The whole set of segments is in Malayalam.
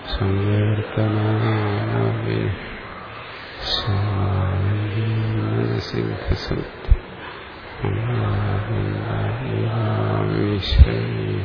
സങ്കീർത്തനാവി സിദ്ധസത്യ ഈശ്വരീ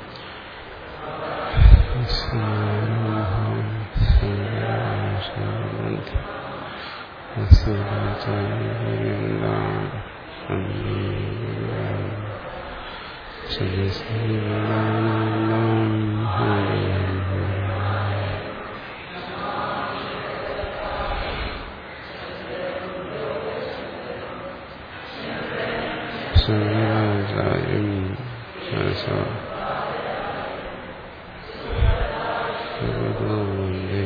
ശങ്കരാചാര്യം വന്ദേ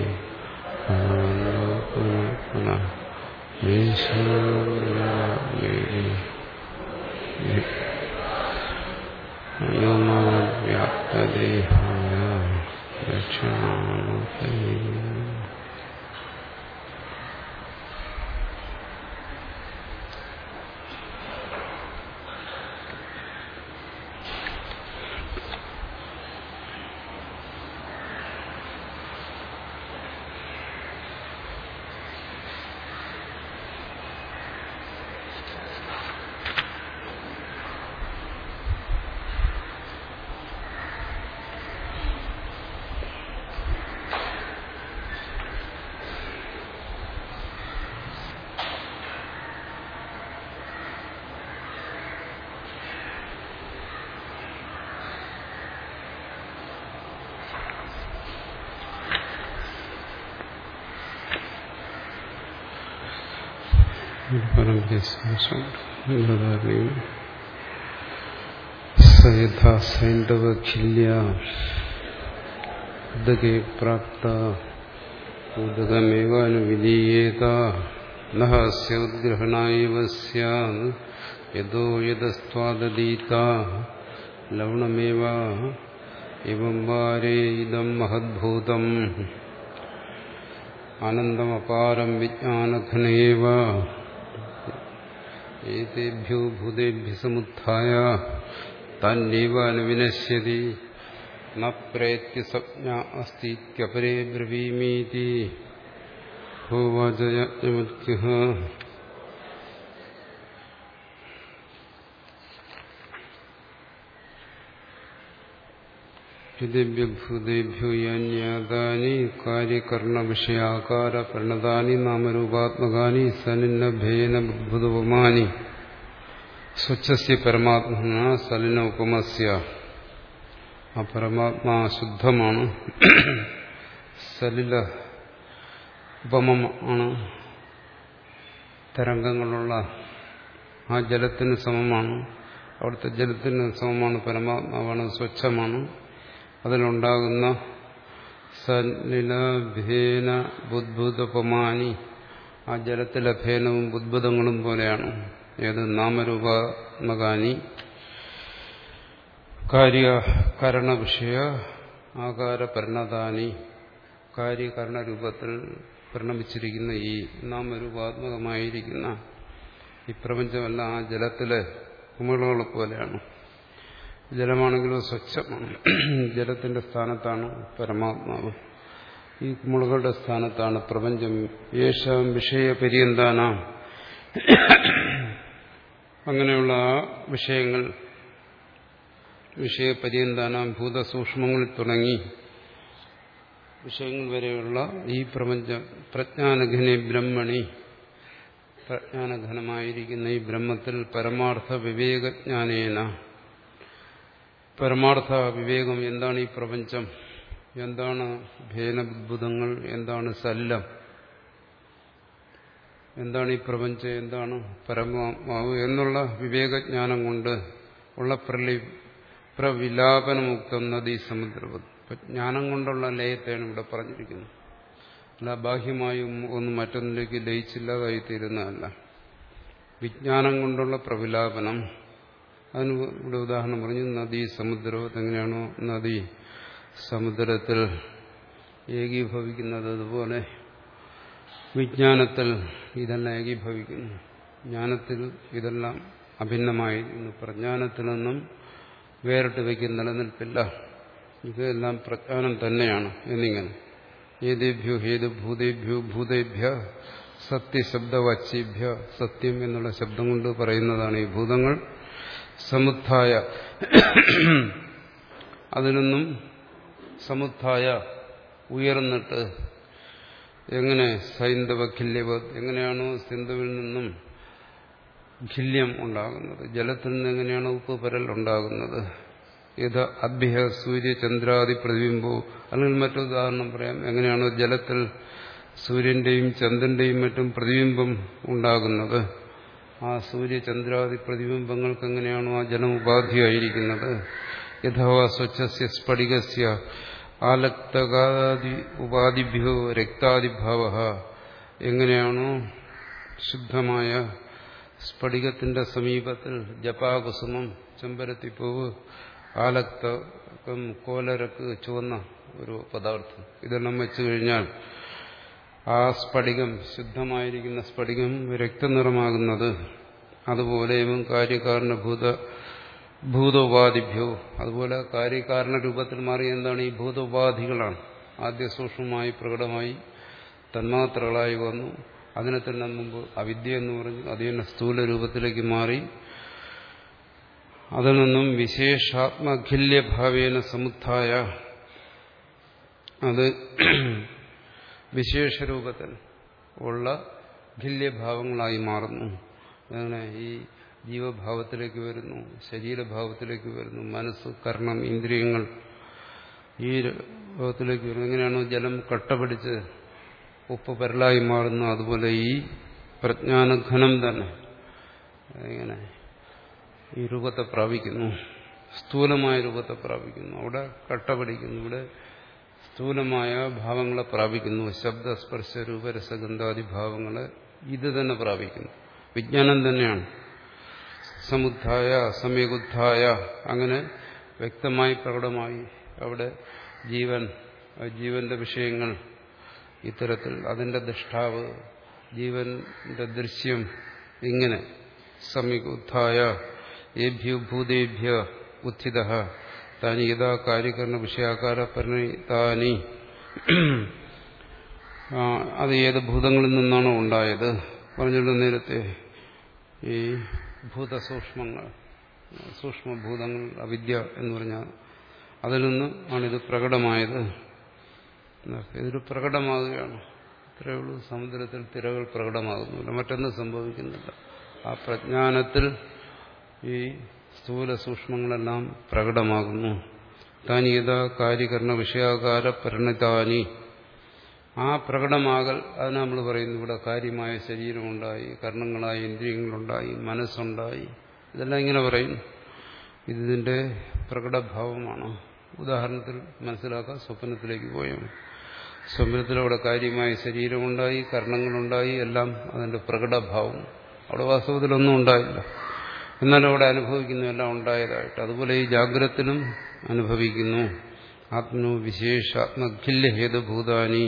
പുനഃ വ്യാപ്തദേഹായ ദക്ഷിണാമൂർത്തേ പരമ്പരയും സയഥാ സൈന്ധവഖില്യ ഉദകേ പ്രാപ്ത ഉദകമേവാനുവിധീയേത നസ്യോദ്ഗ്രഹണായവ സ്യാത് യദോ യദസ്ത്വാദീത ലവണമേവ ഇവം വാരേ ഇതം മഹദ്ഭൂതം ആനന്ദമപാരം വിജ്ഞാനഘനേവ ഏതേഭ്യോ ഭൂതേഭ്യ സമുത്ഥായ തന്നേവ അനുവിനശ്യതി ന പ്രേത്യ സംജ്ഞ അസ്തിത്യപരേ ബ്രവീമീതി ഭോവാചയജ്ഞമത്യുഃ ഭൂതേഭ്യോ യാന്യാതാനി കാര്യകർണവിഷയാകാര പ്രണതാനി നാമരൂപാത്മകാനി സനിന്നഭേന ബുദ്ഭുതപമാനി സ്വച്ഛസ്യ പരമാത്മന സലിന ഉപമസ്യ ആ പരമാത്മാ ശുദ്ധമാണ് സലില ഉപമമാണ് തരംഗങ്ങളുള്ള ആ ജലത്തിന് സമമാണ് അവിടുത്തെ ജലത്തിന് സമമാണ് പരമാത്മാവാണ് സ്വച്ഛമാണ് അതിലുണ്ടാകുന്ന സലിലഭേന ബുദ്ഭുതപമാനി ആ ജലത്തിലെ ഭേനവും ബുദ്ഭുതങ്ങളും പോലെയാണ് ഏത് നാമരൂപാത്മകാനി കാര്യകരണ വിഷയ ആകാര പരിണതാനി കാര്യകരണരൂപത്തിൽ പരിണമിച്ചിരിക്കുന്ന ഈ നാമരൂപാത്മകമായിരിക്കുന്ന ഈ പ്രപഞ്ചമെല്ലാം ആ ജലത്തിലെ കുമിളുകളെ പോലെയാണ് ജലമാണെങ്കിലും സ്വച്ഛമാണ് ജലത്തിന്റെ സ്ഥാനത്താണ് പരമാത്മാവ് ഈ കുമിളുകളുടെ സ്ഥാനത്താണ് പ്രപഞ്ചം യേശാം വിഷയപര്യന്താന അങ്ങനെയുള്ള ആ വിഷയങ്ങൾ വിഷയപര്യന്താനാം ഭൂതസൂക്ഷ്മങ്ങളിൽ തുടങ്ങി വിഷയങ്ങൾ വരെയുള്ള ഈ പ്രപഞ്ച പ്രജ്ഞാനഘനെ ബ്രഹ്മണി പ്രജ്ഞാനഘനമായിരിക്കുന്ന ഈ ബ്രഹ്മത്തിൽ പരമാർത്ഥ വിവേകജ്ഞാനേന പരമാർത്ഥ വിവേകം എന്താണ് ഈ പ്രപഞ്ചം എന്താണ് ഭേനബുദ്ഭുതങ്ങൾ എന്താണ് സല്ലം എന്താണ് ഈ പ്രപഞ്ചം എന്താണ് പരമാത്മാവ് എന്നുള്ള വിവേകജ്ഞാനം കൊണ്ട് ഉള്ള പ്രലി പ്രവിലാപനമുക്തം നദീ സമുദ്രവത് ജ്ഞാനം കൊണ്ടുള്ള ലയത്തെയാണ് ഇവിടെ പറഞ്ഞിരിക്കുന്നത് അല്ല ബാഹ്യമായും ഒന്നും മറ്റൊന്നിലേക്ക് ലയിച്ചില്ലാതായി തീരുന്നതല്ല വിജ്ഞാനം കൊണ്ടുള്ള പ്രവിലാപനം അതിന് ഇവിടെ ഉദാഹരണം പറഞ്ഞു നദി സമുദ്രവത് എങ്ങനെയാണോ നദി സമുദ്രത്തിൽ ഏകീഭവിക്കുന്നത് അതുപോലെ വിജ്ഞാനത്തിൽ ഇതെല്ലാം ഏകീഭവിക്കുന്നു ജ്ഞാനത്തിൽ ഇതെല്ലാം അഭിന്നമായിരിക്കുന്നു പ്രജ്ഞാനത്തിൽ നിന്നും വേറിട്ട് വയ്ക്കുന്ന നിലനിൽപ്പില്ല ഇതെല്ലാം പ്രജ്ഞാനം തന്നെയാണ് എന്നിങ്ങനെ ഏതേഭ്യോ ഹേതുഭൂതേഭ്യോ ഭൂതേഭ്യ സത്യശബ്ദവാച്യേഭ്യ സത്യം എന്നുള്ള ശബ്ദം കൊണ്ട് പറയുന്നതാണ് ഈ ഭൂതങ്ങൾ സമുത്ഥായ അതിൽ നിന്നും സമുത്ഥായ ഉയർന്നിട്ട് എങ്ങനെ സൈന്ധവ ഖില്യവത് എങ്ങനെയാണോ സിന്ധുവിൽ നിന്നും ഖില്യം ഉണ്ടാകുന്നത് ജലത്തിൽ നിന്ന് എങ്ങനെയാണ് ഉപ്പ് പരൽ ഉണ്ടാകുന്നത് ഇത് അഭ്യ സൂര്യചന്ദ്രാദി പ്രതിബിംബോ അല്ലെങ്കിൽ മറ്റൊരു ഉദാഹരണം പറയാം എങ്ങനെയാണോ ജലത്തിൽ സൂര്യന്റെയും ചന്ദ്രന്റെയും മറ്റും പ്രതിബിംബം ഉണ്ടാകുന്നത് ആ സൂര്യചന്ദ്രാദി പ്രതിബിംബങ്ങൾക്ക് എങ്ങനെയാണോ ആ ജലം ഉപാധിയായിരിക്കുന്നത് യഥവാ സ്വച്ഛസ്യ സ്ഫടികസ്യ ആലക്തകാദി ഉപാധിഭ്യോ രക്താദിഭാവ എങ്ങനെയാണോ ശുദ്ധമായ സ്ഫടികത്തിന്റെ സമീപത്തിൽ ജപാകുസുമം ചെമ്പരത്തിപ്പൂവ് ആലക്തകം കോലരക്ക് ചുവന്ന ഒരു പദാർത്ഥം ഇതെല്ലാം വെച്ചു കഴിഞ്ഞാൽ ആ സ്ഫടികം ശുദ്ധമായിരിക്കുന്ന സ്ഫടികം രക്തനിറമാകുന്നത് അതുപോലെ ഇവൻ കാര്യകാരണഭൂത ഭൂതോപാധിഭ്യോ അതുപോലെ കാര്യകാരണ രൂപത്തിൽ മാറി എന്താണ് ഈ ഭൂതോപാധികളാണ് ആദ്യ സൂക്ഷ്മമായി പ്രകടമായി തന്മാത്രകളായി വന്നു അതിനെ തന്നെ മുമ്പ് അവിദ്യ എന്ന് പറഞ്ഞു അത് തന്നെ സ്ഥൂല രൂപത്തിലേക്ക് മാറി അതിൽ നിന്നും വിശേഷാത്മഖില്യഭാവേന സമുത്ഥായ അത് വിശേഷ രൂപത്തിൽ ഉള്ള ഖില്യഭാവങ്ങളായി മാറുന്നു അങ്ങനെ ഈ ജീവഭാവത്തിലേക്ക് വരുന്നു ശരീരഭാവത്തിലേക്ക് വരുന്നു മനസ്സ് കർണം ഇന്ദ്രിയങ്ങൾ ഈ ഭാവത്തിലേക്ക് വരുന്നു എങ്ങനെയാണോ ജലം കട്ടപിടിച്ച് ഉപ്പ് പരലായി മാറുന്നു അതുപോലെ ഈ പ്രജ്ഞാനഘനം തന്നെ ഇങ്ങനെ ഈ രൂപത്തെ പ്രാപിക്കുന്നു സ്ഥൂലമായ രൂപത്തെ പ്രാപിക്കുന്നു അവിടെ കട്ട പിടിക്കുന്നു ഇവിടെ സ്ഥൂലമായ ഭാവങ്ങളെ പ്രാപിക്കുന്നു ശബ്ദസ്പർശ രൂപരസഗന്ധാദി ഭാവങ്ങളെ ഇത് തന്നെ പ്രാപിക്കുന്നു വിജ്ഞാനം തന്നെയാണ് സമുദ്ധായ സമയകുദ്ധായ അങ്ങനെ വ്യക്തമായി പ്രകടമായി അവിടെ ജീവൻ ജീവന്റെ വിഷയങ്ങൾ ഇത്തരത്തിൽ അതിന്റെ ദൃഷ്ടാവ് ജീവന്റെ ദൃശ്യം ഇങ്ങനെ സമീകുദ്ധായ ഏഭ്യോ ഭൂതേഭ്യ ഉത്ഥിത താനി യഥാ കാര്യകരണ വിഷയാകാര പരിണിതാനി അത് ഏത് ഭൂതങ്ങളിൽ നിന്നാണോ ഉണ്ടായത് പറഞ്ഞിട്ട് നേരത്തെ ഈ ഭൂതസൂക്ഷ്മങ്ങൾ സൂക്ഷ്മഭൂതങ്ങൾ അവിദ്യ എന്ന് പറഞ്ഞാൽ അതിൽ നിന്ന് ആണിത് പ്രകടമായത് ഇതൊരു പ്രകടമാകുകയാണ് ഇത്രയേ ഉള്ളൂ സമുദ്രത്തിൽ തിരകൾ പ്രകടമാകുന്നില്ല മറ്റൊന്നും സംഭവിക്കുന്നില്ല ആ പ്രജ്ഞാനത്തിൽ ഈ സ്ഥൂല സൂക്ഷ്മങ്ങളെല്ലാം പ്രകടമാകുന്നു താനീയത കാര്യകരണ വിഷയാകാര പരിണിതാനി ആ പ്രകടമാകൽ അത് നമ്മൾ പറയുന്നു ഇവിടെ കാര്യമായ ശരീരമുണ്ടായി കർണങ്ങളായി ഇന്ദ്രിയങ്ങളുണ്ടായി മനസ്സുണ്ടായി ഇതെല്ലാം ഇങ്ങനെ പറയുന്നു ഇതിന്റെ പ്രകടഭാവമാണ് ഉദാഹരണത്തിൽ മനസ്സിലാക്കാൻ സ്വപ്നത്തിലേക്ക് പോയാൽ സ്വപ്നത്തിൽ അവിടെ കാര്യമായ ശരീരമുണ്ടായി കർണങ്ങളുണ്ടായി എല്ലാം അതിന്റെ പ്രകടഭാവം അവിടെ വാസ്തവത്തിലൊന്നും ഉണ്ടായില്ല എന്നാലും അവിടെ അനുഭവിക്കുന്നു എല്ലാം ഉണ്ടായതായിട്ട് അതുപോലെ ഈ ജാഗ്രത്തിലും അനുഭവിക്കുന്നു ആത്മനോ വിശേഷ ആത്മഖില്യ ഹേതുഭൂതാനി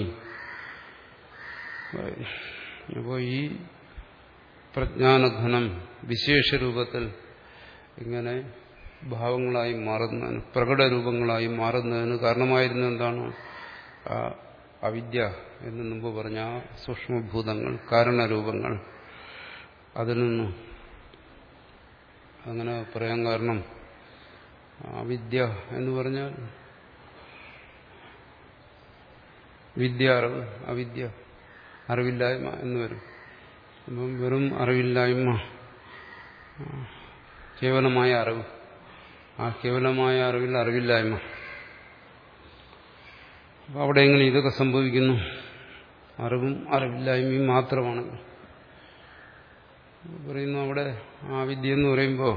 അപ്പോൾ ഈ പ്രജ്ഞാനഘനം വിശേഷ രൂപത്തിൽ ഇങ്ങനെ ഭാവങ്ങളായി മാറുന്നതിന് പ്രകടരൂപങ്ങളായി മാറുന്നതിന് കാരണമായിരുന്ന എന്താണ് അവിദ്യ എന്ന് മുമ്പ് പറഞ്ഞ ആ സൂക്ഷ്മഭൂതങ്ങൾ കാരണരൂപങ്ങൾ അതിൽ നിന്നും അങ്ങനെ പറയാൻ കാരണം അവിദ്യ എന്ന് പറഞ്ഞാൽ വിദ്യ അറിവ് അവിദ്യ അറിവില്ലായ്മ എന്ന് വരും അപ്പം വെറും അറിവില്ലായ്മ കേവലമായ അറിവ് ആ കേവലമായ അറിവിൽ അറിവില്ലായ്മ അപ്പം അവിടെ എങ്ങനെ ഇതൊക്കെ സംഭവിക്കുന്നു അറിവും അറിവില്ലായ്മയും മാത്രമാണ് പറയുന്നു അവിടെ ആ വിദ്യ എന്ന് പറയുമ്പോൾ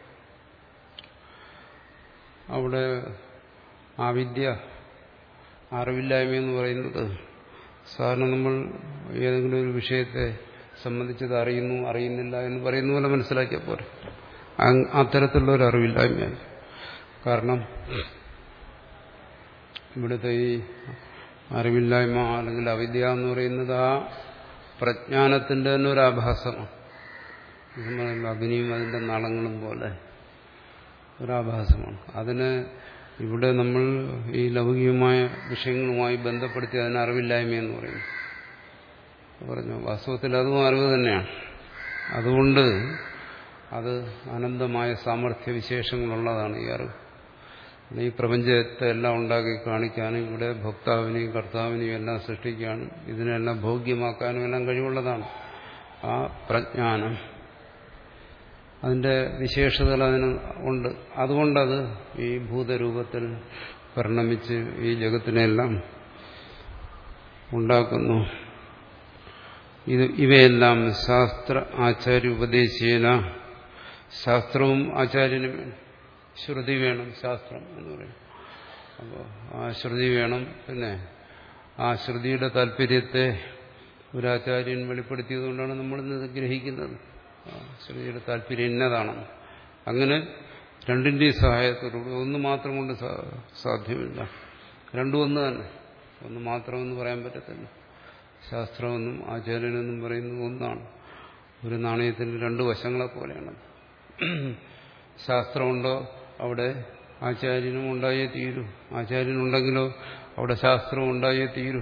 അവിടെ ആ വിദ്യ അറിവില്ലായ്മ എന്ന് പറയുന്നത് സാധാരണ നമ്മൾ ഏതെങ്കിലും ഒരു വിഷയത്തെ സംബന്ധിച്ചത് അറിയുന്നു അറിയുന്നില്ല എന്ന് പറയുന്ന പോലെ മനസ്സിലാക്കിയാൽ പോരെ അത്തരത്തിലുള്ള ഒരു അറിവില്ലായ്മയായി കാരണം ഇവിടുത്തെ ഈ അറിവില്ലായ്മ അല്ലെങ്കിൽ അവിദ്യ എന്ന് പറയുന്നത് ആ പ്രജ്ഞാനത്തിന്റെ തന്നെ ഒരു ആഭാസമാണ് അഗ്നിയും അതിന്റെ നളങ്ങളും പോലെ ഒരാഭാസമാണ് അതിന് ഇവിടെ നമ്മൾ ഈ ലൗകികമായ വിഷയങ്ങളുമായി ബന്ധപ്പെടുത്തി അതിന് അറിവില്ലായ്മയെന്ന് പറയുന്നു പറഞ്ഞു വാസ്തവത്തിൽ അതും അറിവ് തന്നെയാണ് അതുകൊണ്ട് അത് അനന്തമായ സാമർഥ്യ വിശേഷങ്ങളുള്ളതാണ് ഈ അറിവ് ഈ പ്രപഞ്ചത്തെ എല്ലാം ഉണ്ടാക്കി കാണിക്കാനും ഇവിടെ ഭോക്താവിനെയും കർത്താവിനെയും എല്ലാം സൃഷ്ടിക്കാനും ഇതിനെല്ലാം ഭോഗ്യമാക്കാനും എല്ലാം കഴിവുള്ളതാണ് ആ പ്രജ്ഞാനം അതിന്റെ വിശേഷതകൾ അതിന് ഉണ്ട് അതുകൊണ്ടത് ഈ ഭൂതരൂപത്തിൽ പരിണമിച്ച് ഈ ജഗത്തിനെല്ലാം ഉണ്ടാക്കുന്നു ഇത് ഇവയെല്ലാം ശാസ്ത്ര ആചാര്യ ഉപദേശീന ശാസ്ത്രവും ആചാര്യനും വേണം ശ്രുതി വേണം ശാസ്ത്രം എന്ന് പറയും അപ്പോൾ ആ ശ്രുതി വേണം പിന്നെ ആ ശ്രുതിയുടെ താല്പര്യത്തെ ഒരു ആചാര്യൻ വെളിപ്പെടുത്തിയതുകൊണ്ടാണ് നമ്മൾ ഇന്ന് ഗ്രഹിക്കുന്നത് ശ്രുതിയുടെ താല്പര്യം ഇന്നതാണെന്ന് അങ്ങനെ രണ്ടിൻ്റെയും സഹായത്തോടുകൂടി ഒന്ന് മാത്രം കൊണ്ട് സാധ്യമില്ല രണ്ടും ഒന്ന് തന്നെ ഒന്ന് മാത്രമെന്ന് പറയാൻ പറ്റത്തില്ല ശാസ്ത്രമെന്നും ആചാര്യനെന്നും പറയുന്നത് ഒന്നാണ് ഒരു നാണയത്തിന് രണ്ട് വശങ്ങളെ പോലെയാണ് ശാസ്ത്രമുണ്ടോ അവിടെ ആചാര്യനും ഉണ്ടായേ തീരൂ ആചാര്യനുണ്ടെങ്കിലോ അവിടെ ശാസ്ത്രം ഉണ്ടായേ തീരൂ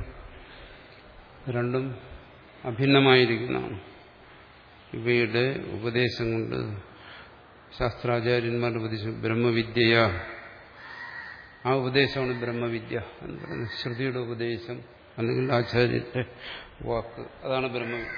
രണ്ടും അഭിന്നമായിരിക്കുന്നതാണ് ഇവയുടെ ഉപദേശം കൊണ്ട് ശാസ്ത്രാചാര്യന്മാർ ഉപദേശിച്ചു ബ്രഹ്മവിദ്യയ ആ ഉപദേശമാണ് ബ്രഹ്മവിദ്യ എന്ന് പറയുന്നത് ശ്രുതിയുടെ ഉപദേശം അല്ലെങ്കിൽ ആചാര്യന്റെ വാക്ക് അതാണ് ബ്രഹ്മവിദ്യ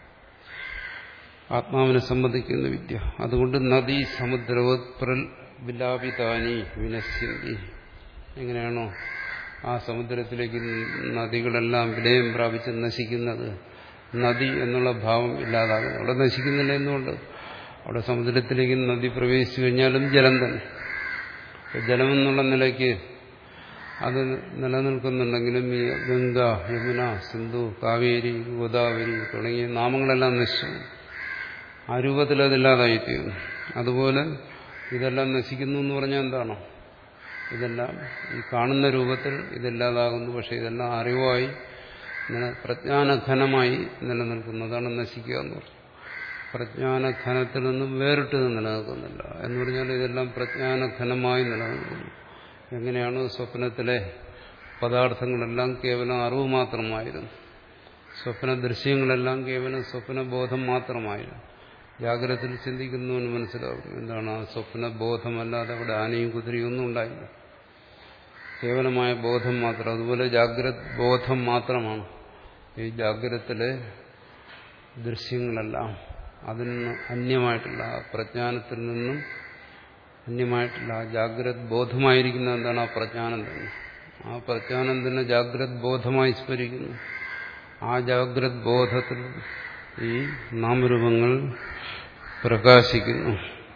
ആത്മാവിനെ സംബന്ധിക്കുന്ന വിദ്യ അതുകൊണ്ട് നദി സമുദ്രവത്പ്രൽ വിലാപിതാനി വിനശ്യന്തി എങ്ങനെയാണോ ആ സമുദ്രത്തിലേക്ക് നദികളെല്ലാം വിലയം പ്രാപിച്ച് നശിക്കുന്നത് നദി എന്നുള്ള ഭാവം ഇല്ലാതാകുന്നു അവിടെ നശിക്കുന്നില്ല എന്നുകൊണ്ട് അവിടെ സമുദ്രത്തിലേക്ക് നദി പ്രവേശിച്ചു കഴിഞ്ഞാലും ജലം തന്നെ ജലം എന്നുള്ള നിലയ്ക്ക് അത് നിലനിൽക്കുന്നുണ്ടെങ്കിലും ഈ ഗംഗ യമുന സിന്ധു കാവേരി ഗോദാവരി തുടങ്ങിയ നാമങ്ങളെല്ലാം നശിച്ചു ആ രൂപത്തിൽ അതില്ലാതായിത്തീരുന്നു അതുപോലെ ഇതെല്ലാം നശിക്കുന്നു എന്ന് പറഞ്ഞാൽ എന്താണോ ഇതെല്ലാം ഈ കാണുന്ന രൂപത്തിൽ ഇതെല്ലാതാകുന്നു പക്ഷെ ഇതെല്ലാം അറിവായി പ്രജ്ഞാനഘനമായി നിലനിൽക്കുന്നതാണ് നശിക്കുക എന്ന് പറഞ്ഞു പ്രജ്ഞാനഘനത്തിൽ നിന്നും വേറിട്ട് നിലനിൽക്കുന്നില്ല എന്ന് പറഞ്ഞാൽ ഇതെല്ലാം പ്രജ്ഞാനഘനമായി നിലനിൽക്കുന്നു എങ്ങനെയാണ് സ്വപ്നത്തിലെ പദാർത്ഥങ്ങളെല്ലാം കേവലം അറിവ് മാത്രമായിരുന്നു സ്വപ്ന ദൃശ്യങ്ങളെല്ലാം കേവലം സ്വപ്നബോധം മാത്രമായിരുന്നു ജാഗ്രതത്തിൽ ചിന്തിക്കുന്നവന് മനസ്സിലാവും എന്താണ് ആ സ്വപ്ന ബോധമല്ലാതെ അവിടെ ആനയും കുതിരയും ഒന്നും ഉണ്ടായില്ല കേവലമായ ബോധം മാത്രം അതുപോലെ ജാഗ്രത് ബോധം മാത്രമാണ് ഈ ജാഗ്രതത്തിലെ ദൃശ്യങ്ങളെല്ലാം അതിൽ നിന്ന് അന്യമായിട്ടുള്ള ആ പ്രജ്ഞാനത്തിൽ നിന്നും അന്യമായിട്ടുള്ള ആ ജാഗ്രത് ബോധമായിരിക്കുന്ന എന്താണ് ആ പ്രജ്ഞാനം തന്നെ ആ പ്രജ്ഞാനം തന്നെ ജാഗ്രത് ബോധമായി സ്മരിക്കുന്നു ആ ജാഗ്രത് ബോധത്തിൽ ഈ നാമരൂപങ്ങൾ പ്രകാശിക്കുന്നു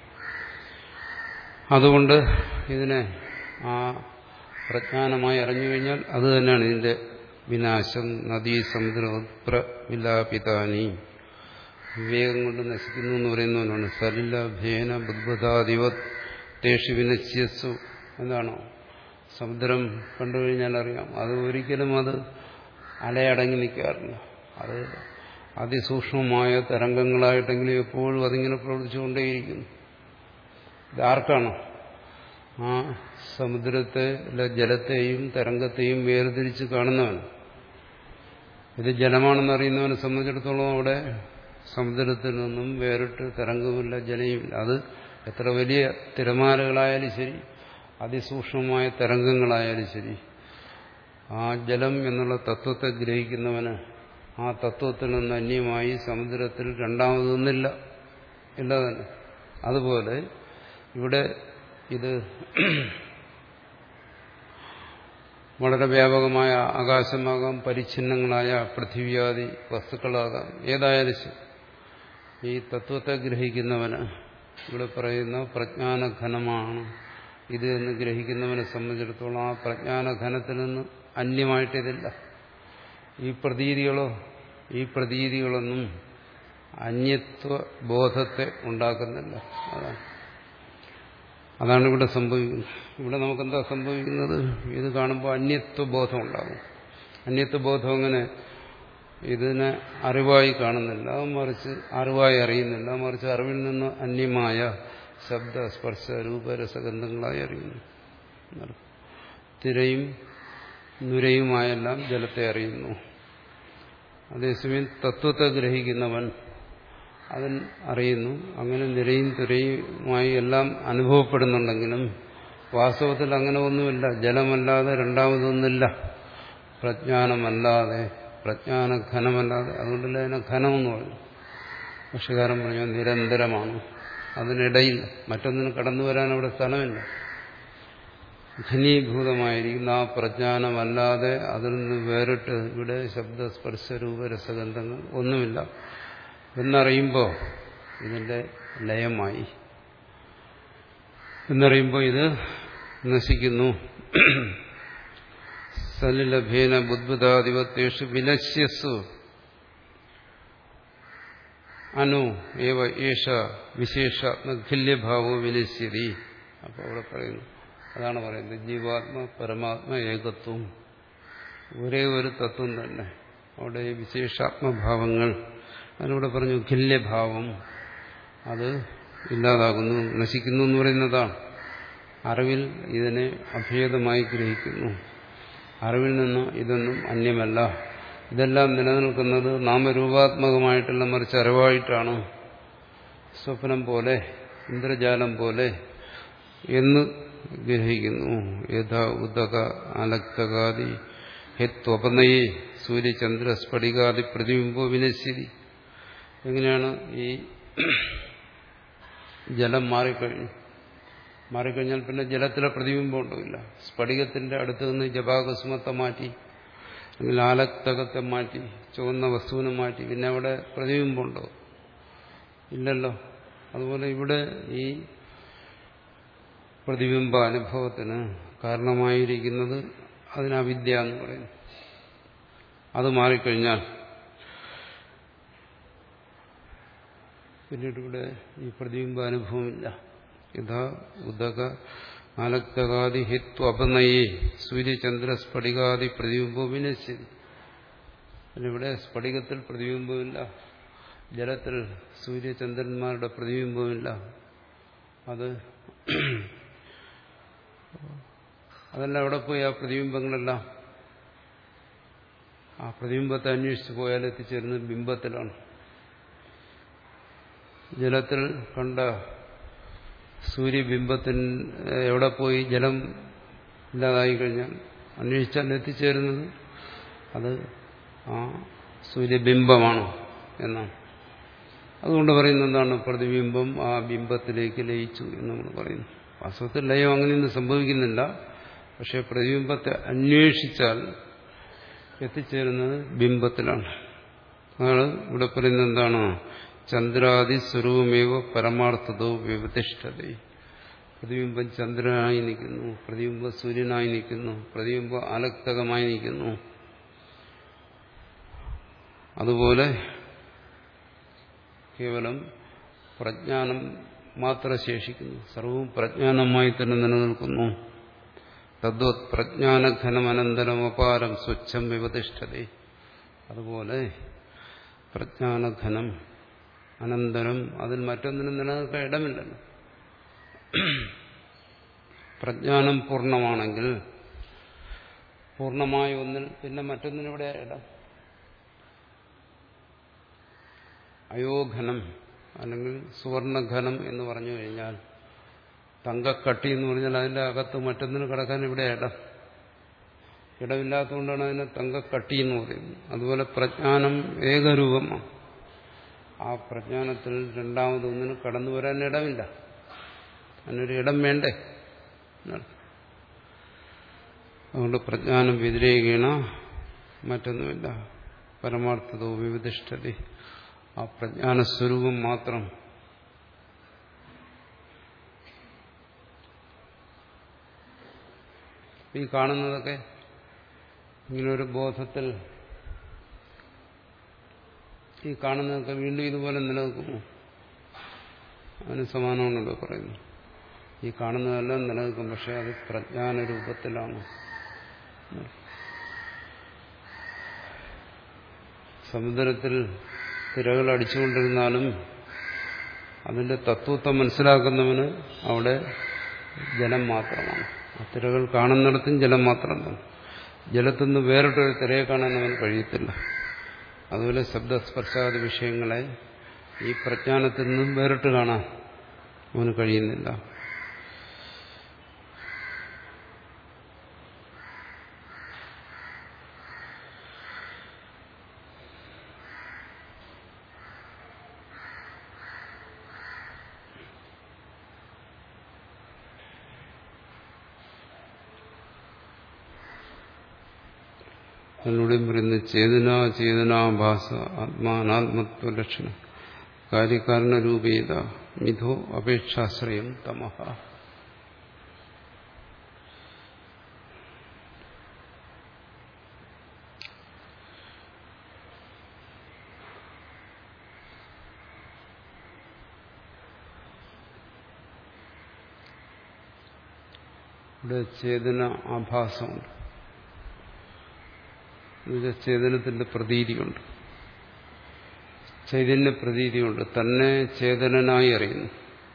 അതുകൊണ്ട് ഇതിനെ ആ പ്രജ്ഞാനമായി അറിഞ്ഞു കഴിഞ്ഞാൽ അത് തന്നെയാണ് ഇതിന്റെ വിനാശം നദീ സമുദ്രവിലാപിതാനി വിവേകം കൊണ്ട് നശിക്കുന്നു എന്ന് പറയുന്നവനാണ് സലില ഭേന ബുദ്ബുധാധിപത് തേഷു വിനശ്യസു എന്താണോ സമുദ്രം കണ്ടുകഴിഞ്ഞാൽ അറിയാം അത് ഒരിക്കലും അത് അലയടങ്ങി നിൽക്കാറില്ല അത് അതിസൂക്ഷ്മമായ തരംഗങ്ങളായിട്ടെങ്കിലും എപ്പോഴും അതിങ്ങനെ പ്രവർത്തിച്ചുകൊണ്ടേയിരിക്കുന്നു ഇതാർക്കാണ് ആ സമുദ്രത്തെ ജലത്തെയും തരംഗത്തെയും വേർതിരിച്ച് കാണുന്നവൻ ഇത് ജലമാണെന്ന് അറിയുന്നവനെ സംബന്ധിച്ചിടത്തോളം അവിടെ സമുദ്രത്തിൽ നിന്നും വേറിട്ട് തരംഗമില്ല ജലയുമില്ല അത് എത്ര വലിയ തിരമാലകളായാലും ശരി അതിസൂക്ഷ്മമായ തരംഗങ്ങളായാലും ശരി ആ ജലം എന്നുള്ള തത്വത്തെ ഗ്രഹിക്കുന്നവന് ആ തത്വത്തിൽ നിന്ന് അന്യമായി സമുദ്രത്തിൽ രണ്ടാമതൊന്നില്ല ഇല്ല തന്നെ അതുപോലെ ഇവിടെ ഇത് വളരെ വ്യാപകമായ ആകാശമാകാം പരിച്ഛിന്നങ്ങളായ പൃഥിവ്യാദി വസ്തുക്കളാകാം ഏതായാലും ശരി ഈ തത്വത്തെ ഗ്രഹിക്കുന്നവന് ഇവിടെ പറയുന്ന പ്രജ്ഞാനഘനമാണ് ഇത് എന്ന് ഗ്രഹിക്കുന്നവനെ സംബന്ധിച്ചിടത്തോളം ആ പ്രജ്ഞാനഘനത്തിൽ നിന്ന് അന്യമായിട്ടിതില്ല ഈ പ്രതീതികളോ ഈ പ്രതീതികളൊന്നും അന്യത്വ ബോധത്തെ ഉണ്ടാക്കുന്നില്ല അതാണ് അതാണ് ഇവിടെ സംഭവിക്കുന്നത് ഇവിടെ നമുക്കെന്താ സംഭവിക്കുന്നത് ഇത് കാണുമ്പോൾ അന്യത്വ ബോധം ഉണ്ടാകും അന്യത്വ ബോധം അങ്ങനെ ഇതിനെ അറിവായി കാണുന്നില്ല മറിച്ച് അറിവായി അറിയുന്നില്ല മറിച്ച് അറിവിൽ നിന്ന് അന്യമായ ശബ്ദ സ്പർശ രൂപരസഗന്ധങ്ങളായി അറിയുന്നു തിരയും നുരയുമായെല്ലാം ജലത്തെ അറിയുന്നു അതേസമയം തത്വത്തെ ഗ്രഹിക്കുന്നവൻ അവൻ അറിയുന്നു അങ്ങനെ നിരയും തുരയുമായി എല്ലാം അനുഭവപ്പെടുന്നുണ്ടെങ്കിലും വാസ്തവത്തിൽ അങ്ങനെ ഒന്നുമില്ല ജലമല്ലാതെ രണ്ടാമതൊന്നുമില്ല പ്രജ്ഞാനമല്ലാതെ പ്രജ്ഞാന ഘനമല്ലാതെ അതുകൊണ്ടല്ല അതിനെ ഘനമെന്ന് പറഞ്ഞു ഭക്ഷ്യകാരൻ പറഞ്ഞു നിരന്തരമാണ് അതിനിടയിൽ മറ്റൊന്നിനും കടന്നു വരാൻ അവിടെ സ്ഥലമില്ല ഘനീഭൂതമായിരിക്കുന്ന ആ പ്രജ്ഞാനമല്ലാതെ അതിൽ നിന്ന് വേറിട്ട് ഇവിടെ ശബ്ദ സ്പർശ രൂപ രസഗന്ധങ്ങൾ ഒന്നുമില്ല എന്നറിയുമ്പോൾ ഇതിന്റെ ലയമായി എന്നറിയുമ്പോൾ ഇത് നശിക്കുന്നു സലിലഭേന ബുദ്ബുദാധിപത്യേഷു വിലസ്യസു അനു ഏവ ഏഷ വിശേഷാത്മഖില്യഭാവോ വിലസ്യതി അപ്പോൾ അവിടെ പറയുന്നു അതാണ് പറയുന്നത് ജീവാത്മ പരമാത്മ ഏകത്വം ഒരേ ഒരു തത്വം തന്നെ അവിടെ ഈ വിശേഷാത്മഭാവങ്ങൾ അതിലൂടെ പറഞ്ഞു ഖില്യഭാവം അത് ഇല്ലാതാകുന്നു നശിക്കുന്നു എന്ന് പറയുന്നതാണ് അറിവിൽ ഇതിനെ അഭേദമായി ഗ്രഹിക്കുന്നു അറിവിൽ നിന്ന് ഇതൊന്നും അന്യമല്ല ഇതെല്ലാം നിലനിൽക്കുന്നത് നാമരൂപാത്മകമായിട്ടുള്ള മറിച്ച് അറിവായിട്ടാണ് സ്വപ്നം പോലെ ഇന്ദ്രജാലം പോലെ എന്ന് ഗ്രഹിക്കുന്നു യഥാ ഉദക അലക്തകാദി ഹെത്വപനയെ സൂര്യചന്ദ്ര സ്ഫടികാദി പ്രതിബിംബോ വിനശ്യതി എങ്ങനെയാണ് ഈ ജലം മാറിക്കഴിഞ്ഞു മാറിക്കഴിഞ്ഞാൽ പിന്നെ ജലത്തിലെ പ്രതിബിംബം ഉണ്ടാവില്ല സ്ഫടികത്തിന്റെ അടുത്ത് നിന്ന് ജപാകസ്മത്തെ മാറ്റി അല്ലെങ്കിൽ ആലക്തകത്തെ മാറ്റി ചുവന്ന വസ്തുവിനെ മാറ്റി പിന്നെ അവിടെ പ്രതിബിംബമുണ്ടോ ഇല്ലല്ലോ അതുപോലെ ഇവിടെ ഈ പ്രതിബിംബ അനുഭവത്തിന് കാരണമായിരിക്കുന്നത് അതിന് അവിദ്യ എന്ന് പറയുന്നു അത് മാറിക്കഴിഞ്ഞാൽ പിന്നീട് ഇവിടെ ഈ പ്രതിബിംബ അനുഭവമില്ല യഥാ ഉദക ആലക്തകാദി ഹിത്വപനയെ സൂര്യചന്ദ്ര സ്ഫടികാദി പ്രതിബിംബോ വിനശ്യതി ഇവിടെ സ്ഫടികത്തിൽ പ്രതിബിംബമില്ല ജലത്തിൽ സൂര്യചന്ദ്രന്മാരുടെ പ്രതിബിംബമില്ല അത് അതെല്ലാം അവിടെ പോയി ആ പ്രതിബിംബങ്ങളെല്ലാം ആ പ്രതിബിംബത്തെ അന്വേഷിച്ച് പോയാൽ എത്തിച്ചേരുന്നത് ബിംബത്തിലാണ് ജലത്തിൽ കണ്ട സൂര്യബിംബത്തിന് എവിടെ പോയി ജലം ഇല്ലാതായി കഴിഞ്ഞാൽ അന്വേഷിച്ചാൽ എത്തിച്ചേരുന്നത് അത് ആ സൂര്യബിംബമാണ് എന്നാണ് അതുകൊണ്ട് പറയുന്നത് എന്താണ് പ്രതിബിംബം ആ ബിംബത്തിലേക്ക് ലയിച്ചു എന്ന് നമ്മൾ പറയുന്നു വാസ്തവത്തിൽ ലയം അങ്ങനെയൊന്നും സംഭവിക്കുന്നില്ല പക്ഷെ പ്രതിബിംബത്തെ അന്വേഷിച്ചാൽ എത്തിച്ചേരുന്നത് ബിംബത്തിലാണ് അതാണ് ഇവിടെ പറയുന്നത് എന്താണ് ചന്ദ്രാദി സ്വരൂപമേവ പരമാർത്ഥതോ വ്യവതിഷ്ഠത പ്രതിബിംബം ചന്ദ്രനായി നിൽക്കുന്നു പ്രതിബിംബം സൂര്യനായി നിൽക്കുന്നു പ്രതിബിംബം ആലക്തകമായി നിൽക്കുന്നു അതുപോലെ കേവലം പ്രജ്ഞാനം മാത്രം ശേഷിക്കുന്നു സർവവും പ്രജ്ഞാനമായി തന്നെ നിലനിൽക്കുന്നു തദ്വത് പ്രജ്ഞാനഘനമനന്തരം അപാരം സ്വച്ഛം വിവതിഷ്ഠത അതുപോലെ പ്രജ്ഞാനഘനം അനന്തരം അതിൽ മറ്റൊന്നിനും നിലനിൽക്കാൻ ഇടമില്ലല്ലോ പ്രജ്ഞാനം പൂർണ്ണമാണെങ്കിൽ പൂർണ്ണമായ ഒന്നിൽ പിന്നെ മറ്റൊന്നിനിവിടെ ഇടം അയോഘനം അല്ലെങ്കിൽ സുവർണഘനം എന്ന് പറഞ്ഞു കഴിഞ്ഞാൽ തങ്കക്കട്ടി എന്ന് പറഞ്ഞാൽ അതിന്റെ അകത്ത് മറ്റൊന്നിന് കിടക്കാൻ ഇവിടെ ഇടം ഇടമില്ലാത്തതുകൊണ്ടാണ് അതിനെ തങ്കക്കട്ടി എന്ന് പറയുന്നത് അതുപോലെ പ്രജ്ഞാനം ഏകരൂപമാണ് ആ പ്രജ്ഞാനത്തിൽ രണ്ടാമതൊന്നിന് കടന്നു വരാൻ ഇടമില്ല അതിനൊരു ഇടം വേണ്ടേ അതുകൊണ്ട് പ്രജ്ഞാനം വ്യതിരേകീണ മറ്റൊന്നുമില്ല പരമാർത്ഥതോ വിവിധിഷ്ഠത ആ പ്രജ്ഞാനസ്വരൂപം മാത്രം ഈ കാണുന്നതൊക്കെ ഇങ്ങനൊരു ബോധത്തിൽ ഈ കാണുന്നതൊക്കെ വീണ്ടും ഇതുപോലെ നിലനിൽക്കുന്നു അതിന് സമാനമാണല്ലോ പറയുന്നു ഈ കാണുന്നതെല്ലാം നിലനിൽക്കും പക്ഷെ അത് പ്രജ്ഞാന രൂപത്തിലാണ് സമുദ്രത്തിൽ തിരകൾ അടിച്ചുകൊണ്ടിരുന്നാലും അതിന്റെ തത്വത്തെ മനസ്സിലാക്കുന്നവന് അവിടെ ജലം മാത്രമാണ് ആ തിരകൾ കാണുന്നിടത്തും ജലം മാത്രം തന്നെ ജലത്തിൽ നിന്ന് വേറിട്ടൊരു തിരയെ കാണാൻ അവന് കഴിയത്തില്ല അതുപോലെ ശബ്ദസ്പർശാദി വിഷയങ്ങളെ ഈ പ്രജ്ഞാനത്തിൽ നിന്നും വേറിട്ട് കാണാൻ അവന് കഴിയുന്നില്ല അതിലൂടെയും പറയുന്നു ചേതന ചേതനാഭാസ ആത്മാനാത്മത്വ ലക്ഷണം കാര്യകാരണ രൂപേത മിഥോ അപേക്ഷാശ്രയം തമഹ ഇവിടെ ചേതന ആഭാസമുണ്ട് എന്നുവെച്ചാൽ ചേതനത്തിന്റെ പ്രതീതിയുണ്ട് ചൈതന്യ പ്രതീതിയുണ്ട് തന്നെ ചേതനനായി അറിയുന്നു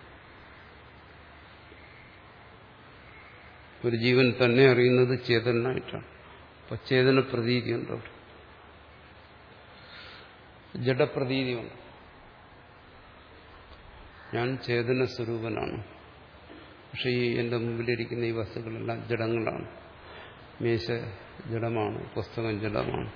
ഒരു ജീവൻ തന്നെ അറിയുന്നത് ചേതനായിട്ടാണ് അപ്പൊ ചേതന പ്രതീതിയുണ്ട് അവിടെ ജഡപ്രതീതിയുണ്ട് ഞാൻ ചേതന സ്വരൂപനാണ് പക്ഷെ ഈ എൻ്റെ മുമ്പിലിരിക്കുന്ന ഈ വസ്തുക്കളെല്ലാം ജഡങ്ങളാണ് മേശ ജഡമാണ് പുസ്തകം ജഡമാണ്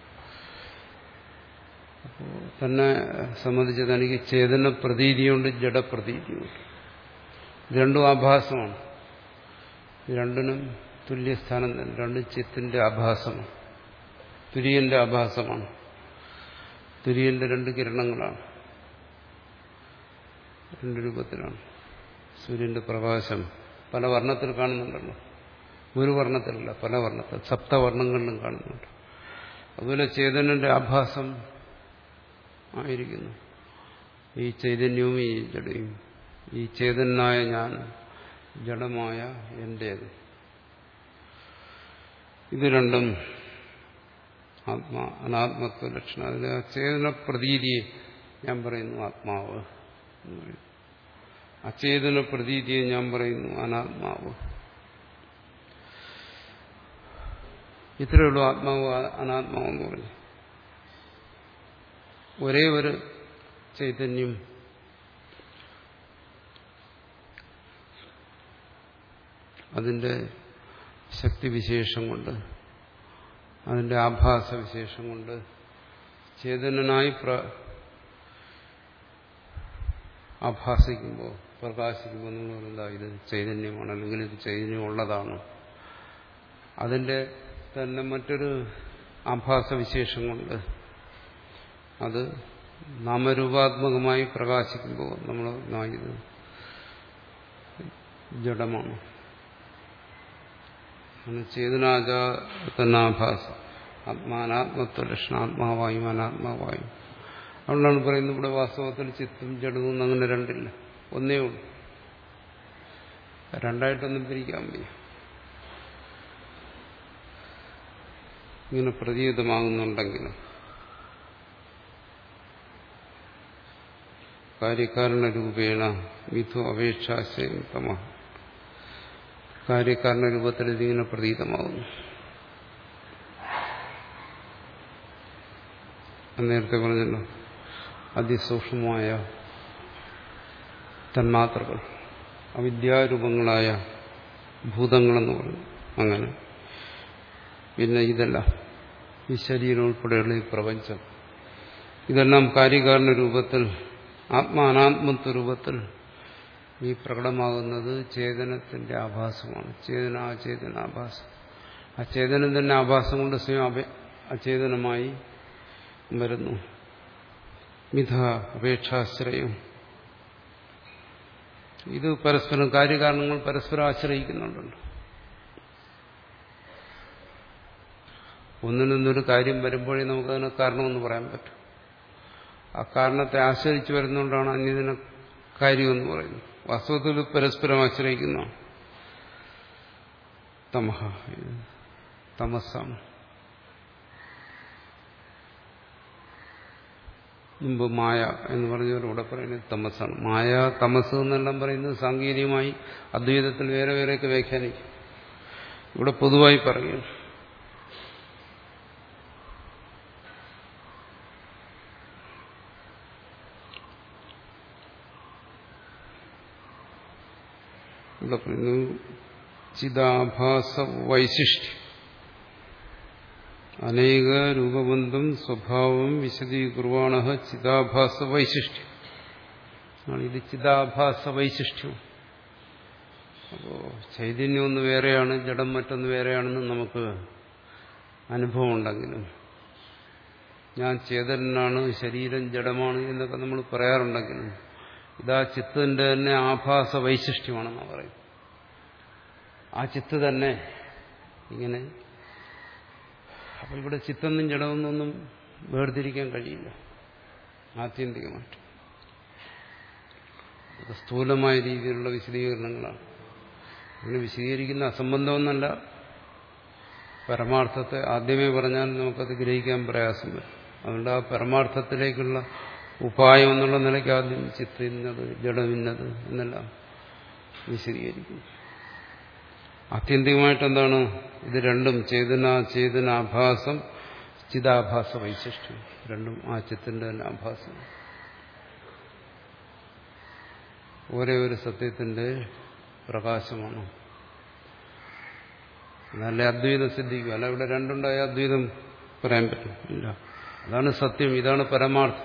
അപ്പോൾ തന്നെ സംബന്ധിച്ച് തനിക്ക് ചേതന പ്രതീതിയുണ്ട് ജഡപ്രതീതിയുണ്ട് രണ്ടും ആഭാസമാണ് രണ്ടിനും തുല്യസ്ഥാനം തന്നെ രണ്ടും ചിത്തിന്റെ ആഭാസമാണ് തുര്യന്റെ ആഭാസമാണ് തുര്യന്റെ രണ്ട് കിരണങ്ങളാണ് രണ്ട് രൂപത്തിലാണ് സൂര്യന്റെ പ്രകാശം പല വർണ്ണത്തിൽ കാണുന്നുണ്ടല്ലോ ഒരു വർണ്ണത്തിലല്ല പല വർണ്ണത്തിൽ സപ്തവർണ്ണങ്ങളിലും കാണുന്നുണ്ട് അതുപോലെ ചേതനന്റെ ആഭാസം ആയിരിക്കുന്നു ഈ ചൈതന്യവും ഈ ജഡയും ഈ ചേതനായ ഞാൻ ജഡമായ എന്റേത് ഇത് രണ്ടും ആത്മാ അനാത്മത്വ ലക്ഷണം അതിൽ ആ ചേതന പ്രതീതിയെ ഞാൻ പറയുന്നു ആത്മാവ് എന്ന് പറയുന്നു അചേതന പ്രതീതിയെ ഞാൻ പറയുന്നു അനാത്മാവ് ഇത്രയേ ഉള്ളൂ ആത്മാവ് അനാത്മാവ് എന്ന് പറഞ്ഞു ഒരേ ഒരു ചൈതന്യം അതിന്റെ ശക്തിവിശേഷം കൊണ്ട് അതിന്റെ ആഭാസ വിശേഷം കൊണ്ട് ചേതനനായി പ്ര ആഭാസിക്കുമ്പോൾ പ്രകാശിക്കുമ്പോൾ നിങ്ങൾ എന്താ ഇത് ചൈതന്യമാണ് അല്ലെങ്കിൽ ഇത് ചൈതന്യം ഉള്ളതാണ് അതിന്റെ തന്നെ മറ്റൊരു ആഭാസവിശേഷം കൊണ്ട് അത് നാമരൂപാത്മകമായി പ്രകാശിക്കുമ്പോൾ നമ്മൾ ഇത് ജഡമാണ് ചേതനാജാതനാഭാസം ആത്മാനാത്മത്വ ലക്ഷണം ആത്മാവായും അനാത്മാവായും അതുകൊണ്ടാണ് പറയുന്നത് ഇവിടെ വാസ്തവത്തിൽ ചിത്തും ജഡവും അങ്ങനെ രണ്ടില്ല ഒന്നേ ഉള്ളൂ രണ്ടായിട്ടൊന്നും പിരിക്കാൻ വയ്യ ഇങ്ങനെ പ്രതീതമാകുന്നുണ്ടെങ്കിലും കാര്യകാരണ രൂപേണ മിഥു അപേക്ഷാശയം തമ കാര്യകാരണ രൂപത്തിൽ ഇതിങ്ങനെ പ്രതീതമാകുന്നു നേരത്തെ പറഞ്ഞല്ലോ അതിസൂക്ഷ്മമായ തന്മാത്രകൾ അവിദ്യാരൂപങ്ങളായ ഭൂതങ്ങളെന്ന് പറഞ്ഞു അങ്ങനെ പിന്നെ ഇതെല്ലാം ഈ ശരീരം ഉൾപ്പെടെയുള്ള ഈ പ്രപഞ്ചം ഇതെല്ലാം കാര്യകാരണ രൂപത്തിൽ ആത്മാനാത്മത്വ രൂപത്തിൽ ഈ പ്രകടമാകുന്നത് ചേതനത്തിന്റെ ആഭാസമാണ് ചേതന അചേതനാഭാസം ആ ചേതനം തന്നെ ആഭാസം കൊണ്ട് സ്വയം അചേതനമായി വരുന്നു മിഥ അപേക്ഷാശ്രയം ഇത് പരസ്പരം കാര്യകാരണങ്ങൾ പരസ്പരം ആശ്രയിക്കുന്നുണ്ടല്ലോ ഒന്നിൽ നിന്നൊരു കാര്യം വരുമ്പോഴേ നമുക്കതിന് കാരണമെന്ന് പറയാൻ പറ്റും ആ കാരണത്തെ ആശ്രയിച്ചു വരുന്നതുകൊണ്ടാണ് അന്യതിനെ കാര്യമെന്ന് പറയുന്നത് വാസ്തവത്തിൽ പരസ്പരം ആശ്രയിക്കുന്ന തമഹ തമസാണ് മുമ്പ് മായ എന്ന് പറഞ്ഞവരിവിടെ പറയുന്നത് തമസാണ് മായ തമസ് എന്നെല്ലാം പറയുന്നത് സാങ്കേതികമായി അദ്വൈതത്തിൽ വേറെ വേറെയൊക്കെ വ്യാഖ്യാനിക്കും ഇവിടെ പൊതുവായി പറയുന്നു ഇവിടെ പറയുന്നു ചിദാഭാസ വൈശിഷ്ട്യം അനേക രൂപബന്ധം സ്വഭാവം വിശദീകുർവാണ ചിദാഭാസ വൈശിഷ്ട്യം ആണ് ഇത് ചിദാഭാസ വൈശിഷ്ട്യം അപ്പോ ചൈതന്യം ഒന്ന് വേറെയാണ് ജഡം മറ്റൊന്ന് വേറെയാണെന്ന് നമുക്ക് അനുഭവം ഉണ്ടെങ്കിലും ഞാൻ ചേതനാണ് ശരീരം ജഡമാണ് എന്നൊക്കെ നമ്മൾ പറയാറുണ്ടെങ്കിലും ഇതാ ചിത്തന്റെ തന്നെ ആഭാസ വൈശിഷ്ട്യമാണെന്നാണ് പറയും ആ ചിത്ത് തന്നെ ഇങ്ങനെ അപ്പോൾ ഇവിടെ ചിത്തെന്നും ജഡമെന്നൊന്നും വേർതിരിക്കാൻ കഴിയില്ല ആത്യന്തികമായിട്ട് ഇത് സ്ഥൂലമായ രീതിയിലുള്ള വിശദീകരണങ്ങളാണ് അങ്ങനെ വിശദീകരിക്കുന്ന അസംബന്ധമൊന്നല്ല പരമാർത്ഥത്തെ ആദ്യമേ പറഞ്ഞാൽ നമുക്കത് ഗ്രഹിക്കാൻ പ്രയാസം വരും അതുകൊണ്ട് ആ പരമാർത്ഥത്തിലേക്കുള്ള ഉപായം എന്നുള്ള നിലയ്ക്ക് ആദ്യം ചിത്തിന്നത് ജഡമിന്നത് എന്നെല്ലാം വിശദീകരിക്കുന്നു ആത്യന്തികമായിട്ട് എന്താണ് ഇത് രണ്ടും ചേതന ചേതനാഭാസം ചിതാഭാസ വൈശിഷ്ട്യം രണ്ടും ആ ചിത്തിന്റെ തന്നെ ആഭാസം ഒരേ ഒരു സത്യത്തിന്റെ പ്രകാശമാണ് നല്ല അദ്വൈതം സിദ്ധിക്കും അല്ല ഇവിടെ രണ്ടുണ്ടായ അദ്വൈതം പറയാൻ പറ്റും ഇല്ല അതാണ് സത്യം ഇതാണ് പരമാർത്ഥം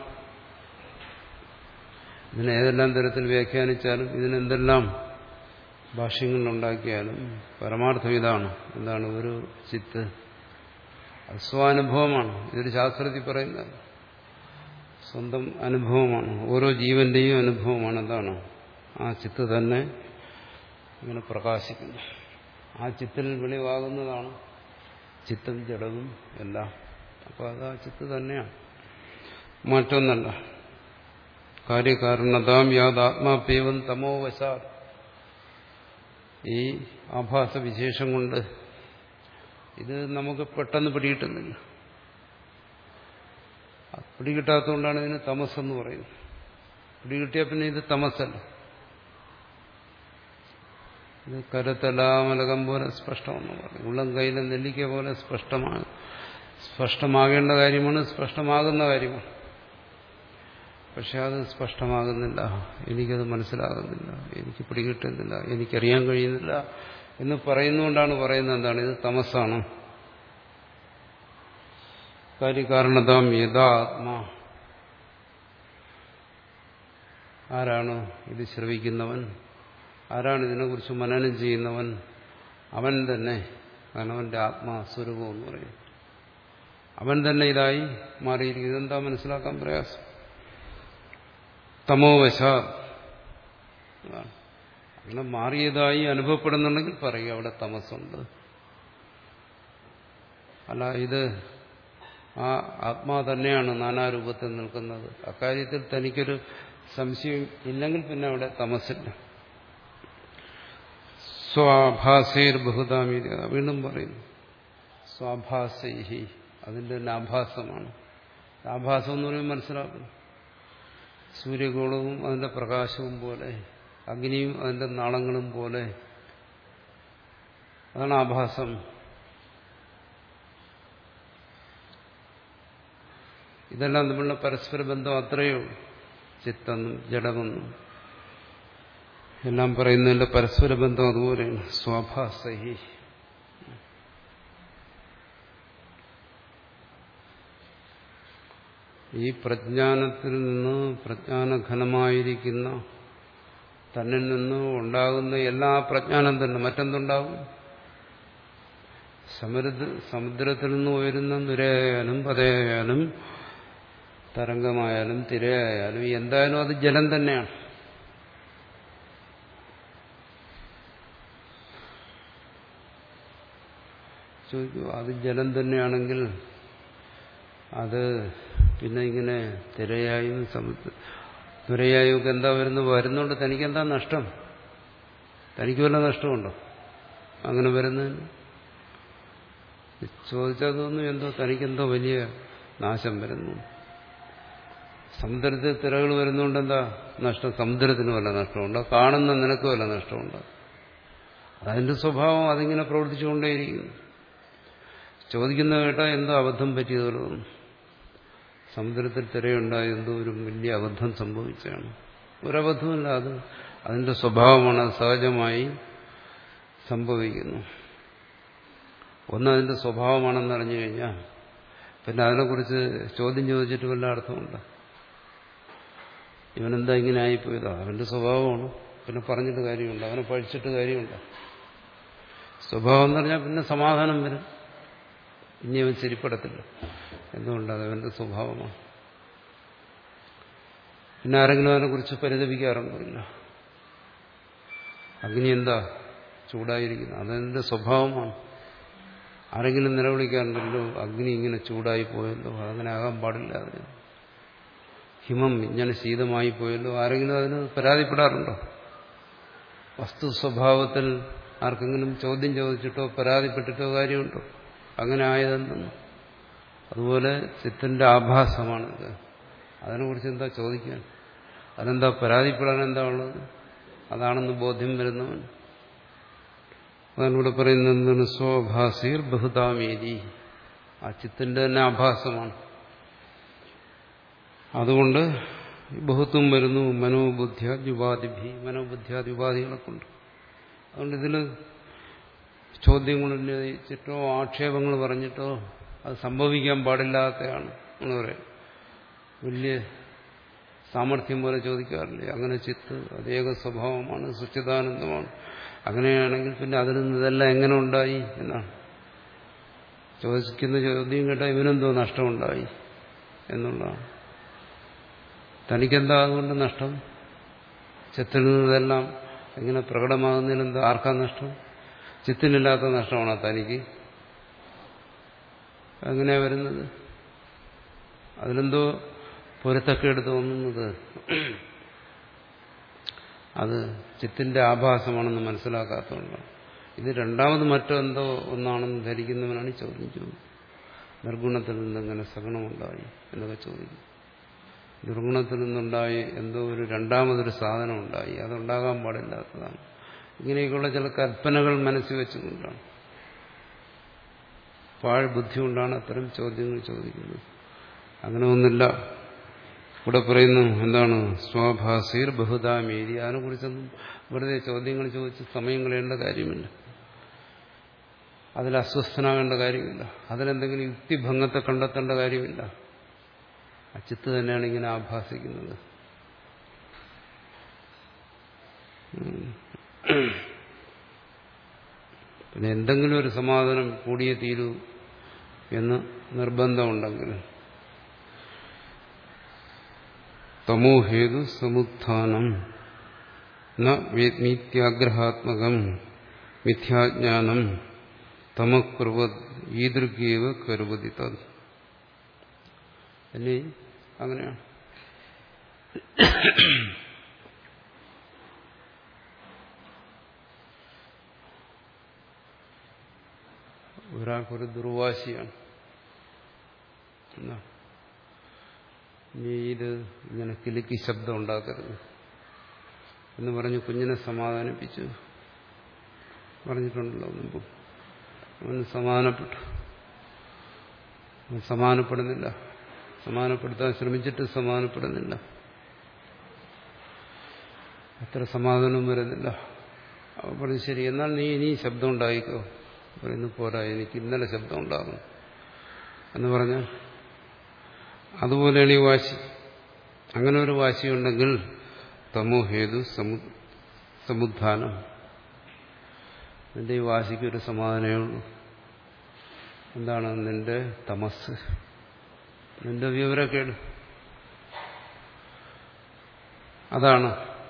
ഇതിനെ ഏതെല്ലാം തരത്തിൽ വ്യാഖ്യാനിച്ചാലും ഇതിനെന്തെല്ലാം ഭാഷ്യങ്ങളുണ്ടാക്കിയാലും പരമാർത്ഥം ഇതാണ് എന്താണ് ഒരു ചിത്ത് അത് സ്വാനുഭവമാണ് ഇതൊരു ശാസ്ത്രത്തിൽ പറയുന്നത് സ്വന്തം അനുഭവമാണ് ഓരോ ജീവന്റെയും അനുഭവമാണ് എന്താണ് ആ ചിത്ത് തന്നെ ഇങ്ങനെ പ്രകാശിക്കുന്നു ആ ചിത്തിൽ വെളിവാകുന്നതാണ് ചിത്തും ജഡവും എല്ലാം അപ്പോൾ അത് ആ ചിത്ത് തന്നെയാണ് മറ്റൊന്നല്ല കാര്യകാരണതാം യാതാത്മാപ്യവം തമോ വശാ ഈ ആഭാസ വിശേഷം കൊണ്ട് ഇത് നമുക്ക് പെട്ടെന്ന് പിടികിട്ടുന്നില്ല പിടികിട്ടാത്തതുകൊണ്ടാണ് ഇതിന് തമസെന്ന് പറയുന്നത് പിടികിട്ടിയാൽ പിന്നെ ഇത് തമസല്ല ഇത് കരുത്തലാമലകം പോലെ സ്പഷ്ടമെന്ന് പറയും ഉള്ളം കയ്യിലെ നെല്ലിക്ക പോലെ സ്പഷ്ടമാണ് സ്പഷ്ടമാകേണ്ട കാര്യമാണ് സ്പഷ്ടമാകുന്ന കാര്യമാണ് പക്ഷെ അത് സ്പഷ്ടമാകുന്നില്ല എനിക്കത് മനസ്സിലാകുന്നില്ല എനിക്ക് പിടികിട്ടുന്നില്ല എനിക്കറിയാൻ കഴിയുന്നില്ല എന്ന് പറയുന്നുകൊണ്ടാണ് പറയുന്നത് എന്താണ് ഇത് തമസാണ് കാര്യകാരണതാം യഥാത്മാ ആരാണ് ഇത് ശ്രവിക്കുന്നവൻ ആരാണ് ഇതിനെക്കുറിച്ച് മനനം ചെയ്യുന്നവൻ അവൻ തന്നെ കാരണം അവന്റെ ആത്മാസ്വരൂപം എന്ന് പറയും അവൻ തന്നെ ഇതായി മാറിയിരിക്കും ഇതെന്താ മനസ്സിലാക്കാൻ പ്രയാസം തമോവശ അങ്ങനെ മാറിയതായി അനുഭവപ്പെടുന്നുണ്ടെങ്കിൽ പറയുക അവിടെ തമസുണ്ട് അല്ല ഇത് ആ ആത്മാ തന്നെയാണ് നാനാരൂപത്തിൽ നിൽക്കുന്നത് അക്കാര്യത്തിൽ തനിക്കൊരു സംശയം ഇല്ലെങ്കിൽ പിന്നെ അവിടെ തമസില്ല സ്വാഭാസൈർ ബഹുദാമി വീണ്ടും പറയുന്നു സ്വാഭാസൈഹി അതിന്റെ തന്നെ ആഭാസമാണ് ആഭാസം എന്ന് പറയുമ്പോൾ മനസ്സിലാക്കുന്നു സൂര്യഗോളവും അതിന്റെ പ്രകാശവും പോലെ അഗ്നിയും അതിന്റെ നാളങ്ങളും പോലെ അതാണ് ആഭാസം ഇതെല്ലാം തമ്മിലുള്ള പരസ്പര ബന്ധം അത്രയേ ഉള്ളൂ ചിത്തെന്നും ജഡമെന്നും എല്ലാം പറയുന്നതിന്റെ പരസ്പര ബന്ധം അതുപോലെയാണ് സ്വാഭാസഹി ഈ പ്രജ്ഞാനത്തിൽ നിന്ന് പ്രജ്ഞാനഘനമായിരിക്കുന്ന തന്നിൽ നിന്ന് ഉണ്ടാകുന്ന എല്ലാ പ്രജ്ഞാനം തന്നെ മറ്റെന്തുണ്ടാകും സമരുദ്ധ സമുദ്രത്തിൽ നിന്ന് ഉയരുന്ന നുരയായാലും പതയായാലും തരംഗമായാലും തിരയായാലും എന്തായാലും അത് ജലം തന്നെയാണ് ചോദിക്കൂ അത് ജലം തന്നെയാണെങ്കിൽ അത് പിന്നെ ഇങ്ങനെ തിരയായും സമുദ്ര തുരയായും ഒക്കെ എന്താ വരുന്നത് വരുന്നുണ്ട് തനിക്കെന്താ നഷ്ടം തനിക്ക് വല്ല നഷ്ടമുണ്ടോ അങ്ങനെ വരുന്നതിന് ചോദിച്ചതൊന്നും എന്തോ തനിക്കെന്തോ വലിയ നാശം വരുന്നു സമുദ്രത്തിൽ തിരകൾ വരുന്നതുകൊണ്ട് എന്താ നഷ്ടം സമുദ്രത്തിന് വല്ല നഷ്ടമുണ്ടോ കാണുന്ന നിനക്ക് വല്ല നഷ്ടമുണ്ടോ അതിന്റെ സ്വഭാവം അതിങ്ങനെ പ്രവർത്തിച്ചുകൊണ്ടേയിരിക്കുന്നു ചോദിക്കുന്ന കേട്ടാൽ എന്തോ അബദ്ധം പറ്റിയതുപോലെ തോന്നും സമുദ്രത്തിൽ തിരയുണ്ടായ എന്തോ ഒരു വലിയ അബദ്ധം സംഭവിച്ചാണ് ഒരബദ്ധമില്ല അത് അതിന്റെ സ്വഭാവമാണ് അത് സഹജമായി സംഭവിക്കുന്നു ഒന്ന് അതിന്റെ സ്വഭാവമാണെന്ന് അറിഞ്ഞു കഴിഞ്ഞാൽ പിന്നെ അതിനെക്കുറിച്ച് ചോദ്യം ചോദിച്ചിട്ട് വല്ല അർത്ഥമുണ്ട് ഇവനെന്താ ഇങ്ങനെ ആയിപ്പോയതോ അവന്റെ സ്വഭാവമാണ് പിന്നെ പറഞ്ഞിട്ട് കാര്യമുണ്ട് അവനെ പഴിച്ചിട്ട് കാര്യമുണ്ട് സ്വഭാവം എന്ന് പറഞ്ഞാൽ പിന്നെ സമാധാനം വരും ഇനി അവൻ ശരിപ്പെടത്തില്ല എന്തുകൊണ്ട് അത് അവന്റെ സ്വഭാവമാണ് പിന്നെ ആരെങ്കിലും അതിനെക്കുറിച്ച് പരിതപിക്കാറുണ്ടോ ഇല്ല അഗ്നി എന്താ ചൂടായിരിക്കുന്നത് അതെന്റെ സ്വഭാവമാണ് ആരെങ്കിലും നിലവിളിക്കാറുണ്ടല്ലോ അഗ്നി ഇങ്ങനെ ചൂടായി പോയല്ലോ അതങ്ങനെ ആകാൻ പാടില്ല അതിന് ഹിമം ഇങ്ങനെ ശീതമായി പോയല്ലോ ആരെങ്കിലും അതിന് പരാതിപ്പെടാറുണ്ടോ വസ്തു സ്വഭാവത്തിൽ ആർക്കെങ്കിലും ചോദ്യം ചോദിച്ചിട്ടോ പരാതിപ്പെട്ടിട്ടോ കാര്യമുണ്ടോ അങ്ങനെ ആയതെന്തെന്ന് അതുപോലെ ചിത്തന്റെ ആഭാസമാണിത് അതിനെക്കുറിച്ച് എന്താ ചോദിക്കാൻ അതെന്താ പരാതിപ്പെടാൻ എന്താ ഉള്ളത് അതാണെന്ന് ബോധ്യം വരുന്നവൻ അതാണ് ഇവിടെ പറയുന്നത് എന്താണ് സ്വഭാസീർ ബഹുതാമേരി ആ ചിത്തിന്റെ തന്നെ ആഭാസമാണ് അതുകൊണ്ട് ബഹുത്വം വരുന്നു മനോബുദ്ധ്യാദ്യുപാധിഭി മനോബുദ്ധ്യാദ്യുപാധികളെ കൊണ്ട് അതുകൊണ്ട് ഇതിൽ ചോദ്യങ്ങൾ ഉന്നയിച്ചിട്ടോ ആക്ഷേപങ്ങൾ പറഞ്ഞിട്ടോ അത് സംഭവിക്കാൻ പാടില്ലാത്തതാണ് എന്ന് പറയാം വലിയ സാമർഥ്യം പോലെ ചോദിക്കാറില്ലേ അങ്ങനെ ചിത്ത് അത് ഏക സ്വഭാവമാണ് സുച്ചിതാനന്ദമാണ് അങ്ങനെയാണെങ്കിൽ പിന്നെ അതിൽ നിന്ന് ഇതെല്ലാം എങ്ങനെ ഉണ്ടായി എന്നാണ് ചോദിക്കുന്ന ചോദ്യം കേട്ടാൽ ഇവനെന്തോ നഷ്ടമുണ്ടായി എന്നുള്ളതാണ് തനിക്കെന്താ അതുകൊണ്ട് നഷ്ടം ചിത്തിൽ നിന്നതെല്ലാം ഇങ്ങനെ പ്രകടമാകുന്നതിനെന്താ ആർക്കാ നഷ്ടം ചിത്തിനില്ലാത്ത നഷ്ടമാണോ തനിക്ക് എങ്ങനെയാ വരുന്നത് അതിലെന്തോ പൊരുത്തക്കേട് തോന്നുന്നത് അത് ചിത്തിന്റെ ആഭാസമാണെന്ന് മനസ്സിലാക്കാത്തതുകൊണ്ടാണ് ഇത് രണ്ടാമത് മറ്റോ എന്തോ ഒന്നാണെന്ന് ധരിക്കുന്നവനാണ് ഈ ചോദ്യം ചോദിക്കുന്നത് നിർഗുണത്തിൽ നിന്നെങ്ങനെ സഗുണമുണ്ടായി എന്നൊക്കെ ചോദിക്കും നിർഗുണത്തിൽ നിന്നുണ്ടായി എന്തോ ഒരു രണ്ടാമതൊരു സാധനം ഉണ്ടായി അതുണ്ടാകാൻ പാടില്ലാത്തതാണ് ഇങ്ങനെയൊക്കെയുള്ള ചില കൽപ്പനകൾ മനസ്സിൽ വെച്ചുകൊണ്ടാണ് പാഴ് ബുദ്ധി കൊണ്ടാണ് അത്തരം ചോദ്യങ്ങൾ ചോദിക്കുന്നത് അങ്ങനെ ഒന്നില്ല ഇവിടെ പറയുന്നു എന്താണ് സ്വാഭാസീർ ബഹുതാമേരി അതിനെക്കുറിച്ചൊന്നും വെറുതെ ചോദ്യങ്ങൾ ചോദിച്ച് സമയം കളയേണ്ട കാര്യമില്ല അതിൽ അസ്വസ്ഥനാകേണ്ട കാര്യമില്ല അതിലെന്തെങ്കിലും യുക്തിഭംഗത്തെ കണ്ടെത്തേണ്ട കാര്യമില്ല അച്ചിത്ത് തന്നെയാണ് ഇങ്ങനെ ആഭാസിക്കുന്നത് പിന്നെ എന്തെങ്കിലും ഒരു സമാധാനം കൂടിയേ തീരൂ എന്ന് നിർബന്ധമുണ്ടെങ്കിൽ തമോഹേതു സമുത്ഥാനം ന മീത്യാഗ്രഹാത്മകം മിഥ്യാജ്ഞാനം തമക്കുർവത് ഈദൃഗീവ കരുവതി തത് ഇനി അങ്ങനെയാണ് ഒരാൾക്കൊരു ദുർവാശിയാണ് എന്നാ നീ ഇത് ഇങ്ങനെ കിലുക്കി ശബ്ദം ഉണ്ടാക്കരുത് എന്ന് പറഞ്ഞ് കുഞ്ഞിനെ സമാധാനിപ്പിച്ചു പറഞ്ഞിട്ടുണ്ടല്ലോ മുമ്പ് അവന് സമാധാനപ്പെട്ടു അവൻ സമാധാനപ്പെടുന്നില്ല സമാധാനപ്പെടുത്താൻ ശ്രമിച്ചിട്ട് സമാധാനപ്പെടുന്നില്ല അത്ര സമാധാനവും വരുന്നില്ല അവൻ പറഞ്ഞു ശരി എന്നാൽ നീ ഇനി ശബ്ദം ഉണ്ടായിക്കോ പറയുന്നു പോരാ എനിക്ക് ഇന്നലെ ശബ്ദം ഉണ്ടാകും എന്ന് പറഞ്ഞാൽ അതുപോലെയാണ് ഈ വാശി അങ്ങനെ ഒരു വാശിയുണ്ടെങ്കിൽ തമോ ഹേതു സമുദ്ധാനം നിന്റെ ഈ വാശിക്ക് ഒരു സമാധാനമേ ഉള്ളൂ എന്താണ് നിന്റെ തമസ് നിന്റെ വിവരക്കേട് അതാണ്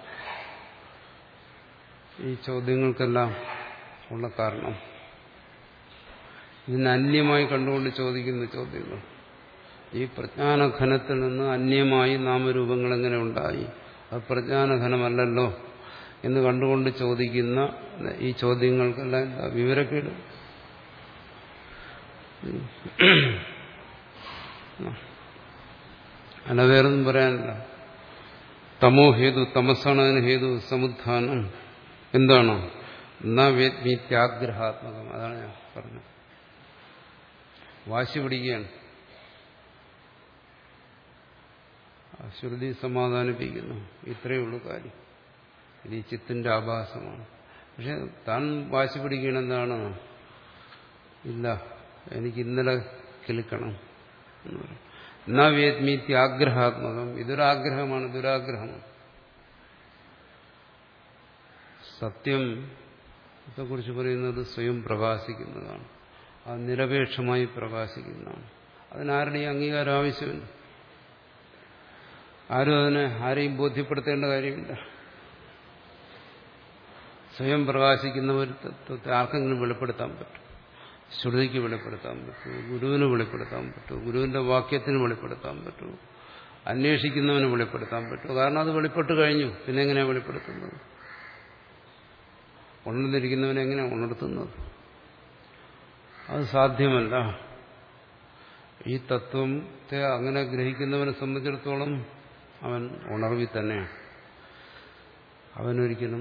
ഈ ചോദ്യങ്ങൾക്കെല്ലാം ഉള്ള കാരണം ഇതിന് അന്യമായി കണ്ടുകൊണ്ട് ചോദിക്കുന്ന ചോദ്യങ്ങൾ ഈ പ്രജ്ഞാനഘനത്തിൽ നിന്ന് അന്യമായി നാമരൂപങ്ങൾ എങ്ങനെ ഉണ്ടായി അത് പ്രജ്ഞാനഘനമല്ലല്ലോ എന്ന് കണ്ടുകൊണ്ട് ചോദിക്കുന്ന ഈ ചോദ്യങ്ങൾക്കെല്ലാം എന്താ വിവരക്കേട് അല്ല വേറൊന്നും പറയാനില്ല തമോ ഹേതു തമസാണ് അതിന് ഹേതു സമുദ്ധാനം എന്താണ് ന വേദ്മീത്യാഗ്രഹാത്മകം അതാണ് ഞാൻ പറഞ്ഞത് വാശി പിടിക്കുകയാണ് ശ്രുതി സമാധാനിപ്പിക്കുന്നു ഇത്രയേ ഉള്ളൂ കാര്യം ഇത് ഈ ചിത്തിന്റെ ആഭാസമാണ് പക്ഷെ താൻ വാശി പിടിക്കണം എന്താണ് ഇല്ല എനിക്ക് ഇന്നലെ കിളിക്കണം എന്ന് പറയും എന്നാ വേദ്മീത്തി ആഗ്രഹാത്മകം ഇതൊരാഗ്രഹമാണ് ദുരാഗ്രഹമാണ് സത്യം കുറിച്ച് പറയുന്നത് സ്വയം പ്രകാശിക്കുന്നതാണ് അത് നിരപേക്ഷമായി പ്രകാശിക്കുന്നതാണ് അതിനാരുടെയും അംഗീകാരം ആവശ്യമില്ല ആരും അതിനെ ആരെയും ബോധ്യപ്പെടുത്തേണ്ട കാര്യമില്ല സ്വയം പ്രകാശിക്കുന്ന ഒരു തത്വത്തെ ആർക്കെങ്കിലും വെളിപ്പെടുത്താൻ പറ്റും ശ്രുതിക്ക് വെളിപ്പെടുത്താൻ പറ്റും ഗുരുവിന് വെളിപ്പെടുത്താൻ പറ്റും ഗുരുവിന്റെ വാക്യത്തിന് വെളിപ്പെടുത്താൻ പറ്റും അന്വേഷിക്കുന്നവന് വെളിപ്പെടുത്താൻ പറ്റും കാരണം അത് വെളിപ്പെട്ട് കഴിഞ്ഞു പിന്നെ എങ്ങനെയാണ് വെളിപ്പെടുത്തുന്നത് ഉണർന്നിരിക്കുന്നവനെ എങ്ങനെയാണ് ഉണർത്തുന്നത് അത് സാധ്യമല്ല ഈ തത്വത്തെ അങ്ങനെ ഗ്രഹിക്കുന്നവനെ സംബന്ധിച്ചിടത്തോളം അവൻ ഉണർവിൽ തന്നെയാണ് അവനൊരിക്കലും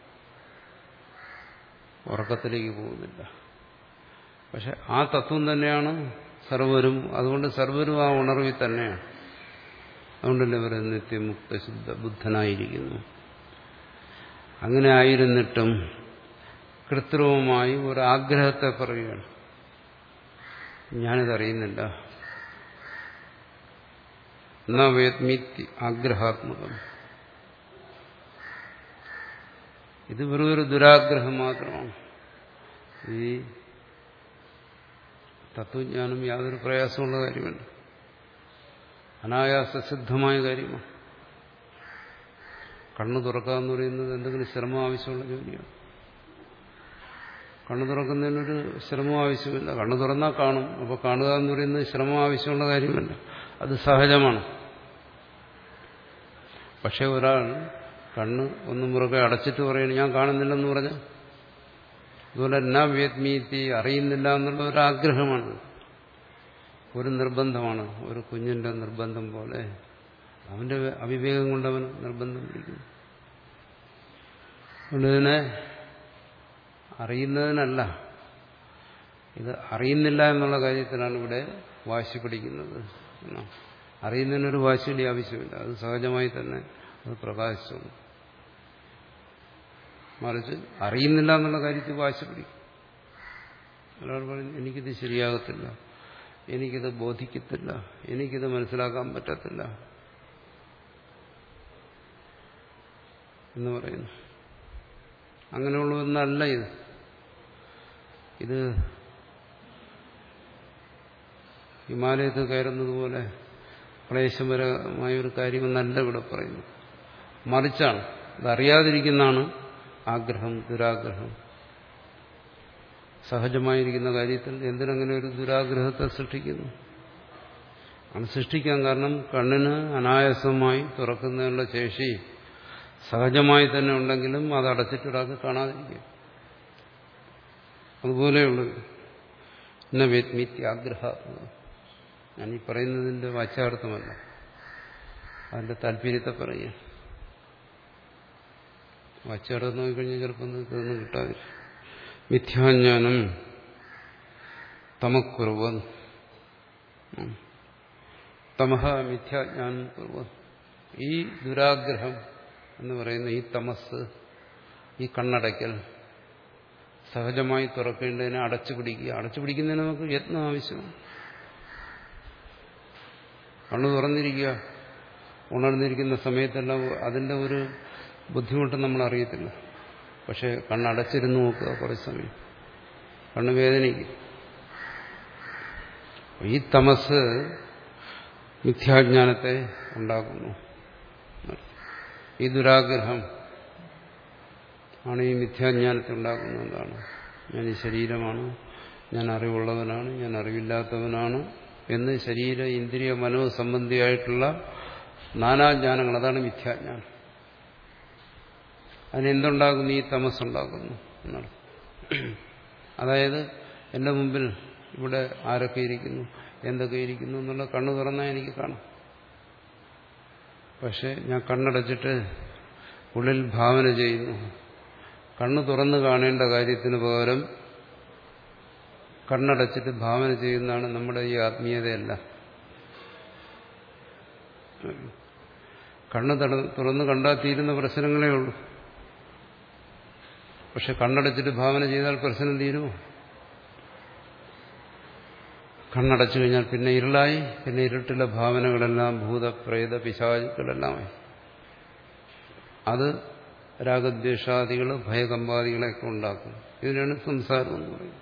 ഉറക്കത്തിലേക്ക് പോകുന്നില്ല പക്ഷെ ആ തത്വം തന്നെയാണ് സർവരും അതുകൊണ്ട് സർവരും ആ ഉണർവിൽ തന്നെയാണ് അതുകൊണ്ടല്ലേ ഇവർ നിത്യമുക്ത ശുദ്ധ ബുദ്ധനായിരിക്കുന്നു അങ്ങനെ ആയിരുന്നിട്ടും കൃത്രിമമായി ഒരു ആഗ്രഹത്തെ പറയുകയാണ് ഞാനിതറിയുന്നില്ല എന്നാ വേദ്മീത്തി ആഗ്രഹാത്മകം ഇത് വെറും ഒരു ദുരാഗ്രഹം മാത്രമാണ് ഈ തത്വജ്ഞാനം യാതൊരു പ്രയാസമുള്ള കാര്യമല്ല അനായാസസിദ്ധമായ കാര്യമാണ് കണ്ണു തുറക്കുക എന്ന് പറയുന്നത് എന്തെങ്കിലും ശ്രമം ആവശ്യമുള്ള ജോലിയാണ് കണ്ണു തുറക്കുന്നതിനൊരു ശ്രമം ആവശ്യമില്ല കണ്ണു തുറന്നാൽ കാണും അപ്പോൾ കാണുക എന്ന് പറയുന്നത് ശ്രമം ആവശ്യമുള്ള കാര്യമല്ല അത് സഹജമാണ് പക്ഷെ ഒരാൾ കണ്ണ് ഒന്ന് മുറുകെ അടച്ചിട്ട് പറയണം ഞാൻ കാണുന്നില്ലെന്ന് പറഞ്ഞാൽ അതുപോലെ എന്നാ വേദ്മീത്തി അറിയുന്നില്ല എന്നുള്ള ഒരു ആഗ്രഹമാണ് ഒരു നിർബന്ധമാണ് ഒരു കുഞ്ഞിന്റെ നിർബന്ധം പോലെ അവന്റെ അവിവേകം കൊണ്ട് അവൻ നിർബന്ധം പിടിക്കുന്നു അതുകൊണ്ട് ഇതിനെ അറിയുന്നതിനല്ല ഇത് അറിയുന്നില്ല എന്നുള്ള കാര്യത്തിലാണ് ഇവിടെ വാശി പിടിക്കുന്നത് എന്നാണ് അറിയുന്നതിനൊരു വാശിയുടെ ആവശ്യമില്ല അത് സഹജമായി തന്നെ അത് പ്രകാശിച്ചു മറിച്ച് അറിയുന്നില്ല എന്നുള്ള കാര്യത്തിൽ വാശി പിടിക്കും ഒരാൾ പറയും എനിക്കിത് ശരിയാകത്തില്ല എനിക്കിത് ബോധിക്കത്തില്ല എനിക്കിത് മനസ്സിലാക്കാൻ പറ്റത്തില്ല എന്ന് പറയുന്നു അങ്ങനെയുള്ള ഒന്നല്ല ഇത് ഇത് ഹിമാലയത്തിൽ കയറുന്നത് പോലെ ക്ലേശപരമായ ഒരു കാര്യമെന്നല്ല ഇവിടെ പറയുന്നു മറിച്ചാണ് ഇതറിയാതിരിക്കുന്നതാണ് ആഗ്രഹം ദുരാഗ്രഹം സഹജമായിരിക്കുന്ന കാര്യത്തിൽ എന്തിനങ്ങനെ ഒരു ദുരാഗ്രഹത്തെ സൃഷ്ടിക്കുന്നു അത് സൃഷ്ടിക്കാൻ കാരണം കണ്ണിന് അനായാസമായി തുറക്കുന്നതിനുള്ള ശേഷി സഹജമായി തന്നെ ഉണ്ടെങ്കിലും അത് അടച്ചിട്ട് ഒരാൾക്ക് കാണാതിരിക്കുക അതുപോലെയുള്ളത് ഇന്ന വേത്മീത്യാഗ്രഹാത്മകം ഞാൻ ഈ പറയുന്നതിന്റെ വാച്യാർത്ഥമല്ല അതിന്റെ താല്പര്യത്തെ പറയുക വാച്യാർത്ഥം നോക്കിക്കഴിഞ്ഞാൽ ചിലപ്പോൾ ഇതൊന്നും കിട്ടാതിരിക്കും മിഥ്യാജ്ഞാനം തമക്കുറവൻ തമഹ മിഥ്യാജ്ഞാനം കുറുവൻ ഈ ദുരാഗ്രഹം എന്ന് പറയുന്ന ഈ തമസ് ഈ കണ്ണടയ്ക്കൽ സഹജമായി തുറക്കേണ്ടതിനെ അടച്ചു പിടിക്കുക അടച്ചു പിടിക്കുന്നതിന് നമുക്ക് യത്നം ആവശ്യമാണ് കണ്ണു തുറന്നിരിക്കുക ഉണർന്നിരിക്കുന്ന സമയത്തെല്ലാം അതിൻ്റെ ഒരു ബുദ്ധിമുട്ട് നമ്മൾ അറിയത്തില്ല പക്ഷെ കണ്ണടച്ചിരുന്ന് നോക്കുക കുറച്ച് സമയം കണ്ണ് വേദനിക്കും ഈ തമസ് മിഥ്യാജ്ഞാനത്തെ ഉണ്ടാക്കുന്നു ഈ ദുരാഗ്രഹം ആണ് ഈ മിഥ്യാജ്ഞാനത്തെ ഉണ്ടാക്കുന്നതാണ് ഞാൻ ഈ ശരീരമാണ് ഞാൻ അറിവുള്ളവനാണ് ഞാൻ അറിവില്ലാത്തവനാണ് എന്ന് ശരീര ഇന്ദ്രിയ മനോസംബന്ധിയായിട്ടുള്ള നാനാജ്ഞാനങ്ങൾ അതാണ് മിഥ്യാജ്ഞാനം അതിനെന്തുണ്ടാകുന്നു ഈ തമസ്സുണ്ടാകുന്നു എന്നാണ് അതായത് എൻ്റെ മുമ്പിൽ ഇവിടെ ആരൊക്കെ ഇരിക്കുന്നു എന്തൊക്കെ ഇരിക്കുന്നു എന്നുള്ള കണ്ണു തുറന്നാൽ എനിക്ക് കാണാം പക്ഷെ ഞാൻ കണ്ണടച്ചിട്ട് ഉള്ളിൽ ഭാവന ചെയ്യുന്നു കണ്ണ് തുറന്നു കാണേണ്ട കാര്യത്തിന് പകരം കണ്ണടച്ചിട്ട് ഭാവന ചെയ്യുന്നതാണ് നമ്മുടെ ഈ ആത്മീയതയല്ല കണ്ണ് തുറന്ന് കണ്ടാൽ തീരുന്ന പ്രശ്നങ്ങളേ ഉള്ളൂ പക്ഷെ കണ്ണടച്ചിട്ട് ഭാവന ചെയ്താൽ പ്രശ്നം തീരുമോ കണ്ണടച്ചു കഴിഞ്ഞാൽ പിന്നെ ഇരുളായി പിന്നെ ഇരുട്ടിലെ ഭാവനകളെല്ലാം ഭൂതപ്രേത പിശാചുക്കളെല്ലാമായി അത് രാഗദ്വേഷാദികൾ ഭയകമ്പാദികളെയൊക്കെ ഉണ്ടാക്കും ഇതിനാണ് സംസാരം എന്ന് പറയുന്നത്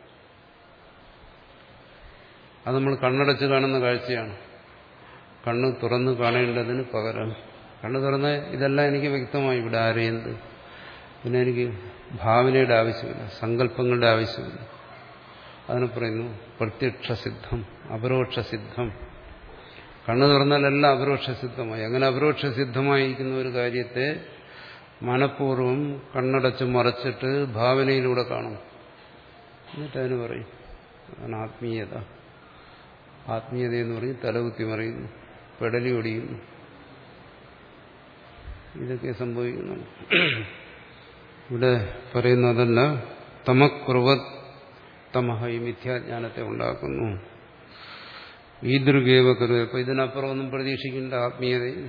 അത് നമ്മൾ കണ്ണടച്ച് കാണുന്ന കാഴ്ചയാണ് കണ്ണ് തുറന്ന് കാണേണ്ടതിന് പകരം കണ്ണ് തുറന്ന് ഇതെല്ലാം എനിക്ക് വ്യക്തമായി ഇവിടെ ആരെയുണ്ട് പിന്നെ എനിക്ക് ഭാവനയുടെ ആവശ്യമില്ല സങ്കല്പങ്ങളുടെ ആവശ്യമില്ല അതിന് പറയുന്നു പ്രത്യക്ഷസിദ്ധം അപരോക്ഷസിദ്ധം കണ്ണു തുറന്നാലെല്ലാം അപരോക്ഷസിദ്ധമായി അങ്ങനെ അപരോക്ഷസിദ്ധമായിരിക്കുന്ന ഒരു കാര്യത്തെ മനഃപൂർവ്വം കണ്ണടച്ച് മറച്ചിട്ട് ഭാവനയിലൂടെ കാണും എന്നിട്ട് അതിന് പറയും അതാണ് ആത്മീയത ആത്മീയത എന്ന് പറഞ്ഞ് തലകുത്തി മറിയുന്നു പെടലി ഒടിയുന്നു ഇതൊക്കെ സംഭവിക്കുന്നു ഇവിടെ പറയുന്നതല്ല തമക്കുറുവത് തമഹ ഈ മിഥ്യാജ്ഞാനത്തെ ഉണ്ടാക്കുന്നു ഈ ദുർഗേവ കരു അപ്പൊ ഇതിനപ്പുറം ഒന്നും പ്രതീക്ഷിക്കേണ്ട ആത്മീയതയിൽ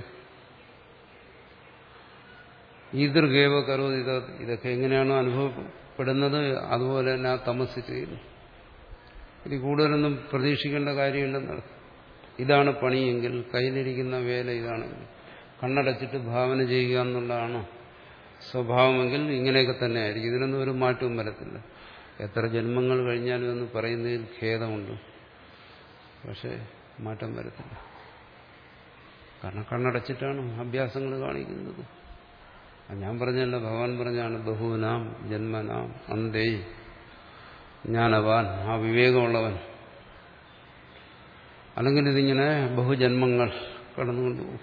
ഈ ദുർഗേവ കരു ഇത് ഇതൊക്കെ എങ്ങനെയാണോ അനുഭവപ്പെടുന്നത് അതുപോലെ തന്നെ ആ തമസ് ചെയ്യുന്നു ഇത് കൂടുതലൊന്നും പ്രതീക്ഷിക്കേണ്ട കാര്യമില്ലെന്നാണ് ഇതാണ് പണിയെങ്കിൽ കയ്യിലിരിക്കുന്ന വേല ഇതാണെങ്കിൽ കണ്ണടച്ചിട്ട് ഭാവന ചെയ്യുക എന്നുള്ളതാണ് സ്വഭാവമെങ്കിൽ ഇങ്ങനെയൊക്കെ തന്നെ ആയിരിക്കും ഇതിനൊന്നും ഒരു മാറ്റവും വരത്തില്ല എത്ര ജന്മങ്ങൾ കഴിഞ്ഞാലും എന്ന് പറയുന്നതിൽ ഖേദമുണ്ട് പക്ഷെ മാറ്റം വരത്തില്ല കാരണം കണ്ണടച്ചിട്ടാണ് അഭ്യാസങ്ങൾ കാണിക്കുന്നത് ഞാൻ പറഞ്ഞല്ല ഭഗവാൻ പറഞ്ഞാണ് ബഹുനാം ജന്മനാം അന്തേ ജ്ഞാനവാൻ ആ വിവേകമുള്ളവൻ അല്ലെങ്കിൽ ഇതിങ്ങനെ ബഹുജന്മങ്ങൾ കടന്നുകൊണ്ടുപോകും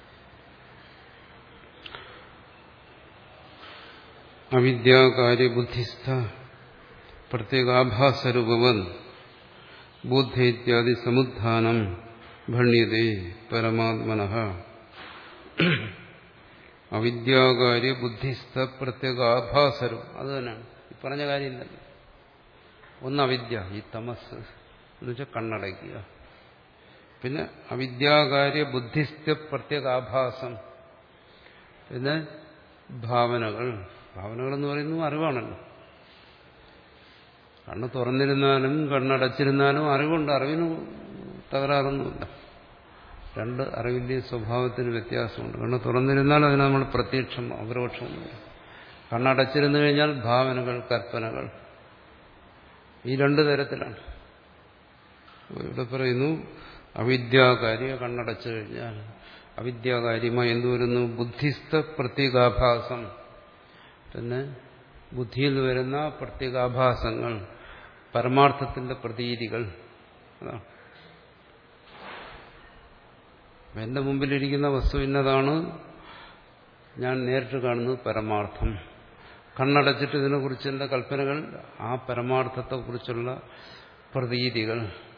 അവിദ്യാകാര്യബുദ്ധിസ്ഥ പ്രത്യേകാഭാസരൂപവൻ ബുദ്ധി ഇത്യാദി സമുത്ഥാനം ഭണ്യതേ പരമാത്മന അവിദ്യാകാര്യ ബുദ്ധിസ്ഥ പ്രത്യേകാഭാസരം അത് തന്നെയാണ് ഈ പറഞ്ഞ കാര്യമില്ലല്ലോ ഒന്ന് അവിദ്യ ഈ തമസ് എന്ന് വെച്ചാൽ കണ്ണടയ്ക്കുക പിന്നെ അവിദ്യാകാര്യ ബുദ്ധിസ്ഥ പ്രത്യേകാഭാസം പിന്നെ ഭാവനകൾ ഭാവനകൾ എന്ന് പറയുന്നത് അറിവാണല്ലോ കണ്ണ് തുറന്നിരുന്നാലും കണ്ണടച്ചിരുന്നാലും അറിവുണ്ട് അറിവിന് തകരാറൊന്നുമില്ല രണ്ട് അറിവിന്റെ സ്വഭാവത്തിന് വ്യത്യാസമുണ്ട് കണ്ണ് തുറന്നിരുന്നാൽ അതിന് നമ്മൾ പ്രത്യക്ഷം അപരോക്ഷം കണ്ണടച്ചിരുന്നു കഴിഞ്ഞാൽ ഭാവനകൾ കൽപ്പനകൾ ഈ രണ്ട് തരത്തിലാണ് ഇവിടെ പറയുന്നു അവിദ്യാകാര്യ കണ്ണടച്ചു കഴിഞ്ഞാൽ അവിദ്യാകാര്യമായി എന്തു വരുന്നു ബുദ്ധിസ്ഥ പ്രത്യേകാഭാസം പിന്നെ ബുദ്ധിയിൽ വരുന്ന പ്രത്യേകാഭാസങ്ങൾ പരമാർത്ഥത്തിന്റെ പ്രതീതികൾ അതാണ് എന്റെ മുമ്പിലിരിക്കുന്ന വസ്തു ഇന്നതാണ് ഞാൻ നേരിട്ട് കാണുന്നത് പരമാർത്ഥം കണ്ണടച്ചിട്ട് ഇതിനെക്കുറിച്ച് എന്റെ കൽപ്പനകൾ ആ പരമാർത്ഥത്തെക്കുറിച്ചുള്ള പ്രതീതികൾ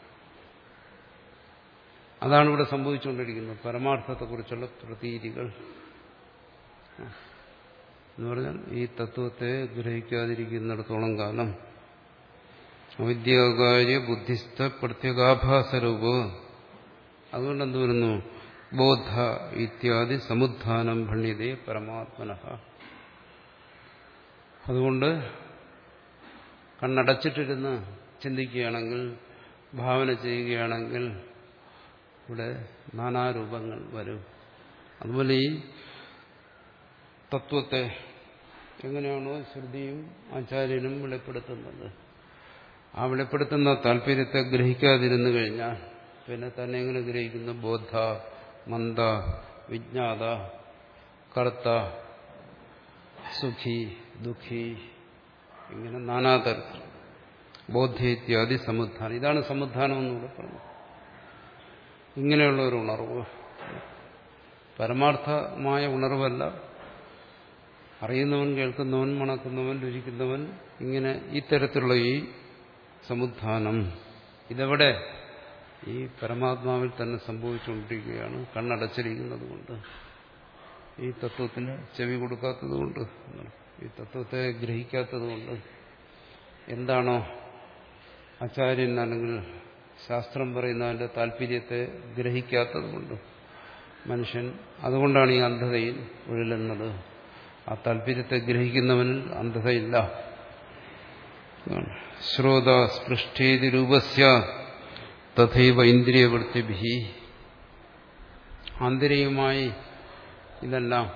അതാണ് ഇവിടെ സംഭവിച്ചുകൊണ്ടിരിക്കുന്നത് പരമാർത്ഥത്തെക്കുറിച്ചുള്ള പ്രതീതികൾ എന്ന് പറഞ്ഞാൽ ഈ തത്വത്തെ ഗ്രഹിക്കാതിരിക്കുന്നിടത്തോളം കാലം അവിദ്യാകാര്യ ബുദ്ധിസ്ഥ പ്രത്യേകാഭാസരൂപ അതുകൊണ്ട് എന്ത് വരുന്നു ബോധ ഇത്യാദി സമുത്ഥാനം ഭണ്യതേ പരമാത്മന അതുകൊണ്ട് കണ്ണടച്ചിട്ടിരുന്ന് ചിന്തിക്കുകയാണെങ്കിൽ ഭാവന ചെയ്യുകയാണെങ്കിൽ ഇവിടെ നാനാരൂപങ്ങൾ വരും അതുപോലെ ഈ തത്വത്തെ എങ്ങനെയാണോ ശ്രുതിയും ആചാര്യനും വെളിപ്പെടുത്തുന്നത് ആ വെളിപ്പെടുത്തുന്ന താല്പര്യത്തെ ഗ്രഹിക്കാതിരുന്നു കഴിഞ്ഞാൽ പിന്നെ തന്നെ എങ്ങനെ ഗ്രഹിക്കുന്നു ബോധ മന്ദ വിജ്ഞാത കർത്ത സുഖി ദുഃഖി ഇങ്ങനെ നാനാതരത്തിൽ ബോധ്യ ഇത്യാദി സമുദ്ധാനം ഇതാണ് സമുദ്ധാനം എന്നിവിടെ പറഞ്ഞു ഇങ്ങനെയുള്ള ഒരു ഉണർവ് പരമാർത്ഥമായ ഉണർവല്ല അറിയുന്നവൻ കേൾക്കുന്നവൻ മണക്കുന്നവൻ രുചിക്കുന്നവൻ ഇങ്ങനെ ഇത്തരത്തിലുള്ള ഈ സമുദ്ധാനം ഇതെവിടെ ഈ പരമാത്മാവിൽ തന്നെ സംഭവിച്ചുകൊണ്ടിരിക്കുകയാണ് കണ്ണടച്ചിരിക്കുന്നത് കൊണ്ട് ഈ തത്വത്തിന് ചെവി കൊടുക്കാത്തത് കൊണ്ട് ഈ തത്വത്തെ ഗ്രഹിക്കാത്തതുകൊണ്ട് എന്താണോ ആചാര്യൻ അല്ലെങ്കിൽ ശാസ്ത്രം പറയുന്ന അതിന്റെ താല്പര്യത്തെ ഗ്രഹിക്കാത്തതുകൊണ്ട് മനുഷ്യൻ അതുകൊണ്ടാണ് ഈ അന്ധതയിൽ ഉഴലുന്നത് ആ താല്പര്യത്തെ ഗ്രഹിക്കുന്നവനിൽ അന്ധതയില്ല ശ്രോത സ്പൃഷ്ടേതി രൂപസ്യ തഥൈവ ഇന്ദ്രിയവൃത്തിഭി ആന്തരികമായി ഇതെല്ലാം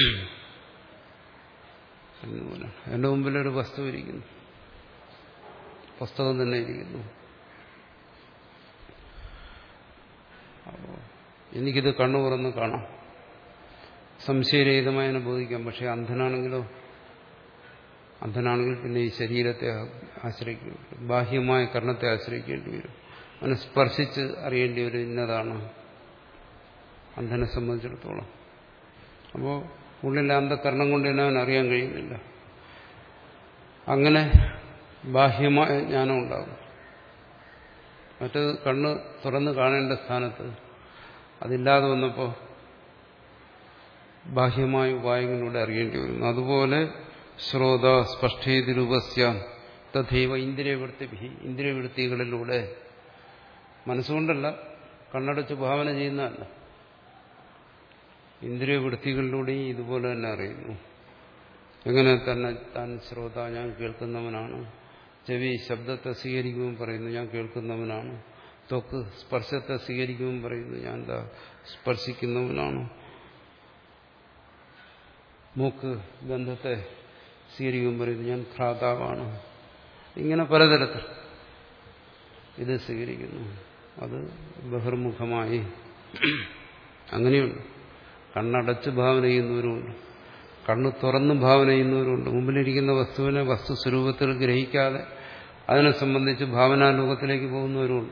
എന്റെ മുമ്പിലൊരു വസ്തു ഇരിക്കുന്നു പുസ്തകം തന്നെ ഇരിക്കുന്നു അപ്പോൾ എനിക്കിത് കണ്ണു തുറന്ന് കാണാം സംശയരഹിതമായി അനുഭവിക്കാം പക്ഷെ അന്ധനാണെങ്കിലോ അന്ധനാണെങ്കിൽ പിന്നെ ഈ ശരീരത്തെ ആശ്രയിക്കേണ്ടി വരും ബാഹ്യമായ കർണത്തെ ആശ്രയിക്കേണ്ടി വരും അവനെ സ്പർശിച്ച് അറിയേണ്ടി വരും ഇന്നതാണ് അന്ധനെ സംബന്ധിച്ചിടത്തോളം അപ്പോൾ ഉള്ളിലെ അന്ധകരണം കൊണ്ട് തന്നെ അവൻ അറിയാൻ കഴിയുന്നില്ല അങ്ങനെ ബാഹ്യമായ ജ്ഞാനം ഉണ്ടാകും മറ്റത് കണ്ണ് തുറന്ന് കാണേണ്ട സ്ഥാനത്ത് അതില്ലാതെ വന്നപ്പോൾ ബാഹ്യമായ ഉപായങ്ങളിലൂടെ അറിയേണ്ടി വരുന്നു അതുപോലെ ശ്രോത സ്പഷ്ടേതി രൂപസ്യ തഥൈവ ഇന്ദ്രിയവൃത്തി ഇന്ദ്രിയവൃത്തികളിലൂടെ മനസ്സുകൊണ്ടല്ല കണ്ണടച്ച് ഭാവന ചെയ്യുന്നതല്ല ഇന്ദ്രിയവൃത്തികളിലൂടെയും ഇതുപോലെ തന്നെ അറിയുന്നു എങ്ങനെ തന്നെ താൻ ശ്രോത ഞാൻ കേൾക്കുന്നവനാണ് ചെവി ശബ്ദത്തെ സ്വീകരിക്കുമ്പോൾ പറയുന്നു ഞാൻ കേൾക്കുന്നവനാണ് ത്വക്ക് സ്പർശത്തെ സ്വീകരിക്കുമ്പോൾ പറയുന്നു ഞാൻ എന്താ സ്പർശിക്കുന്നവനാണ് മൂക്ക് ഗന്ധത്തെ സ്വീകരിക്കുമ്പോൾ പറയുന്നു ഞാൻ ഘ്രാതാവാണ് ഇങ്ങനെ പലതരത്തിൽ ഇത് സ്വീകരിക്കുന്നു അത് ബഹിർമുഖമായി അങ്ങനെയുണ്ട് കണ്ണടച്ച് ഭാവന ചെയ്യുന്നവരുമുണ്ട് കണ്ണ് തുറന്ന് ഭാവന ചെയ്യുന്നവരുണ്ട് മുമ്പിലിരിക്കുന്ന വസ്തുവിനെ വസ്തു സ്വരൂപത്തിൽ ഗ്രഹിക്കാതെ അതിനെ സംബന്ധിച്ച് ഭാവനാലോകത്തിലേക്ക് പോകുന്നവരുമുണ്ട്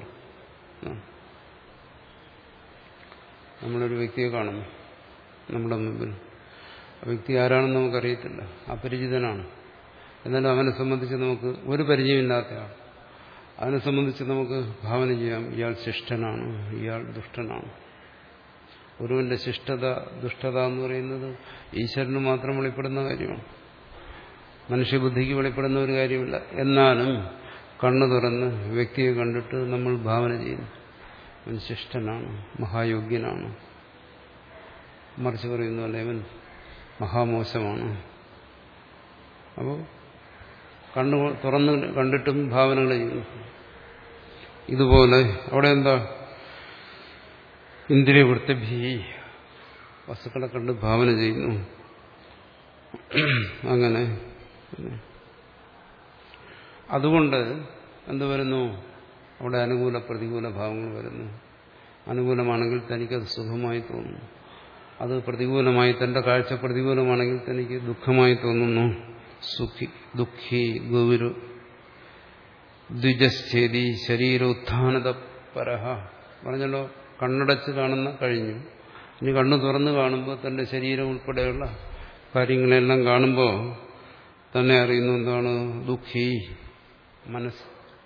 നമ്മളൊരു വ്യക്തിയെ കാണുന്നു നമ്മുടെ മുമ്പിൽ ആ വ്യക്തി ആരാണെന്ന് നമുക്കറിയത്തില്ല അപരിചിതനാണ് എന്നാലും അവനെ സംബന്ധിച്ച് നമുക്ക് ഒരു പരിചയമില്ലാത്തയാൾ അതിനെ സംബന്ധിച്ച് നമുക്ക് ഭാവന ചെയ്യാം ഇയാൾ ശിഷ്ടനാണ് ഇയാൾ ദുഷ്ടനാണ് ഒരുവന്റെ ശിഷ്ടത ദുഷ്ടത എന്ന് പറയുന്നത് ഈശ്വരന് മാത്രം വെളിപ്പെടുന്ന കാര്യമാണ് മനുഷ്യബുദ്ധിക്ക് വെളിപ്പെടുന്ന ഒരു കാര്യമില്ല എന്നാലും കണ്ണു തുറന്ന് വ്യക്തിയെ കണ്ടിട്ട് നമ്മൾ ഭാവന ചെയ്യുന്നു അവൻ ശിഷ്ടനാണ് മഹായോഗ്യനാണ് മറിച്ച് പറയുന്നു അല്ലെ അവൻ മഹാമോശമാണ് അപ്പോൾ കണ്ണു തുറന്ന് കണ്ടിട്ടും ഭാവനകൾ ചെയ്യുന്നു ഇതുപോലെ അവിടെ എന്താ ഇന്ദ്രിയവൃത്തിഭി വസ്തുക്കളെ കണ്ട് ഭാവന ചെയ്യുന്നു അങ്ങനെ അതുകൊണ്ട് എന്ത് വരുന്നു അവിടെ അനുകൂല പ്രതികൂല ഭാവങ്ങൾ വരുന്നു അനുകൂലമാണെങ്കിൽ തനിക്കത് സുഖമായി തോന്നുന്നു അത് പ്രതികൂലമായി തന്റെ കാഴ്ച പ്രതികൂലമാണെങ്കിൽ തനിക്ക് ദുഃഖമായി തോന്നുന്നു സുഖി ദുഃഖി ഗൗരു ദ്വിജശ്ചേതി ശരീരോത്ഥാനത പരഹ പറഞ്ഞല്ലോ കണ്ണടച്ച് കാണുന്ന കഴിഞ്ഞു ഇനി കണ്ണു തുറന്ന് കാണുമ്പോൾ തന്റെ ശരീരം ഉൾപ്പെടെയുള്ള കാര്യങ്ങളെല്ലാം കാണുമ്പോൾ തന്നെ അറിയുന്നു എന്താണ് ദുഃഖി മനസ്സ്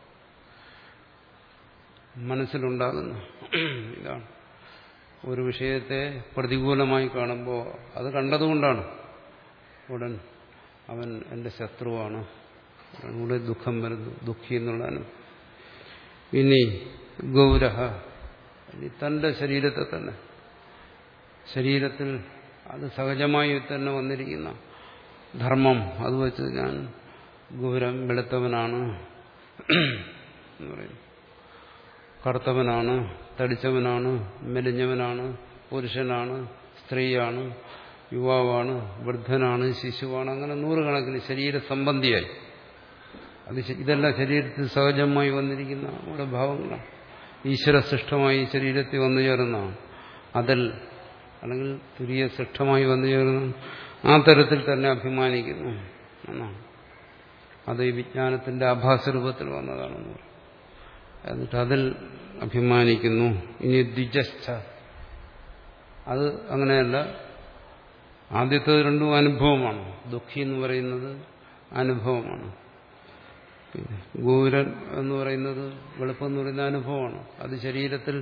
മനസ്സിലുണ്ടാകുന്നു ഇതാണ് ഒരു വിഷയത്തെ പ്രതികൂലമായി കാണുമ്പോൾ അത് കണ്ടതുകൊണ്ടാണ് ഉടൻ അവൻ എൻ്റെ ശത്രുവാണ് കൂടെ ദുഃഖം വരുന്നു ദുഃഖി എന്നുള്ളതാണ് ഇനി ഗൗരഹ തന്റെ ശരീരത്തെ തന്നെ ശരീരത്തിൽ അത് സഹജമായി തന്നെ വന്നിരിക്കുന്ന ധർമ്മം അത് വെച്ച് ഞാൻ ഗൗരം വെളുത്തവനാണ് എന്ന് പറയും കറുത്തവനാണ് തടിച്ചവനാണ് മെലിഞ്ഞവനാണ് പുരുഷനാണ് സ്ത്രീയാണ് യുവാവാണ് വൃദ്ധനാണ് ശിശുവാണ് അങ്ങനെ നൂറുകണക്കിന് ശരീര സംബന്ധിയായി അത് ഇതെല്ലാം ശരീരത്തിൽ സഹജമായി വന്നിരിക്കുന്ന നമ്മുടെ ഭാവങ്ങളാണ് ഈശ്വര സൃഷ്ടമായി ശരീരത്തിൽ വന്നു ചേർന്നതാണ് അതിൽ അല്ലെങ്കിൽ തുരിയ സൃഷ്ടമായി വന്നു ചേർന്ന ആ തരത്തിൽ തന്നെ അഭിമാനിക്കുന്നു എന്നാണ് അത് ഈ വിജ്ഞാനത്തിന്റെ ആഭാസ രൂപത്തിൽ വന്നതാണെന്ന് പറയും എന്നിട്ട് അതിൽ അഭിമാനിക്കുന്നു ഇനി ദ്വിജസ്ഥ അത് അങ്ങനെയല്ല ആദ്യത്തെ രണ്ടും അനുഭവമാണ് ദുഃഖി എന്ന് പറയുന്നത് അനുഭവമാണ് പിന്നെ ഗൂരൻ എന്ന് പറയുന്നത് വെളുപ്പം എന്ന് പറയുന്ന അനുഭവമാണ് അത് ശരീരത്തിൽ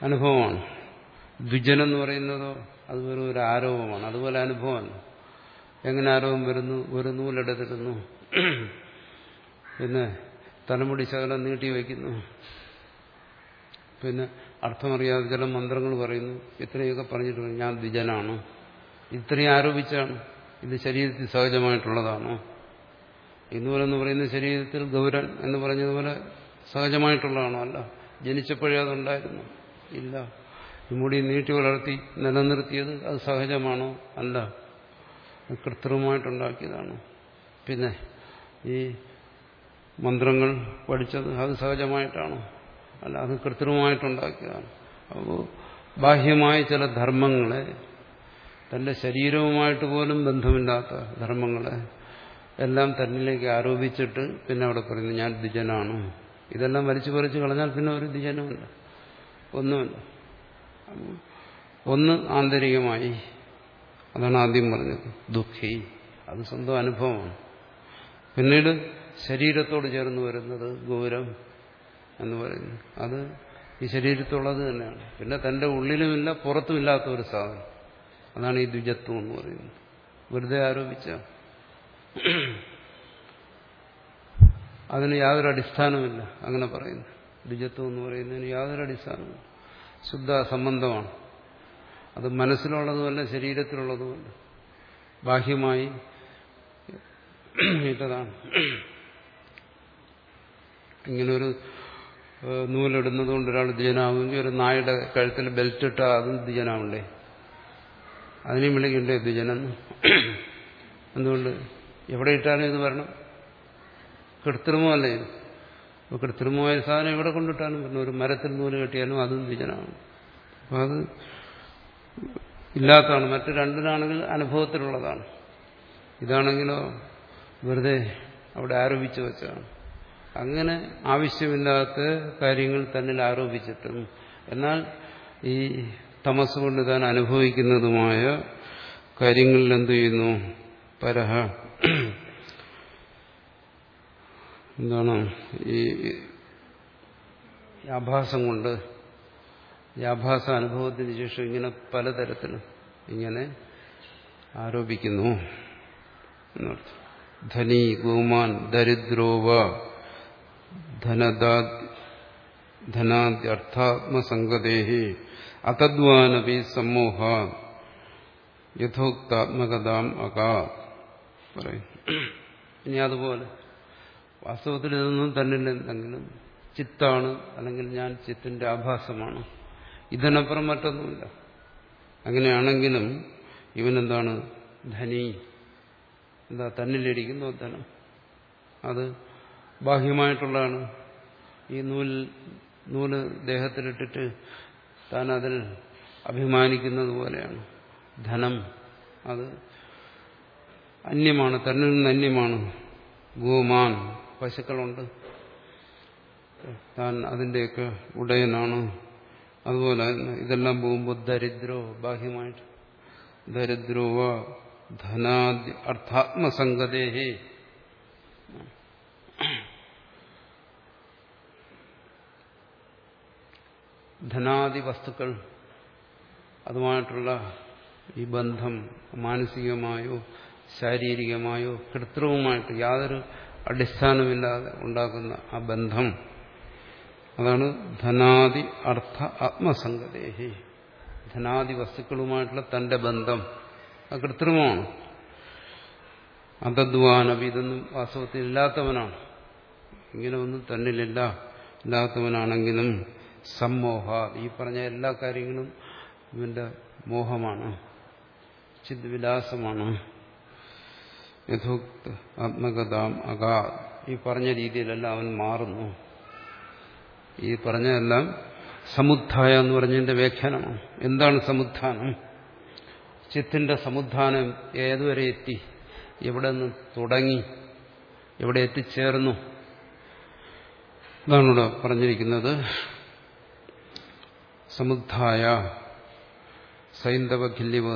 അനുഭവമാണ് ദ്വിജൻ എന്ന് പറയുന്നതോ അത് വെറും ഒരു ആരോപമാണ് അതുപോലെ അനുഭവമല്ല എങ്ങനെ ആരോപം വരുന്നു ഒരു നൂലെടുത്തിരുന്നു പിന്നെ തലമുടി ശകലം നീട്ടി വയ്ക്കുന്നു പിന്നെ അർത്ഥമറിയാതെ ചില മന്ത്രങ്ങൾ പറയുന്നു ഇത്രയൊക്കെ പറഞ്ഞിട്ട് ഞാൻ ദ്വിജനാണ് ഇത്രയും ആരോപിച്ചാണ് ഇത് ശരീരത്തിൽ സഹജമായിട്ടുള്ളതാണോ ഇന്നുപോലെന്ന് പറയുന്ന ശരീരത്തിൽ ഗൗരൻ എന്ന് പറഞ്ഞതുപോലെ സഹജമായിട്ടുള്ളതാണോ അല്ല ജനിച്ചപ്പോഴേ അതുണ്ടായിരുന്നു ഇല്ല ഈ മുടി നീട്ടി വളർത്തി നിലനിർത്തിയത് അത് സഹജമാണോ അല്ല കൃത്രിമമായിട്ടുണ്ടാക്കിയതാണ് പിന്നെ ഈ മന്ത്രങ്ങൾ പഠിച്ചത് അത് സഹജമായിട്ടാണോ അല്ല അത് കൃത്രിമമായിട്ടുണ്ടാക്കിയതാണ് അപ്പോൾ ബാഹ്യമായ ചില ധർമ്മങ്ങളെ തന്റെ ശരീരവുമായിട്ട് പോലും ബന്ധമില്ലാത്ത ധർമ്മങ്ങളെ എല്ലാം തന്നിലേക്ക് ആരോപിച്ചിട്ട് പിന്നെ അവിടെ പറയുന്നു ഞാൻ ദ്വിജനാണ് ഇതെല്ലാം വലിച്ചു പറിച്ച് കളഞ്ഞാൽ പിന്നെ ഒരു ദ്വിജനുമില്ല ഒന്നുമില്ല ഒന്ന് ആന്തരികമായി അതാണ് ആദ്യം പറഞ്ഞത് ദുഃഖി അത് സ്വന്തം അനുഭവമാണ് പിന്നീട് ശരീരത്തോട് ചേർന്ന് വരുന്നത് ഗൗരം എന്ന് പറയുന്നു അത് ഈ ശരീരത്തുള്ളത് തന്നെയാണ് പിന്നെ തന്റെ ഉള്ളിലുമില്ല പുറത്തുമില്ലാത്ത ഒരു സാധനം അതാണ് ഈ ദ്വിജത്വം എന്ന് പറയുന്നത് വെറുതെ ആരോപിച്ച അതിന് യാതൊരു അടിസ്ഥാനമില്ല അങ്ങനെ പറയുന്നു ദ്വിജത്വം എന്ന് പറയുന്നതിന് യാതൊരു അടിസ്ഥാനമില്ല ശുദ്ധ സംബന്ധമാണ് അത് മനസ്സിലുള്ളതുമല്ല ശരീരത്തിലുള്ളതുമല്ല ബാഹ്യമായി ഇട്ടതാണ് ഇങ്ങനൊരു നൂലിടുന്നത് കൊണ്ട് ഒരാൾ ദ്വിജനാവുമെങ്കിൽ ഒരു നായുടെ കഴുത്തിൽ ബെൽറ്റ് ഇട്ടാൽ അതും ദ്വിജനാവണ്ടേ അതിനെയും വിളിക്കണ്ടേ ദ്വിജനെന്ന് എന്തുകൊണ്ട് എവിടെ ഇട്ടാലും ഇത് വരണം കൃത്രിമമല്ലേ ഇത് അപ്പോൾ കൃത്രിമമായ സാധനം എവിടെ കൊണ്ടിട്ടാലും പറഞ്ഞു ഒരു മരത്തിൽ നൂല് കെട്ടിയാലും അതും ദ്വിജനാണ് അപ്പം അത് ഇല്ലാത്തതാണ് മറ്റു രണ്ടിനാണെങ്കിൽ അനുഭവത്തിലുള്ളതാണ് ഇതാണെങ്കിലോ വെറുതെ അവിടെ ആരോപിച്ചു വെച്ചതാണ് അങ്ങനെ ആവശ്യമില്ലാത്ത കാര്യങ്ങൾ തന്നിൽ ആരോപിച്ചിട്ടും എന്നാൽ ഈ തമസ് കൊണ്ട് താൻ അനുഭവിക്കുന്നതുമായ കാര്യങ്ങളിൽ എന്തു ചെയ്യുന്നു പരഹ എന്താണ് ഈ ആഭാസം കൊണ്ട് ഈ ആഭാസ അനുഭവത്തിന് ശേഷം ഇങ്ങനെ പലതരത്തിലും ഇങ്ങനെ ആരോപിക്കുന്നു എന്നർത്ഥം ധനി ഗോമാൻ ദരിദ്രോവ ധനാദ്യർത്ഥാത്മസംഗതേഹി അതദ്വാനപി സമൂഹ യഥോക്താത്മകതാം അകാ പറയും ഇനി അതുപോലെ വാസ്തവത്തിൽ ഇതൊന്നും തന്നിൽ എന്തെങ്കിലും ചിത്താണ് അല്ലെങ്കിൽ ഞാൻ ചിത്തിന്റെ ആഭാസമാണ് ഇതിനപ്പുറം മറ്റൊന്നുമില്ല അങ്ങനെയാണെങ്കിലും ഇവനെന്താണ് ധനി എന്താ തന്നിലിരിക്കുന്നു ധനം അത് ബാഹ്യമായിട്ടുള്ളതാണ് ഈ നൂൽ നൂല് ദേഹത്തിലിട്ടിട്ട് താൻ അതിൽ അഭിമാനിക്കുന്നത് പോലെയാണ് ധനം അത് അന്യമാണ് തന്നിൽ നിന്ന് അന്യമാണ് ഗോമാൻ പശുക്കളുണ്ട് താൻ അതിൻ്റെയൊക്കെ ഉടയനാണ് അതുപോലെ ഇതെല്ലാം പോകുമ്പോൾ ദരിദ്രോ ബാഹ്യമായിട്ട് ദരിദ്രോവ ധനാദി അർത്ഥാത്മസംഗതേഹി ധനാദി വസ്തുക്കൾ അതുമായിട്ടുള്ള ഈ ബന്ധം മാനസികമായോ ശാരീരികമായോ കൃത്രിമമായിട്ട് യാതൊരു അടിസ്ഥാനമില്ലാതെ ഉണ്ടാക്കുന്ന ആ ബന്ധം അതാണ് ധനാദി അർത്ഥ ആത്മസംഗതേഹി ധനാദി വസ്തുക്കളുമായിട്ടുള്ള തന്റെ ബന്ധം അത് കൃത്രിമമാണ് അതദ്വാനബി ഇതൊന്നും വാസ്തവത്തിൽ ഇല്ലാത്തവനാണ് ഇങ്ങനെ ഒന്നും തന്നിലില്ല ഇല്ലാത്തവനാണെങ്കിലും സമ്മോഹ ഈ പറഞ്ഞ എല്ലാ കാര്യങ്ങളും ഇവന്റെ മോഹമാണ് ചിദ്വിലാസമാണ് യഥോക്ത ആത്മകഥാം അകാ ഈ പറഞ്ഞ രീതിയിലെല്ലാം അവൻ മാറുന്നു ഈ പറഞ്ഞതെല്ലാം സമുദ്ധായ എന്ന് പറഞ്ഞതിന്റെ വ്യാഖ്യാനമാണ് എന്താണ് സമുദ്ധാനം ചിത്തിന്റെ സമുദ്ധാനം ഏതുവരെ എത്തി എവിടെ നിന്ന് തുടങ്ങി എവിടെ എത്തിച്ചേർന്നു ഇതാണ് ഇവിടെ പറഞ്ഞിരിക്കുന്നത് സമുദ്ധായ സൈന്ധവ ഖില്യവ്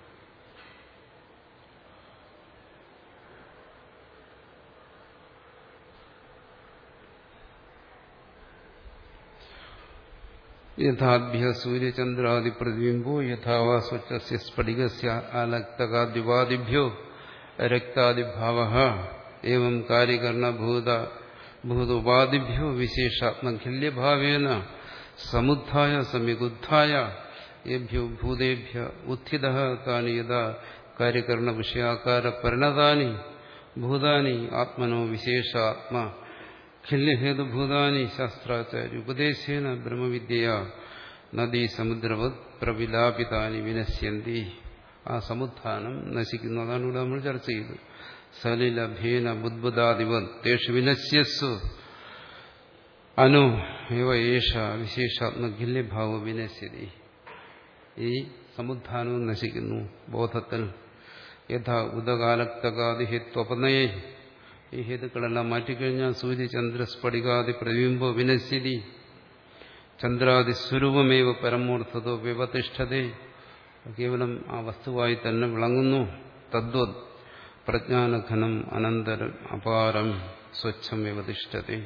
യഥാഭ്യ സൂര്യചന്ദ്രാദി പ്രതിബിംബോ യഥാവാ സ്വച്ഛസ്യ സ്ഫടികസ്യ ആലക്തകാദ്യുപാദിഭ്യോ രക്താദിഭാവ ഏവം കാര്യകരണഭൂത ഭൂതോപാധിഭ്യോ വിശേഷാത്മഖില്യഭാവേന സമുദ്ധായ സമികുദ്ധായ ഏഭ്യോ ഭൂതേഭ്യ ഉത്ഥിത താനി യഥാ കാര്യകരണ വിഷയാകാര പരിണതാനി ഭൂതാനി ആത്മനോ വിശേഷാത്മ ഖില്യഹേതുഭൂതാനി ശാസ്ത്രാചാര്യ ഉപദേശേന ബ്രഹ്മവിദ്യയാ നദീ സമുദ്രവത് പ്രവിലാപിതാനി വിനശ്യന്തി ആ സമുത്ഥാനം നശിക്കുന്നു അതാണ് ഇവിടെ നമ്മൾ ചർച്ച ചെയ്തത് സലില ഭീന ബുദ്ബുദാദിവത് തേഷു വിനശ്യസ്സു അനു ഇവ ഏഷ വിശേഷാത്മഖില്യഭാവ വിനശ്യതി ഈ സമുദ്ധാനവും നശിക്കുന്നു ബോധത്തിൽ യഥാ ഉദകാലക്തകാദിഹിത്വപനയെ ഈ ഹേതുക്കളെല്ലാം മാറ്റിക്കഴിഞ്ഞാൽ സൂര്യ ചന്ദ്ര സ്ഫടികാദി പ്രതിബിംബോ വിനശ്യതി ചന്ദ്രാദി സ്വരൂപമേവ പരമോർത്ഥതോ വ്യവതിഷ്ഠതേ കേവലം ആ വസ്തുവായി തന്നെ വിളങ്ങുന്നു തദ്വത് പ്രജ്ഞാനഘനം അനന്തരം അപാരം സ്വച്ഛം വ്യവതിഷ്ഠതേ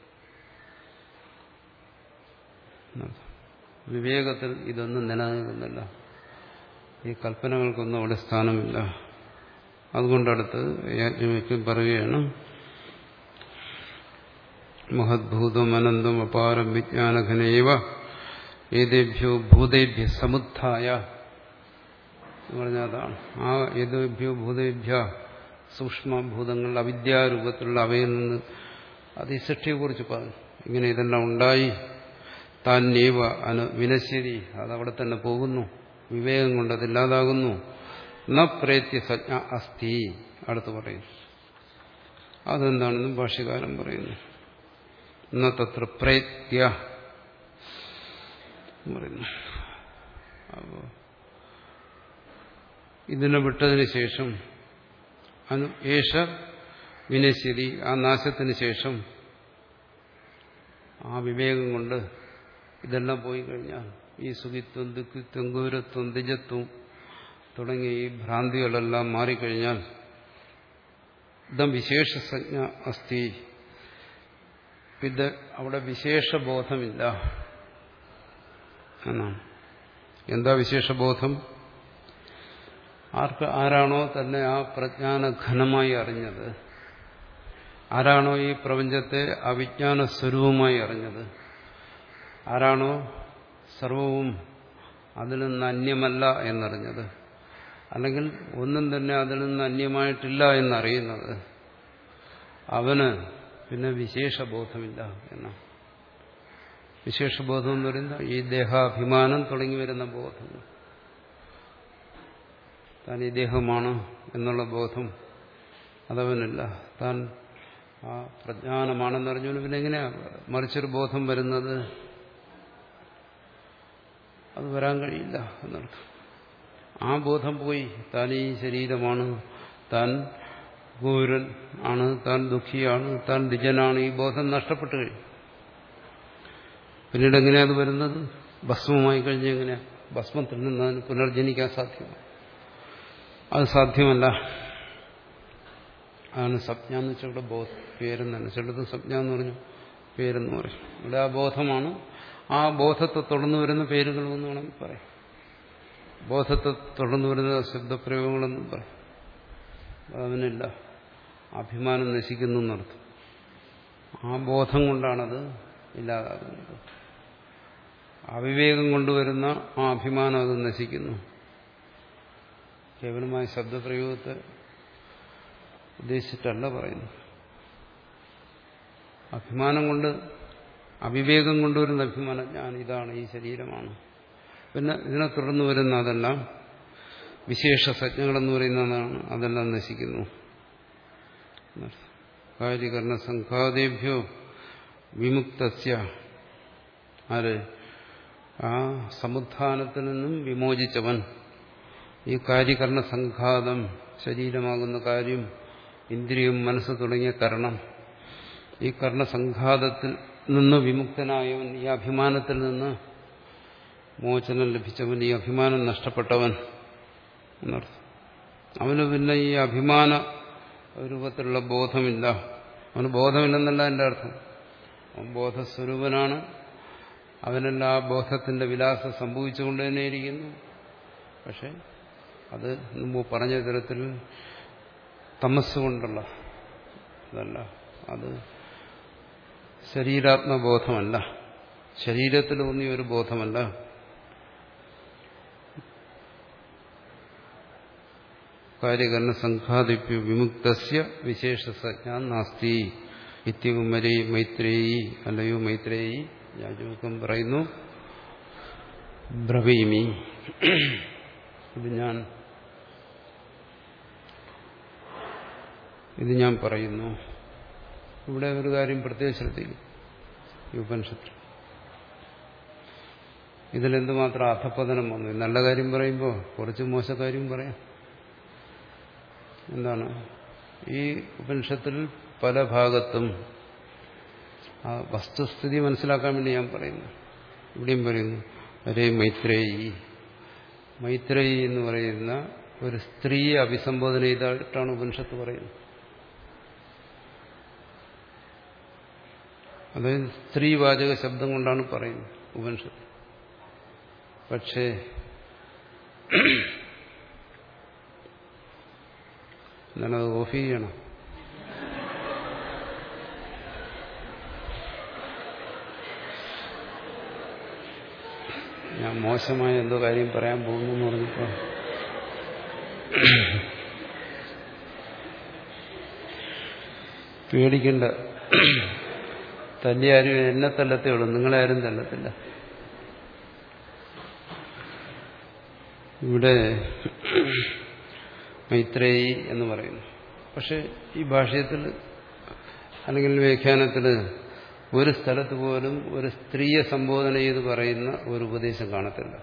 വിവേകത്തിൽ ഇതൊന്നും നിലനിൽക്കുന്നില്ല ഈ കൽപ്പനകൾക്കൊന്നും അവിടെ സ്ഥാനമില്ല അതുകൊണ്ടടുത്ത് യാജ്ഞവയ്ക്കും പറയുകയാണ് മഹദ്ഭൂതം അനന്തം അപാരം വിജ്ഞാനഘനേവ ഏതേഭ്യോ ഭൂതേഭ്യ സമുദ്ധായ പറഞ്ഞാൽ അതാണ് ആ ഏതേഭ്യോ ഭൂതേഭ്യ സൂക്ഷ്മഭൂതങ്ങൾ അവിദ്യാരൂപത്തിലുള്ള അവയിൽ നിന്ന് അത് ഈ സൃഷ്ടിയെക്കുറിച്ച് പറഞ്ഞു ഇങ്ങനെ ഇതെല്ലാം ഉണ്ടായി താൻ നീവ അനു വിനശ്യതി അതവിടെ തന്നെ പോകുന്നു വിവേകം കൊണ്ട് അതില്ലാതാകുന്നു ന പ്രേത്യ സജ്ഞ അസ്ഥി അടുത്ത് പറയുന്നു അതെന്താണെന്നും ഭാഷ്യകാരൻ പറയുന്നു ന തത്ര പ്രേത്യ പറയുന്നു അപ്പോ ഇതിനെ വിട്ടതിന് ശേഷം അനു ഏഷ വിനശ്യതി ആ നാശത്തിന് ശേഷം ആ വിവേകം കൊണ്ട് ഇതെല്ലാം പോയി കഴിഞ്ഞാൽ ഈ സുഖിത്വം ദുഃഖിത്വം ഗൗരത്വം ദിജത്വം തുടങ്ങിയ ഈ ഭ്രാന്തികളെല്ലാം മാറിക്കഴിഞ്ഞാൽ ഇതം വിശേഷസജ്ഞ അസ്ഥി ഇത് അവിടെ വിശേഷബോധമില്ല എന്നാണ് എന്താ വിശേഷബോധം ആർക്ക് ആരാണോ തന്നെ ആ പ്രജ്ഞാനഘനമായി അറിഞ്ഞത് ആരാണോ ഈ പ്രപഞ്ചത്തെ അവിജ്ഞാന സ്വരൂപമായി അറിഞ്ഞത് ആരാണോ സർവവും അതിൽ നിന്ന് അന്യമല്ല എന്നറിഞ്ഞത് അല്ലെങ്കിൽ ഒന്നും തന്നെ അതിൽ നിന്ന് അന്യമായിട്ടില്ല എന്നറിയുന്നത് അവന് പിന്നെ വിശേഷബോധമില്ല എന്നാണ് വിശേഷബോധം എന്ന് പറയുന്നത് ഈ ദേഹാഭിമാനം തുടങ്ങി വരുന്ന ബോധം താൻ ഈ ദേഹമാണ് എന്നുള്ള ബോധം അതവനില്ല താൻ ആ പ്രജ്ഞാനമാണെന്ന് അറിഞ്ഞുകൊണ്ട് പിന്നെ എങ്ങനെയാ മറിച്ചൊരു ബോധം വരുന്നത് അത് വരാൻ കഴിയില്ല എന്നർത്ഥം ആ ബോധം പോയി താൻ ഈ ശരീരമാണ് താൻ ഗൂരൻ ആണ് താൻ ദുഃഖിയാണ് താൻ ദ്വിജനാണ് ഈ ബോധം നഷ്ടപ്പെട്ടു കഴിഞ്ഞു പിന്നീട് എങ്ങനെയാ അത് വരുന്നത് ഭസ്മമായി കഴിഞ്ഞ് എങ്ങനെയാ ഭസ്മത്തിൽ നിന്ന് അതിന് പുനർജനിക്കാൻ സാധ്യമല്ല അത് സാധ്യമല്ല അതാണ് സപ്ഞ എന്ന് വെച്ചാൽ ഇവിടെ ബോധ പേരെന്ന് തന്നെ ചിലത് സപ്ഞ എന്ന് പറഞ്ഞു പേരെന്ന് പറയും ഇവിടെ ആ ബോധമാണ് ആ ബോധത്തെ തുടർന്ന് വരുന്ന പേരുകളെന്ന് വേണമെങ്കിൽ പറയാം ബോധത്തെ തുടർന്ന് വരുന്ന ശബ്ദപ്രയോഗങ്ങളെന്നും പറയും അവനില്ല അഭിമാനം നശിക്കുന്നു എന്നർത്ഥം ആ ബോധം കൊണ്ടാണത് ഇല്ലാതാകുന്നത് അവിവേകം കൊണ്ടുവരുന്ന ആ അഭിമാനം അത് നശിക്കുന്നു കേവലമായ ശബ്ദപ്രയോഗത്തെ ഉദ്ദേശിച്ചിട്ടല്ല പറയുന്നു അഭിമാനം കൊണ്ട് അവിവേകം കൊണ്ടുവരുന്ന അഭിമാനം ഞാൻ ഇതാണ് ഈ ശരീരമാണ് പിന്നെ ഇതിനെ തുടർന്ന് വരുന്ന അതെല്ലാം വിശേഷ സജ്ഞകളെന്ന് പറയുന്നതാണ് അതെല്ലാം നശിക്കുന്നു കാര്യകരണ സംഘാതേഭ്യോ വിമുക്തസ്യ ആര് ആ സമുത്ഥാനത്തിൽ നിന്നും വിമോചിച്ചവൻ ഈ കാര്യകരണ സംഘാതം ശരീരമാകുന്ന കാര്യം ഇന്ദ്രിയം മനസ്സ് തുടങ്ങിയ കരണം ഈ കർണസംഘാതത്തിൽ നിന്ന് വിമുക്തനായവൻ ഈ അഭിമാനത്തിൽ നിന്ന് മോചനം ലഭിച്ചവൻ ഈ അഭിമാനം നഷ്ടപ്പെട്ടവൻ എന്നർത്ഥം അവന് പിന്നെ ഈ അഭിമാന രൂപത്തിലുള്ള ബോധമില്ല അവന് ബോധമില്ലെന്നല്ല എൻ്റെ അർത്ഥം അവൻ ബോധസ്വരൂപനാണ് അവനെല്ലാം ആ ബോധത്തിന്റെ വിലാസം സംഭവിച്ചുകൊണ്ട് തന്നെ ഇരിക്കുന്നു പക്ഷെ അത് മുമ്പ് പറഞ്ഞ തരത്തിൽ തമസ് കൊണ്ടുള്ള അതല്ല അത് ശരീരാത്മബോധമല്ല ശരീരത്തിൽ ഊന്നിയ ഒരു ബോധമല്ല കാര്യകരണ സംഘാതിപ്യ വിമുക്തസ്യ വിശേഷ സജ്ഞാൻ നാസ്തി ഇത്യകുമരി മൈത്രേയി അല്ലയോ മൈത്രേയി യാജുക്കം പറയുന്നു ബ്രവീമി ഇത് ഞാൻ ഇത് ഞാൻ പറയുന്നു ഇവിടെ ഒരു കാര്യം പ്രത്യേകം ശ്രദ്ധിക്കും ഈ ഉപനിഷത്തിൽ ഇതിലെന്തുമാത്രം അധപ്പതനം വന്നു നല്ല കാര്യം പറയുമ്പോൾ കുറച്ച് മോശക്കാര്യം പറയാം എന്താണ് ഈ ഉപനിഷത്തിൽ പല ഭാഗത്തും ആ വസ്തുസ്ഥിതി മനസ്സിലാക്കാൻ വേണ്ടി ഞാൻ പറയുന്നു ഇവിടെയും പറയുന്നു ഒരേ മൈത്രേയി മൈത്രേയി എന്ന് പറയുന്ന ഒരു സ്ത്രീയെ അഭിസംബോധന ചെയ്തിട്ടാണ് ഉപനിഷത്ത് പറയുന്നത് അതായത് സ്ത്രീവാചക ശബ്ദം കൊണ്ടാണ് പറയുന്നത് ഉപനിഷത്ത് പക്ഷേ എന്നാണത് ഓഫ് ചെയ്യണം ഞാൻ മോശമായ എന്തോ കാര്യം പറയാൻ പോകുന്നു എന്ന് പറഞ്ഞപ്പോ പേടിക്കണ്ട തല്ലിയാരും എന്നെ തല്ലത്തേ ഉള്ളൂ നിങ്ങളെ ആരും തല്ലത്തില്ല ഇവിടെ മൈത്രേയി എന്ന് പറയുന്നു പക്ഷെ ഈ ഭാഷയത്തിൽ അല്ലെങ്കിൽ വ്യാഖ്യാനത്തിൽ ഒരു സ്ഥലത്ത് പോലും ഒരു സ്ത്രീയെ സംബോധന ചെയ്ത് പറയുന്ന ഒരു ഉപദേശം കാണത്തില്ല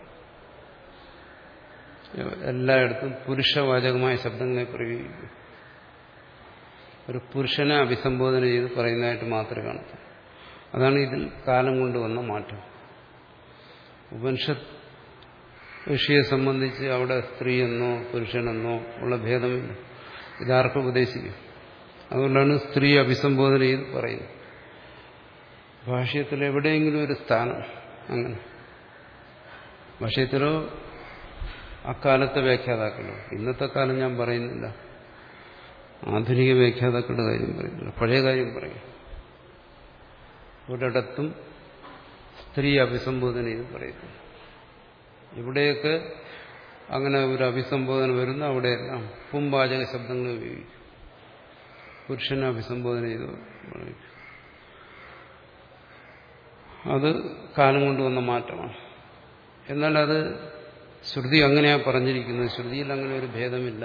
എല്ലായിടത്തും പുരുഷവാചകമായ ശബ്ദങ്ങളെ പ്രയോഗിക്കും ഒരു പുരുഷനെ അഭിസംബോധന ചെയ്ത് പറയുന്നതായിട്ട് മാത്രമേ കാണത്തുള്ളൂ അതാണ് ഇതിൽ കാലം കൊണ്ടുവന്ന മാറ്റം ഉപനിഷത്ത് ഋഷിയെ സംബന്ധിച്ച് അവിടെ സ്ത്രീയെന്നോ പുരുഷനെന്നോ ഉള്ള ഭേദമില്ല ഇതാർക്കും ഉപദേശിക്കും അതുകൊണ്ടാണ് സ്ത്രീ അഭിസംബോധന ചെയ്ത് പറയുന്നത് ഭാഷ്യത്തിൽ എവിടെയെങ്കിലും ഒരു സ്ഥാനം അങ്ങനെ ഭാഷ്യത്തിലോ അക്കാലത്തെ വ്യാഖ്യാതാക്കളോ ഇന്നത്തെ കാലം ഞാൻ പറയുന്നില്ല ആധുനിക വ്യാഖ്യാതാക്കളുടെ കാര്യം പറയുന്നില്ല പഴയ കാര്യം പറയും ഒരിടത്തും സ്ത്രീ അഭിസംബോധന ചെയ്ത് പറയുന്നു ഇവിടെയൊക്കെ അങ്ങനെ ഒരു അഭിസംബോധന വരുന്ന അവിടെയെല്ലാം പുംവാചക ശബ്ദങ്ങൾ ഉപയോഗിക്കും പുരുഷനെ അഭിസംബോധന ചെയ്ത് പറയും അത് കാലം കൊണ്ടുവന്ന മാറ്റമാണ് എന്നാൽ അത് ശ്രുതി അങ്ങനെയാണ് പറഞ്ഞിരിക്കുന്നത് ശ്രുതിയിൽ അങ്ങനെ ഒരു ഭേദമില്ല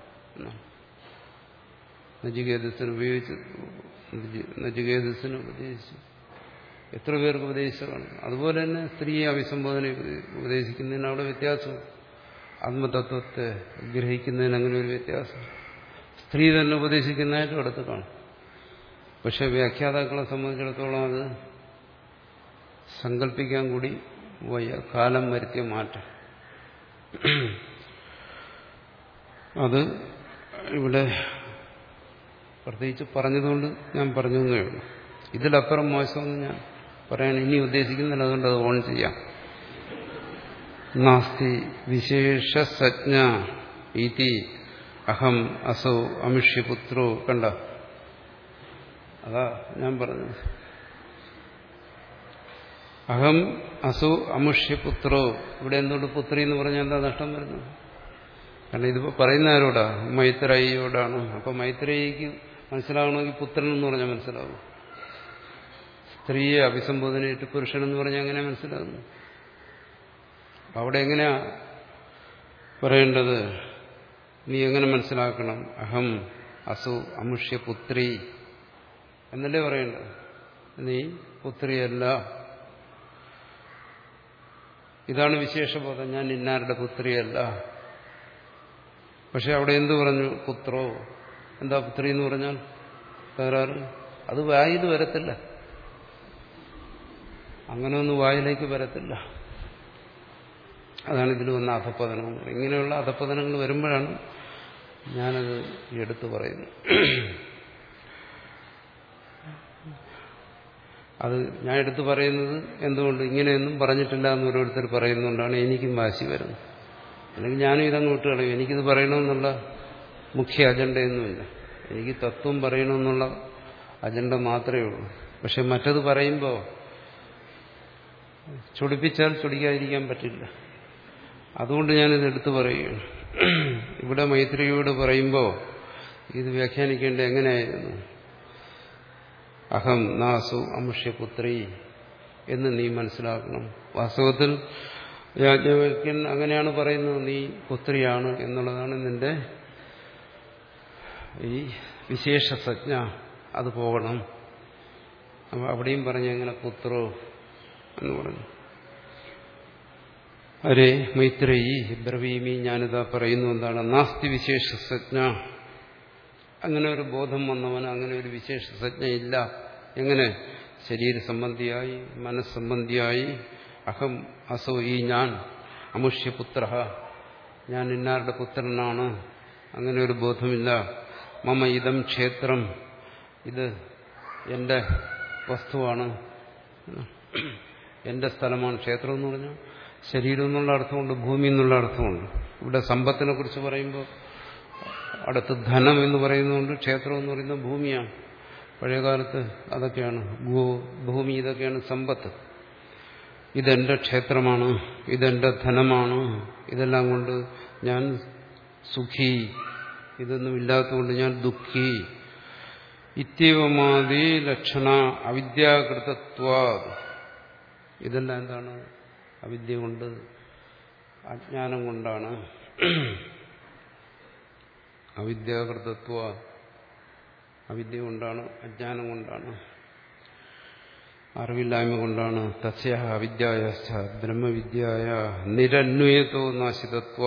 നജികേതസിന് ഉപയോഗിച്ച് നജികേതസിന് ഉപദേശിച്ചു എത്ര പേർക്ക് ഉപദേശിച്ചതാണ് അതുപോലെ തന്നെ സ്ത്രീയെ അഭിസംബോധന ഉപദേശിക്കുന്നതിന് അവിടെ വ്യത്യാസം ആത്മതത്വത്തെ ഗ്രഹിക്കുന്നതിന് അങ്ങനെ ഒരു വ്യത്യാസം സ്ത്രീ തന്നെ ഉപദേശിക്കുന്നതായിട്ടും അടുത്ത് കാണും പക്ഷെ വ്യാഖ്യാതാക്കളെ സംബന്ധിച്ചിടത്തോളം അത് സങ്കല്പിക്കാൻ കൂടി വയ്യ കാലം വരുത്തിയ മാറ്റം അത് ഇവിടെ പ്രത്യേകിച്ച് പറഞ്ഞതുകൊണ്ട് ഞാൻ പറഞ്ഞു എന്നേ ഉള്ളൂ ഇതിലപ്പുറം മോശമെന്ന് ഞാൻ പറയാൻ ഇനി ഉദ്ദേശിക്കുന്നില്ല അതുകൊണ്ട് അത് ഓൺ ചെയ്യാം നാസ്തി വിശേഷ സജ്ഞ ഇതി അഹം അസൗ അമിഷ്യപുത്രോ കണ്ട അതാ ഞാൻ പറഞ്ഞത് അഹം അസു അമുഷ്യപുത്രോ ഇവിടെ എന്തുകൊണ്ട് പുത്രി എന്ന് പറഞ്ഞാൽ എന്താ നഷ്ടം വരുന്നത് കാരണം ഇതിപ്പോ പറയുന്ന ആരോടാ മൈത്രേയിയോടാണ് അപ്പൊ മൈത്രേയിക്ക് മനസ്സിലാവണമെങ്കിൽ പുത്രൻ എന്ന് പറഞ്ഞാൽ മനസ്സിലാവും സ്ത്രീയെ അഭിസംബോധനയിട്ട് പുരുഷൻ എന്ന് പറഞ്ഞാൽ എങ്ങനെ മനസ്സിലാകുന്നു അവിടെ എങ്ങനെയാ പറയേണ്ടത് നീ എങ്ങനെ മനസ്സിലാക്കണം അഹം അസു അമുഷ്യപുത്രി എന്നല്ലേ പറയേണ്ടത് നീ പുത്രിയല്ല ഇതാണ് വിശേഷബോധം ഞാൻ ഇന്നാരുടെ പുത്രിയല്ല പക്ഷെ അവിടെ എന്തു പറഞ്ഞു പുത്രോ എന്താ പുത്രി എന്ന് പറഞ്ഞാൽ തകരാറ് അത് വായിൽ വരത്തില്ല അങ്ങനെ ഒന്നും വായിലേക്ക് വരത്തില്ല അതാണ് ഇതിൽ വന്ന അധപ്പതനം ഇങ്ങനെയുള്ള അധപ്പതനങ്ങൾ വരുമ്പോഴാണ് ഞാനത് എടുത്തു പറയുന്നത് അത് ഞാൻ എടുത്തു പറയുന്നത് എന്തുകൊണ്ട് ഇങ്ങനെയൊന്നും പറഞ്ഞിട്ടില്ല എന്ന് ഓരോരുത്തർ പറയുന്നതുകൊണ്ടാണ് എനിക്കും വാശി വരുന്നത് അല്ലെങ്കിൽ ഞാനും ഇതങ്ങ് വിട്ടുകളയും എനിക്കിത് പറയണമെന്നുള്ള മുഖ്യ അജണ്ടയൊന്നുമില്ല എനിക്ക് തത്വം പറയണമെന്നുള്ള അജണ്ട മാത്രമേ ഉള്ളൂ പക്ഷെ മറ്റത് പറയുമ്പോൾ ചൊടിപ്പിച്ചാൽ ചൊടിക്കാതിരിക്കാൻ പറ്റില്ല അതുകൊണ്ട് ഞാനിത് എടുത്തു പറയുകയാണ് ഇവിടെ മൈത്രിയോട് പറയുമ്പോൾ ഇത് വ്യാഖ്യാനിക്കേണ്ട എങ്ങനെയായിരുന്നു അഹം നാസു അമുഷ്യപുത്രി എന്ന് നീ മനസ്സിലാക്കണം വാസ്തവത്തിൽ യാജ്ഞവൽക്കൻ അങ്ങനെയാണ് പറയുന്നത് നീ പുത്രിയാണ് എന്നുള്ളതാണ് നിന്റെ ഈ വിശേഷ സജ്ഞ അത് പോകണം അപ്പൊ അവിടെയും പറഞ്ഞു എങ്ങനെ പുത്രോ എന്ന് പറഞ്ഞു അരേ മൈത്രേയി ബ്രവീമി ഞാനിതാ പറയുന്നു എന്താണ് നാസ്തി വിശേഷ സജ്ഞ അങ്ങനെ ഒരു ബോധം വന്നവന് അങ്ങനെ ഒരു വിശേഷ സജ്ഞ ഇല്ല എങ്ങനെ ശരീര സംബന്ധിയായി മനസ്സംബന്ധിയായി അഹം അസോ ഈ ഞാൻ അമുഷ്യപുത്ര ഞാൻ ഇന്നാരുടെ പുത്രനാണ് അങ്ങനെ ഒരു ബോധമില്ല മമ ഇതം ക്ഷേത്രം ഇത് എന്റെ വസ്തുവാണ് എന്റെ സ്ഥലമാണ് ക്ഷേത്രം എന്ന് പറഞ്ഞാൽ ശരീരം എന്നുള്ള അർത്ഥമുണ്ട് ഭൂമി എന്നുള്ള അർത്ഥമുണ്ട് ഇവിടെ സമ്പത്തിനെ കുറിച്ച് പറയുമ്പോൾ അടുത്ത് ധനം എന്ന് പറയുന്നതുകൊണ്ട് ക്ഷേത്രം എന്ന് പറയുന്നത് ഭൂമിയാണ് പഴയകാലത്ത് അതൊക്കെയാണ് ഭൂമി ഇതൊക്കെയാണ് സമ്പത്ത് ഇതെന്റെ ക്ഷേത്രമാണ് ഇതെന്റെ ധനമാണ് ഇതെല്ലാം കൊണ്ട് ഞാൻ സുഖി ഇതൊന്നും ഇല്ലാത്തതുകൊണ്ട് ഞാൻ ദുഃഖി ഇത്യവമാതി ലക്ഷണ അവിദ്യാകൃതത്വ ഇതെല്ലാം എന്താണ് അവിദ്യ കൊണ്ട് അജ്ഞാനം കൊണ്ടാണ് അവിദ്യാകൃതത്വ അവിദ്യ കൊണ്ടാണ് അജ്ഞാനം കൊണ്ടാണ് അറിവില്ലായ്മ കൊണ്ടാണ് തസ്യ അവിദ്യായ ബ്രഹ്മവിദ്യായ നിരന്വയത്തോ നാശിതത്വ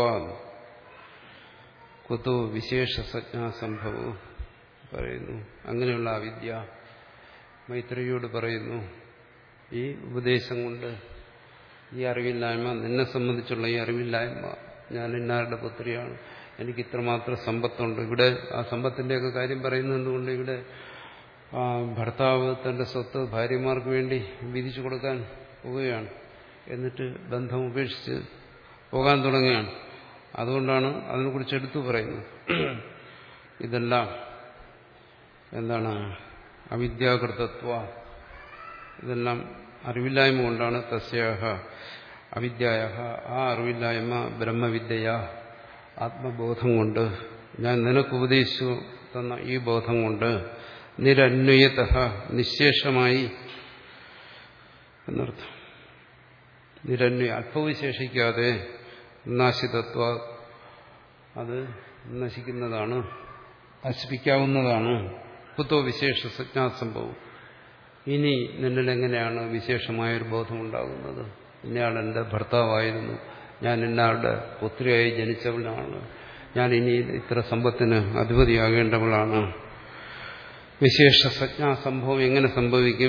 കുതോ വിശേഷ സംഭവവും പറയുന്നു അങ്ങനെയുള്ള അവിദ്യ മൈത്രിയോട് പറയുന്നു ഈ ഉപദേശം കൊണ്ട് ഈ അറിവില്ലായ്മ നിന്നെ സംബന്ധിച്ചുള്ള ഈ അറിവില്ലായ്മ ഞാൻ ഇന്നാരുടെ പുത്രിയാണ് എനിക്ക് ഇത്രമാത്രം സമ്പത്തുണ്ട് ഇവിടെ ആ സമ്പത്തിന്റെയൊക്കെ കാര്യം പറയുന്നതുകൊണ്ട് ഇവിടെ ആ ഭർത്താവ് തന്റെ സ്വത്ത് ഭാര്യമാർക്ക് വേണ്ടി വിധിച്ചു കൊടുക്കാൻ പോവുകയാണ് എന്നിട്ട് ബന്ധം ഉപേക്ഷിച്ച് പോകാൻ തുടങ്ങുകയാണ് അതുകൊണ്ടാണ് അതിനെക്കുറിച്ച് എടുത്തു പറയുന്നത് ഇതെല്ലാം എന്താണ് അവിദ്യാകൃതത്വ ഇതെല്ലാം അറിവില്ലായ്മ കൊണ്ടാണ് തസ്യാഹ അവിദ്യായ ആ അറിവില്ലായ്മ ബ്രഹ്മവിദ്യ ആത്മബോധം കൊണ്ട് ഞാൻ നിനക്ക് ഉപദേശിച്ചു തന്ന ഈ ബോധം കൊണ്ട് നിരന്വയത നിശേഷമായി എന്നർത്ഥം നിരന്വയ അല്പവിശേഷിക്കാതെ നാശിതത്വ അത് നശിക്കുന്നതാണ് നശിപ്പിക്കാവുന്നതാണ് കുത്തോ വിശേഷ സംഭവം ഇനി നിന്നിൽ എങ്ങനെയാണ് വിശേഷമായൊരു ബോധമുണ്ടാകുന്നത് ഇന്നയാൾ എൻ്റെ ഭർത്താവായിരുന്നു ഞാൻ ഇന്നയാളുടെ പുത്രിയായി ജനിച്ചവളാണ് ഞാൻ ഇനി ഇത്ര സമ്പത്തിന് അധിപതിയാകേണ്ടവളാണ് വിശേഷ സംഭവം എങ്ങനെ സംഭവിക്കും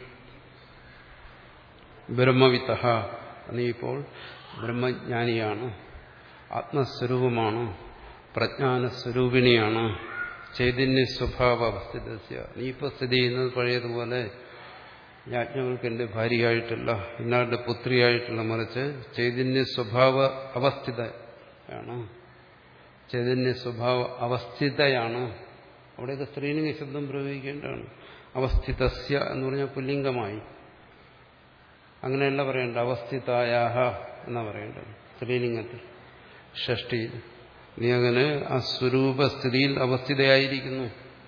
ബ്രഹ്മവിത്ത നീ ഇപ്പോൾ ബ്രഹ്മജ്ഞാനിയാണ് ആത്മസ്വരൂപമാണ് പ്രജ്ഞാനസ്വരൂപിണിയാണ് ചൈതന്യ സ്വഭാവ അവസ്ഥിതസ്യ നീ ഇപ്പോൾ സ്ഥിതി ചെയ്യുന്നത് പഴയതുപോലെ യാജ്ഞകൾക്ക് എൻ്റെ ഭാര്യയായിട്ടല്ല ഇന്നാളുടെ പുത്രിയായിട്ടല്ല മറിച്ച് ചൈതന്യ സ്വഭാവ അവസ്ഥിതയാണ് ചൈതന്യ സ്വഭാവ അവസ്ഥിതയാണ് അവിടെയൊക്കെ സ്ത്രീലിംഗ ശബ്ദം പ്രയോഗിക്കേണ്ടതാണ് അവസ്ഥിതസ്യ എന്ന് പറഞ്ഞാൽ പുല്ലിംഗമായി അങ്ങനെയല്ല പറയേണ്ടത് അവസ്ഥിതായാഹ എന്നാ പറയേണ്ടത് സ്ത്രീലിംഗത്തിൽ ഷഷ്ടിയിൽ നീ അങ്ങനെ ആ സ്വരൂപസ്ഥിതിയിൽ അവസ്ഥിതയായിരിക്കുന്നു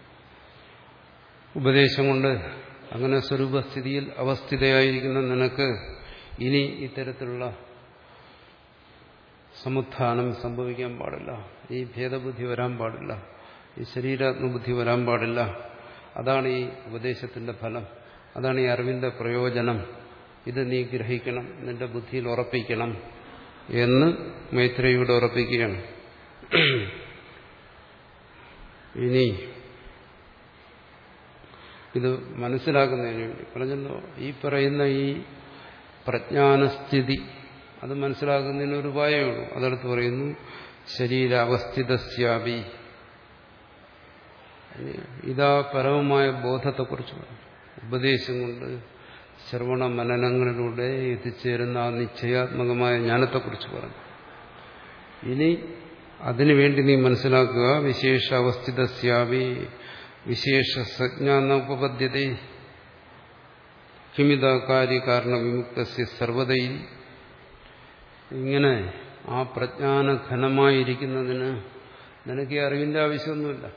ഉപദേശം കൊണ്ട് അങ്ങനെ സ്വരൂപസ്ഥിതിയിൽ അവസ്ഥിതയായിരിക്കുന്ന നിനക്ക് ഇനി ഇത്തരത്തിലുള്ള സമുത്ഥാനം സംഭവിക്കാൻ പാടില്ല ഈ ഭേദബുദ്ധി വരാൻ പാടില്ല ഈ ശരീരാത്മബുദ്ധി വരാൻ പാടില്ല അതാണ് ഈ ഉപദേശത്തിന്റെ ഫലം അതാണ് ഈ അറിവിന്റെ പ്രയോജനം ഇത് നീ ഗ്രഹിക്കണം നിന്റെ ബുദ്ധിയിൽ ഉറപ്പിക്കണം എന്ന് മൈത്രയോട് ഉറപ്പിക്കുകയാണ് ഇനി ഇത് മനസ്സിലാക്കുന്നതിന് വേണ്ടി പറഞ്ഞല്ലോ ഈ പറയുന്ന ഈ പ്രജ്ഞാനസ്ഥിതി അത് മനസ്സിലാക്കുന്നതിന് ഒരു ഉപായമേ ഉള്ളൂ അതടുത്ത് പറയുന്നു ശരീരാവസ്ഥിതസ്യാപി ഇതാ പരമമായ ബോധത്തെക്കുറിച്ച് ഉപദേശം കൊണ്ട് ശ്രവണ മനനങ്ങളിലൂടെ എത്തിച്ചേരുന്ന ആ നിശ്ചയാത്മകമായ ജ്ഞാനത്തെക്കുറിച്ച് പറഞ്ഞു ഇനി അതിനുവേണ്ടി നീ മനസ്സിലാക്കുക വിശേഷ അവസ്ഥിതസ്യാവി വിശേഷ സജ്ഞാനോപപദ്ധ്യത കിമിത കാര്യകാരണ വിമുക്തസ്യ സർവതയിൽ ഇങ്ങനെ ആ പ്രജ്ഞാന ഘനമായിരിക്കുന്നതിന് നിനക്ക് ഈ അറിവിന്റെ ആവശ്യമൊന്നുമില്ല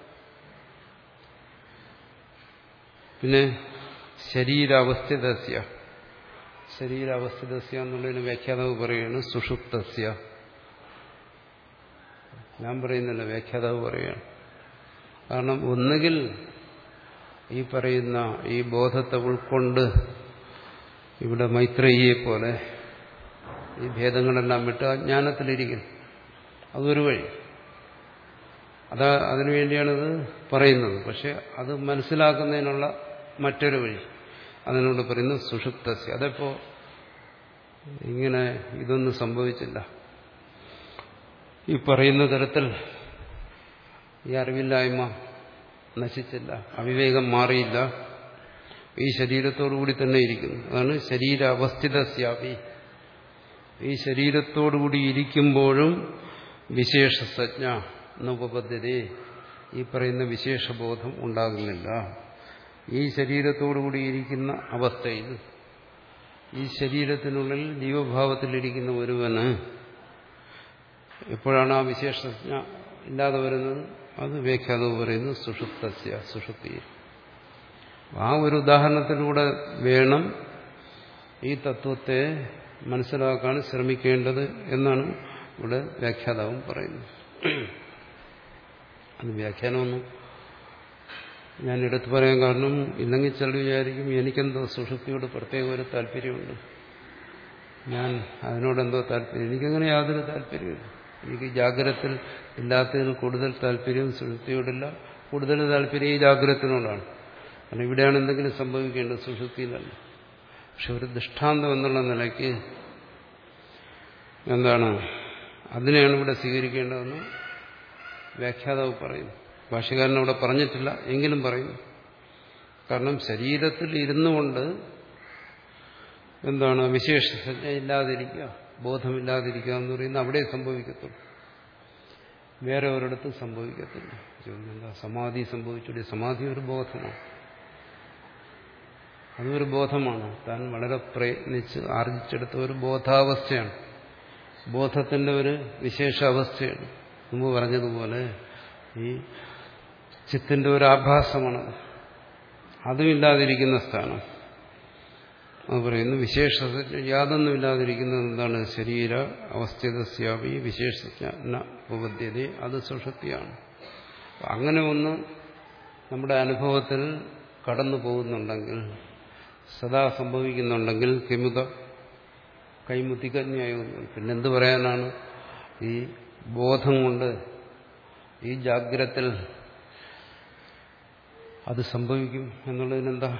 പിന്നെ ശരീരാവസ്ഥിതസ്യ ശരീരാവസ്ഥിതസ്യ എന്നുള്ളതിന് വ്യാഖ്യാതാവ് പറയുകയാണ് സുഷുപ്തസ്യ ഞാൻ പറയുന്നില്ല വ്യാഖ്യാതാവ് പറയുകയാണ് കാരണം ഒന്നുകിൽ ഈ പറയുന്ന ഈ ബോധത്തെ ഉൾക്കൊണ്ട് ഇവിടെ മൈത്രേയിയെ പോലെ ഈ ഭേദങ്ങളെല്ലാം വിട്ട് അജ്ഞാനത്തിലിരിക്കും അതൊരു വഴി അതാ അതിനുവേണ്ടിയാണിത് പറയുന്നത് പക്ഷെ അത് മനസ്സിലാക്കുന്നതിനുള്ള മറ്റൊരു വഴി അതിനോട് പറയുന്നത് സുഷുപ്തസ്യ അതെപ്പോ ഇങ്ങനെ ഇതൊന്നും സംഭവിച്ചില്ല ഈ പറയുന്ന തരത്തിൽ ഈ അറിവില്ലായ്മ നശിച്ചില്ല അവിവേകം മാറിയില്ല ഈ ശരീരത്തോടുകൂടി തന്നെ ഇരിക്കുന്നു അതാണ് ശരീരാവസ്ഥിതസ്യാപി ഈ ശരീരത്തോടുകൂടി ഇരിക്കുമ്പോഴും വിശേഷസജ്ഞ എന്നുപപദ്ധതി ഈ പറയുന്ന വിശേഷബോധം ഉണ്ടാകുന്നില്ല ഈ ശരീരത്തോടുകൂടി ഇരിക്കുന്ന അവസ്ഥയിൽ ഈ ശരീരത്തിനുള്ളിൽ ജീവഭാവത്തിലിരിക്കുന്ന ഒരുവന് എപ്പോഴാണ് ആ വിശേഷജ്ഞ ഇല്ലാതെ വരുന്നത് അത് വ്യാഖ്യാതവ് പറയുന്നു സുഷുപ്തസ്യ സുഷുപ്തിയിൽ ആ ഒരു ഉദാഹരണത്തിലൂടെ വേണം ഈ തത്വത്തെ മനസ്സിലാക്കാൻ ശ്രമിക്കേണ്ടത് എന്നാണ് ഇവിടെ വ്യാഖ്യാതാവും പറയുന്നത് അത് വ്യാഖ്യാനമൊന്നും ഞാൻ എടുത്തു പറയാൻ കാരണം ഇല്ലെങ്കിൽ ചിലർ വിചാരിക്കും എനിക്കെന്തോ സുഷുപ്തിയോട് പ്രത്യേക ഒരു താല്പര്യമുണ്ട് ഞാൻ അതിനോടെന്തോ താല്പര്യം എനിക്കങ്ങനെ യാതൊരു താല്പര്യമില്ല എനിക്ക് ജാഗ്രതത്തിൽ ഇല്ലാത്തതിൽ കൂടുതൽ താല്പര്യം സുഷുപ്തിയോടില്ല കൂടുതൽ താല്പര്യം ഈ ജാഗ്രതത്തിനോടാണ് കാരണം ഇവിടെയാണ് എന്തെങ്കിലും സംഭവിക്കേണ്ടത് സുഷുപ്തിയിലല്ല പക്ഷെ ഒരു ദൃഷ്ടാന്തം എന്നുള്ള നിലയ്ക്ക് എന്താണ് അതിനെയാണ് ഇവിടെ സ്വീകരിക്കേണ്ടതെന്ന് വ്യാഖ്യാതാവ് പറയുന്നു ഭാഷകാരൻ അവിടെ പറഞ്ഞിട്ടില്ല എങ്കിലും പറയുന്നു കാരണം ശരീരത്തിൽ ഇരുന്നു കൊണ്ട് എന്താണ് വിശേഷ ഇല്ലാതിരിക്കുക ബോധമില്ലാതിരിക്കുക എന്ന് പറയുന്നത് അവിടെ സംഭവിക്കത്തുള്ളൂ വേറെ ഒരിടത്തും സംഭവിക്കത്തില്ല എന്താ സമാധി സംഭവിച്ചുകൂടി സമാധി ഒരു ബോധമാണ് അതൊരു ബോധമാണ് താൻ വളരെ പ്രയത്നിച്ച് ആർജിച്ചെടുത്ത ഒരു ബോധാവസ്ഥയാണ് ബോധത്തിന്റെ ഒരു വിശേഷ അവസ്ഥയാണ് മുമ്പ് പറഞ്ഞതുപോലെ ഈ ചിത്തിന്റെ ഒരു ആഭാസമാണത് അതുമില്ലാതിരിക്കുന്ന സ്ഥാനം അത് പറയുന്നു വിശേഷ യാതൊന്നുമില്ലാതിരിക്കുന്നത് എന്താണ് ശരീര അവസ്ഥിതസ്യാപി വിശേഷജ്ഞ ഉപദ്ധ്യത അത് സുഷക്തിയാണ് അങ്ങനെ ഒന്ന് നമ്മുടെ അനുഭവത്തിൽ കടന്നു പോകുന്നുണ്ടെങ്കിൽ സദാ സംഭവിക്കുന്നുണ്ടെങ്കിൽ കിമുത കൈമുത്തിക്കന്യായൊന്നും പിന്നെന്ത് പറയാനാണ് ഈ ബോധം കൊണ്ട് ഈ ജാഗ്രത്തിൽ അത് സംഭവിക്കും എന്നുള്ളതിനെന്താ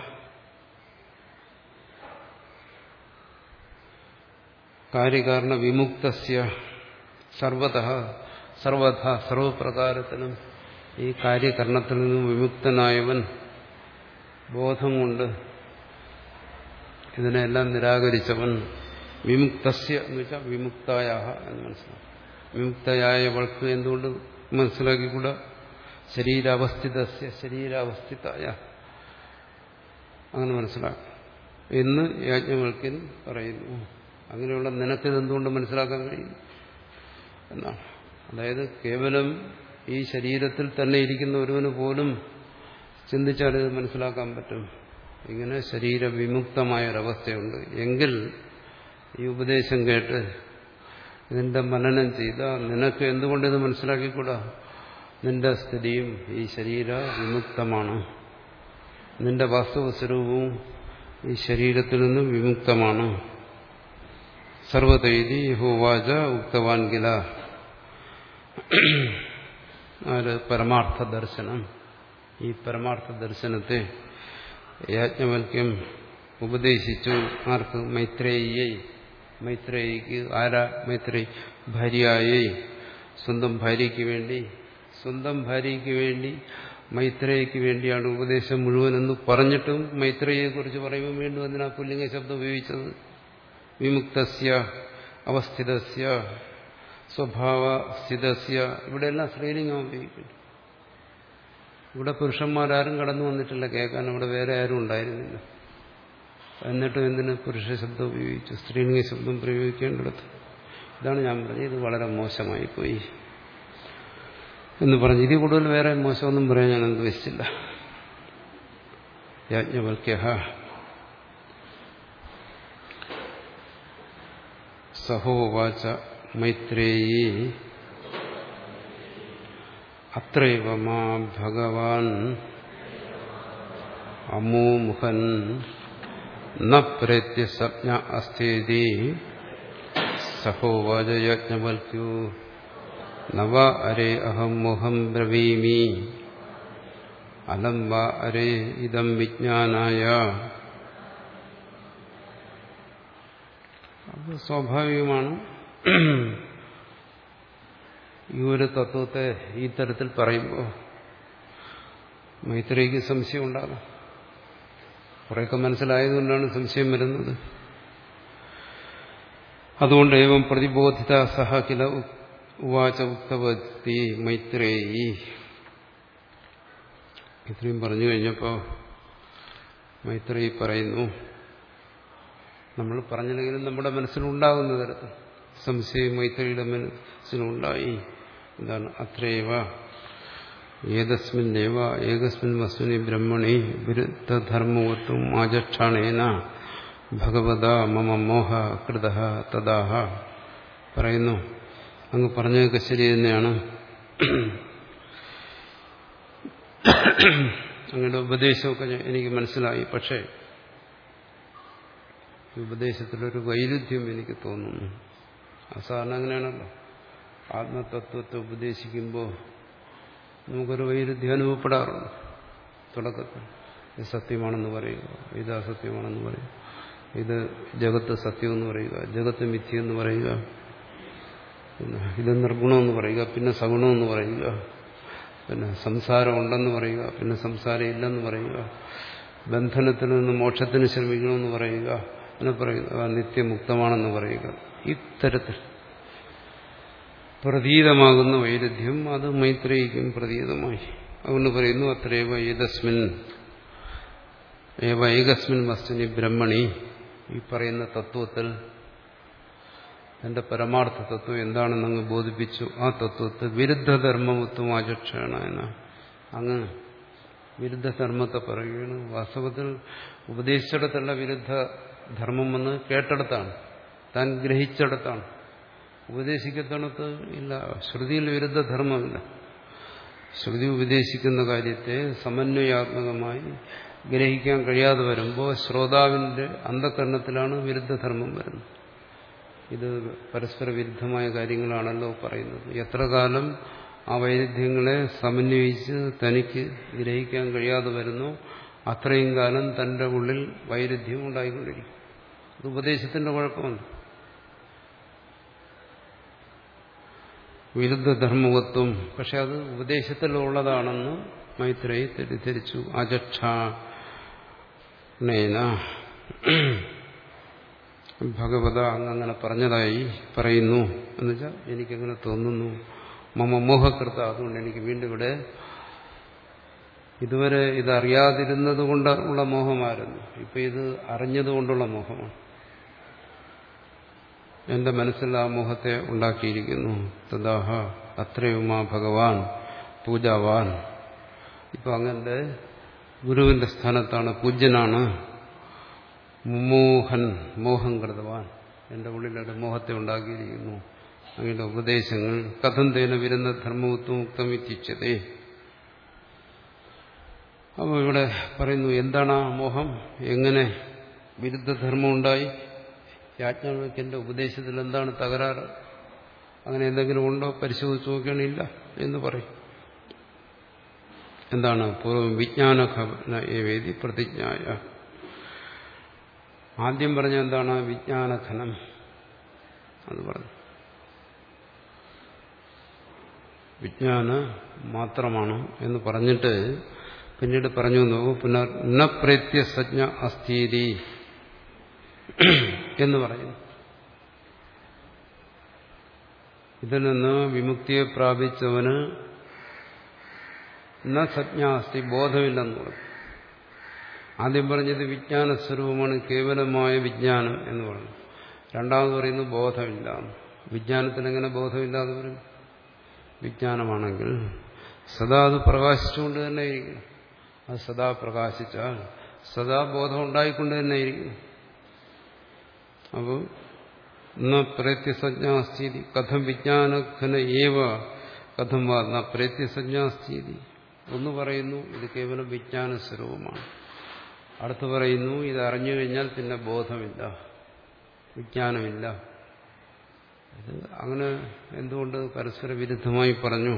കാര്യകാരണ വിമുക്തസ്യ സർവത സർവഥ സർവപ്രകാരത്തിനും ഈ കാര്യകരണത്തിൽ നിന്നും വിമുക്തനായവൻ ബോധം കൊണ്ട് ഇതിനെല്ലാം നിരാകരിച്ചവൻ വിമുക്തസ്യ എന്ന് വെച്ചാൽ വിമുക്തായ എന്ന് മനസ്സിലാക്കും വിമുക്തയായവൾക്ക് എന്തുകൊണ്ട് മനസ്സിലാക്കിക്കൂടാ ശരീരാവസ്ഥിതസ്യ ശരീരാവസ്ഥിതായ അങ്ങനെ മനസ്സിലാക്കും എന്ന് യാജ്ഞവൽക്കൻ പറയുന്നു അങ്ങനെയുള്ള നിനക്ക് എന്തുകൊണ്ട് മനസ്സിലാക്കാൻ കഴിയും എന്നാണ് അതായത് കേവലം ഈ ശരീരത്തിൽ തന്നെ ഇരിക്കുന്ന ഒരുവന് പോലും ചിന്തിച്ചാൽ ഇത് മനസ്സിലാക്കാൻ പറ്റും ഇങ്ങനെ ശരീരവിമുക്തമായൊരവസ്ഥയുണ്ട് എങ്കിൽ ഈ ഉപദേശം കേട്ട് ഇതിന്റെ മനനം ചെയ്ത നിനക്ക് എന്തുകൊണ്ട് ഇത് മനസ്സിലാക്കിക്കൂടാ നിന്റെ സ്ഥിതിയും ഈ ശരീര വിമുക്തമാണ് നിന്റെ വാസ്തവ സ്വരൂപവും ഈ ശരീരത്തിൽ നിന്നും വിമുക്തമാണ് സർവതൈതി ഹോവാച ഉക്തവാൻ കില ആര് പരമാർത്ഥ ദർശനം ഈ പരമാർത്ഥ ദർശനത്തെ യാജ്ഞവൽക്യം ഉപദേശിച്ചു ആർക്ക് മൈത്രേയിയെ മൈത്രേയിക്ക് ആരാ മൈത്രേയി ഭാര്യയായി സ്വന്തം ഭാര്യയ്ക്ക് വേണ്ടി സ്വന്തം ഭാര്യയ്ക്ക് വേണ്ടി മൈത്രേയിക്ക് വേണ്ടിയാണ് ഉപദേശം മുഴുവനെന്ന് പറഞ്ഞിട്ടും മൈത്രേയെക്കുറിച്ച് പറയുമ്പോൾ വീണ്ടും എന്തിനാ പുല്ലിംഗ ശബ്ദം ഉപയോഗിച്ചത് വിമുക്തസ്യ അവസ്ഥിതസ്യ സ്വഭാവ സ്ഥിതസ്യ ഇവിടെയെല്ലാം സ്ത്രീലിംഗം ഉപയോഗിക്കുന്നു ഇവിടെ പുരുഷന്മാരാരും കടന്നു വന്നിട്ടില്ല കേൾക്കാൻ ഇവിടെ വേറെ ആരും ഉണ്ടായിരുന്നില്ല എന്നിട്ടും എന്തിന് പുരുഷ ശബ്ദം ഉപയോഗിച്ചു സ്ത്രീലിംഗ ശബ്ദം പ്രയോഗിക്കേണ്ടിടത്ത് ഇതാണ് ഞാൻ പറഞ്ഞത് ഇത് വളരെ മോശമായി പോയി എന്ന് പറഞ്ഞു ഇതിൽ കൂടുതൽ വേറെ മോശമൊന്നും പറയാൻ ഞാൻ ഉദ്ദേശിച്ചില്ല യാജ്ഞവൽക്യ സഹോവാച മൈത്രേയി അത്രൈവ മാ ഭഗവാൻ അമോമുഖൻ ന പ്രേത്യ സജ്ഞ അസ്ഥേതി സഹോവാച യജ്ഞവൽക്യോ നവ അരേ അഹം മോഹം ബ്രവീമി അലം വ അരേ ഇതം വിജ്ഞാനായ അപ്പോൾ സ്വാഭാവികമാണ് ഈ ഒരു തത്വത്തെ ഈ തരത്തിൽ പറയുമ്പോൾ മൈത്രിക്ക് സംശയം ഉണ്ടാകാം കുറേയൊക്കെ മനസ്സിലായതുകൊണ്ടാണ് സംശയം വരുന്നത് അതുകൊണ്ട് ഏവം പ്രതിബോധിത സഹ കില ഉവാച ഉക്തവത്തി മൈത്രേയി ഇത്രയും പറഞ്ഞു കഴിഞ്ഞപ്പോൾ മൈത്രേയി പറയുന്നു നമ്മൾ പറഞ്ഞില്ലെങ്കിലും നമ്മുടെ മനസ്സിലുണ്ടാകുന്ന തരത്തിൽ സംശയം മൈത്രിയുടെ മനസ്സിലുണ്ടായി എന്താണ് അത്രേവ ഏതസ്മിന്നേവ ഏകസ്മിൻ വസ്തുനി ബ്രഹ്മണി വിരുദ്ധധർമ്മവത്വം ആചക്ഷാണേന ഭഗവത മമ മോഹ കൃത തദാഹ പറയുന്നു അങ്ങ് പറഞ്ഞതൊക്കെ ശരി തന്നെയാണ് അങ്ങയുടെ ഉപദേശമൊക്കെ എനിക്ക് മനസ്സിലായി പക്ഷേ ഈ ഉപദേശത്തിലൊരു വൈരുദ്ധ്യം എനിക്ക് തോന്നുന്നു അസാധാരണ അങ്ങനെയാണല്ലോ ആത്മതത്വത്തെ ഉപദേശിക്കുമ്പോൾ നമുക്കൊരു വൈരുദ്ധ്യം അനുഭവപ്പെടാറുണ്ട് തുടക്കത്തിൽ ഇത് സത്യമാണെന്ന് പറയുക ഇത് അസത്യമാണെന്ന് പറയുക ഇത് ജഗത്ത് സത്യമെന്ന് പറയുക ജഗത്ത് മിഥ്യെന്ന് പറയുക പിന്നെ ഇത് നിർഗുണമെന്ന് പറയുക പിന്നെ സഗുണമെന്ന് പറയുക പിന്നെ സംസാരം ഉണ്ടെന്ന് പറയുക പിന്നെ സംസാരം ഇല്ലെന്ന് പറയുക ബന്ധനത്തിൽ നിന്ന് മോക്ഷത്തിന് ശ്രമിക്കണമെന്ന് പറയുക അങ്ങനെ പറയുക നിത്യമുക്തമാണെന്ന് പറയുക ഇത്തരത്തിൽ പ്രതീതമാകുന്ന വൈരുദ്ധ്യം അത് മൈത്രേയിക്കും പ്രതീതമായി അതുകൊണ്ട് പറയുന്നു അത്രേവ ഏതസ്മിൻ ഏവ ഏകസ്മിൻ വസ്തുനി ബ്രഹ്മണി ഈ പറയുന്ന തത്വത്തിൽ എന്റെ പരമാർത്ഥ തത്വം എന്താണെന്ന് അങ്ങ് ബോധിപ്പിച്ചു ആ തത്വത്തെ വിരുദ്ധധർമ്മമത്വം ആചക്ഷണ എന്ന അങ്ങ് വിരുദ്ധധർമ്മത്തെ പറയുകയാണ് വാസ്തവത്തിൽ ഉപദേശിച്ചിടത്തുള്ള വിരുദ്ധ ധർമ്മം എന്ന് കേട്ടിടത്താണ് താൻ ഗ്രഹിച്ചിടത്താണ് ഉപദേശിക്കത്തിടത്ത് ഇല്ല ശ്രുതിയിൽ വിരുദ്ധ ധർമ്മമില്ല ശ്രുതി ഉപദേശിക്കുന്ന കാര്യത്തെ സമന്വയാത്മകമായി ഗ്രഹിക്കാൻ കഴിയാതെ വരുമ്പോൾ ശ്രോതാവിന്റെ അന്ധകരണത്തിലാണ് വിരുദ്ധധർമ്മം വരുന്നത് ഇത് പരസ്പര വിരുദ്ധമായ കാര്യങ്ങളാണല്ലോ പറയുന്നത് എത്ര കാലം ആ വൈരുദ്ധ്യങ്ങളെ സമന്വയിച്ച് തനിക്ക് ഗ്രഹിക്കാൻ കഴിയാതെ വരുന്നു അത്രയും കാലം തന്റെ ഉള്ളിൽ വൈരുദ്ധ്യം ഉണ്ടായിക്കൊണ്ടിരിക്കും അത് ഉപദേശത്തിന്റെ കുഴപ്പമാണ് വിരുദ്ധധർമ്മവത്വം പക്ഷെ അത് ഉപദേശത്തിലുള്ളതാണെന്ന് മൈത്രേയി തെറ്റിദ്ധരിച്ചു അജക്ഷാണേന ഭഗവത അങ്ങനെ പറഞ്ഞതായി പറയുന്നു എന്നുവെച്ചാൽ എനിക്കങ്ങനെ തോന്നുന്നു മമ മോഹകൃത അതുകൊണ്ട് എനിക്ക് വീണ്ടും ഇവിടെ ഇതുവരെ ഇതറിയാതിരുന്നത് കൊണ്ട് ഉള്ള മോഹമായിരുന്നു ഇപ്പൊ ഇത് അറിഞ്ഞതുകൊണ്ടുള്ള മോഹമാണ് എന്റെ മനസ്സിൽ ആ മോഹത്തെ ഉണ്ടാക്കിയിരിക്കുന്നു തദാഹ അത്രയുമാ ഭഗവാൻ പൂജാവാൻ ഇപ്പൊ അങ്ങന്റെ ഗുരുവിന്റെ സ്ഥാനത്താണ് പൂജ്യനാണ് മോഹൻ മോഹം കൃതവാൻ എന്റെ ഉള്ളിലൊരു മോഹത്തെ ഉണ്ടാക്കിയിരിക്കുന്നു അങ്ങയുടെ ഉപദേശങ്ങൾ കഥം തേന വരുന്ന ധർമ്മത്വം ഉക്തമിത്തിച്ചതേ അപ്പോൾ ഇവിടെ പറയുന്നു എന്താണ് ആ മോഹം എങ്ങനെ വിരുദ്ധധർമ്മം ഉണ്ടായി യാജ്ഞവൽക്കന്റെ ഉപദേശത്തിൽ എന്താണ് തകരാറ് അങ്ങനെ എന്തെങ്കിലും ഉണ്ടോ പരിശോധിച്ച് നോക്കുകയാണില്ല എന്ന് പറയും എന്താണ് പൂർവ്വം വിജ്ഞാനഘന ഏവേദി പ്രതിജ്ഞായ ആദ്യം പറഞ്ഞ എന്താണ് വിജ്ഞാനഘനം അത് പറഞ്ഞു വിജ്ഞാന മാത്രമാണ് എന്ന് പറഞ്ഞിട്ട് പിന്നീട് പറഞ്ഞു നോക്കൂ പുനർ ന പ്രേത്യ സജ്ഞ അസ്ഥീതി എന്ന് പറയുന്നു ഇതിൽ നിന്ന് വിമുക്തിയെ പ്രാപിച്ചവന് ന സജ്ഞാസ്തി ബോധമില്ലെന്ന് പറഞ്ഞു ആദ്യം പറഞ്ഞത് വിജ്ഞാന സ്വരൂപമാണ് കേവലമായ വിജ്ഞാനം എന്ന് പറഞ്ഞു രണ്ടാമത് പറയുന്നത് ബോധമില്ല വിജ്ഞാനത്തിന് എങ്ങനെ ബോധമില്ലാതെ വരും വിജ്ഞാനമാണെങ്കിൽ സദാ അത് പ്രകാശിച്ചുകൊണ്ട് തന്നെ ഇരിക്കും അത് സദാ പ്രകാശിച്ചാൽ സദാ ബോധം ഉണ്ടായിക്കൊണ്ട് തന്നെ ഇരിക്കും അപ്പോൾ ന പ്രേത്യസജ്ഞാസ്ഥിതി കഥം വിജ്ഞാനഘന ഏവ കഥം വാ ന പ്രേത്യസജ്ഞാസ്ഥിതി ഒന്ന് പറയുന്നു ഇത് കേവലം വിജ്ഞാന സ്വരൂപമാണ് അടുത്ത് പറയുന്നു ഇത് അറിഞ്ഞു കഴിഞ്ഞാൽ പിന്നെ ബോധമില്ല വിജ്ഞാനമില്ല ഇത് അങ്ങനെ എന്തുകൊണ്ട് പരസ്പര വിരുദ്ധമായി പറഞ്ഞു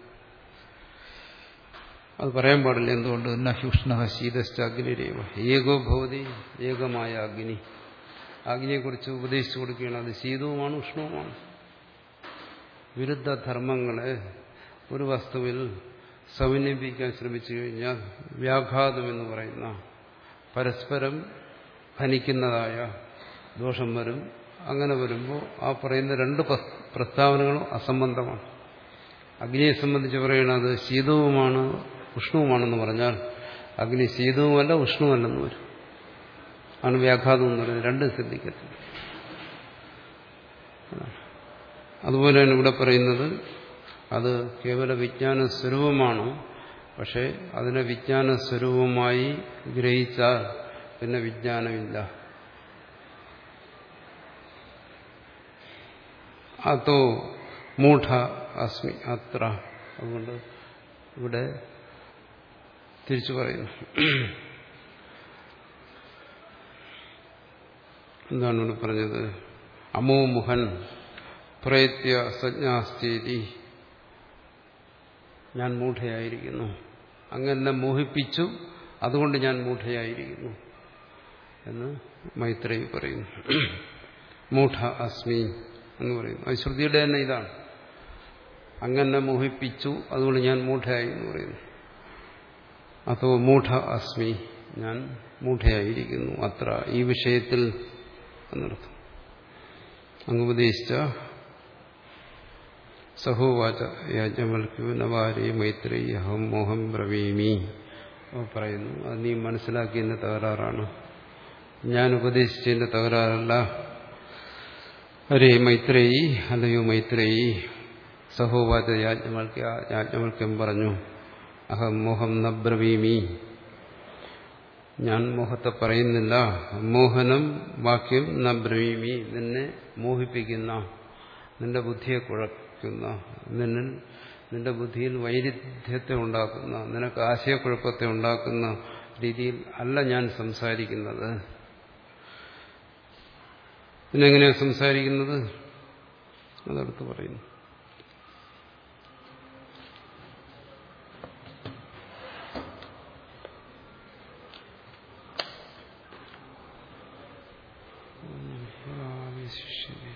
അത് പറയാൻ പാടില്ല എന്തുകൊണ്ട് നഹ്യുഷ്ണ ശീതശ്ച അഗ്നിരേവ ഏകോ ഭവതി ഏകമായ അഗ്നി അഗ്നിയെക്കുറിച്ച് ഉപദേശിച്ചു കൊടുക്കുകയാണ് അത് ശീതവുമാണ് ഉഷ്ണവുമാണ് വിരുദ്ധ ധർമ്മങ്ങളെ ഒരു വസ്തുവിൽ സമന്വയിപ്പിക്കാൻ ശ്രമിച്ചു കഴിഞ്ഞാൽ വ്യാഘാതം എന്ന് പറയുന്ന പരസ്പരം ഫനിക്കുന്നതായ ദോഷം വരും അങ്ങനെ വരുമ്പോൾ ആ പറയുന്ന രണ്ട് പ്രസ്താവനകളും അസംബന്ധമാണ് അഗ്നിയെ സംബന്ധിച്ച് പറയണത് ശീതവുമാണ് ഉഷ്ണവുമാണെന്ന് പറഞ്ഞാൽ അഗ്നി ശീതവുമല്ല ഉഷ്ണവുമല്ലെന്ന് വരും ആണ് വ്യാഘാതം എന്ന് പറയുന്നത് രണ്ടും ശ്രദ്ധിക്കത്തില്ല അതുപോലെയാണ് ഇവിടെ പറയുന്നത് അത് കേവല വിജ്ഞാന സ്വരൂപമാണ് പക്ഷെ അതിനെ വിജ്ഞാന സ്വരൂപമായി ഗ്രഹിച്ചാൽ പിന്നെ വിജ്ഞാനമില്ല അതോ മൂഢ അസ്മി അത്ര അതുകൊണ്ട് ഇവിടെ തിരിച്ചു പറയുന്നു എന്താണ് ഇവിടെ പറഞ്ഞത് അമോമുഹൻ പ്രയത്യ സജ്ഞാസ്ഥിതി ഞാൻ മൂഢയായിരിക്കുന്നു അങ്ങനെ മോഹിപ്പിച്ചു അതുകൊണ്ട് ഞാൻ മൂഢയായിരിക്കുന്നു എന്ന് മൈത്രേയി പറയുന്നു മൂഢ അസ്മി എന്ന് പറയുന്നു അത് ശ്രുതിയുടെ തന്നെ ഇതാണ് അങ്ങനെ മോഹിപ്പിച്ചു അതുകൊണ്ട് ഞാൻ മൂഢയായി എന്ന് പറയുന്നു അതോ മൂഢ അസ്മി ഞാൻ മൂഢയായിരിക്കുന്നു അത്ര ഈ വിഷയത്തിൽ എന്നർത്ഥം അങ്ങുപദേശിച്ച സഹോവാച യാജ്ഞവൽക്കു നവാരേ മൈത്രേയി അഹം മോഹം ബ്രവീമി പറയുന്നു അത് നീ മനസ്സിലാക്കിയതിന്റെ തകരാറാണ് ഞാൻ ഉപദേശിച്ചതിന്റെ തകരാറല്ല അരേ മൈത്രേയി അല്ലയോ മൈത്രേയി സഹോവാച യാജ്ഞവൽക്ക യാജ്ഞവൽക്കം പറഞ്ഞു അഹം മോഹം നബ്രവീമി ഞാൻ മോഹത്തെ പറയുന്നില്ല മോഹനം വാക്യം നബ്രവീമി നിന്നെ മോഹിപ്പിക്കുന്ന നിന്റെ ബുദ്ധിയെ കുഴക്കുന്ന നിന്നിൽ നിന്റെ ബുദ്ധിയിൽ വൈരുദ്ധ്യത്തെ ഉണ്ടാക്കുന്ന നിനക്ക് ആശയക്കുഴപ്പത്തെ ഉണ്ടാക്കുന്ന രീതിയിൽ അല്ല ഞാൻ സംസാരിക്കുന്നത് പിന്നെങ്ങനെയാണ് സംസാരിക്കുന്നത് അതടുത്ത് പറയുന്നു ശിഷ്യനെ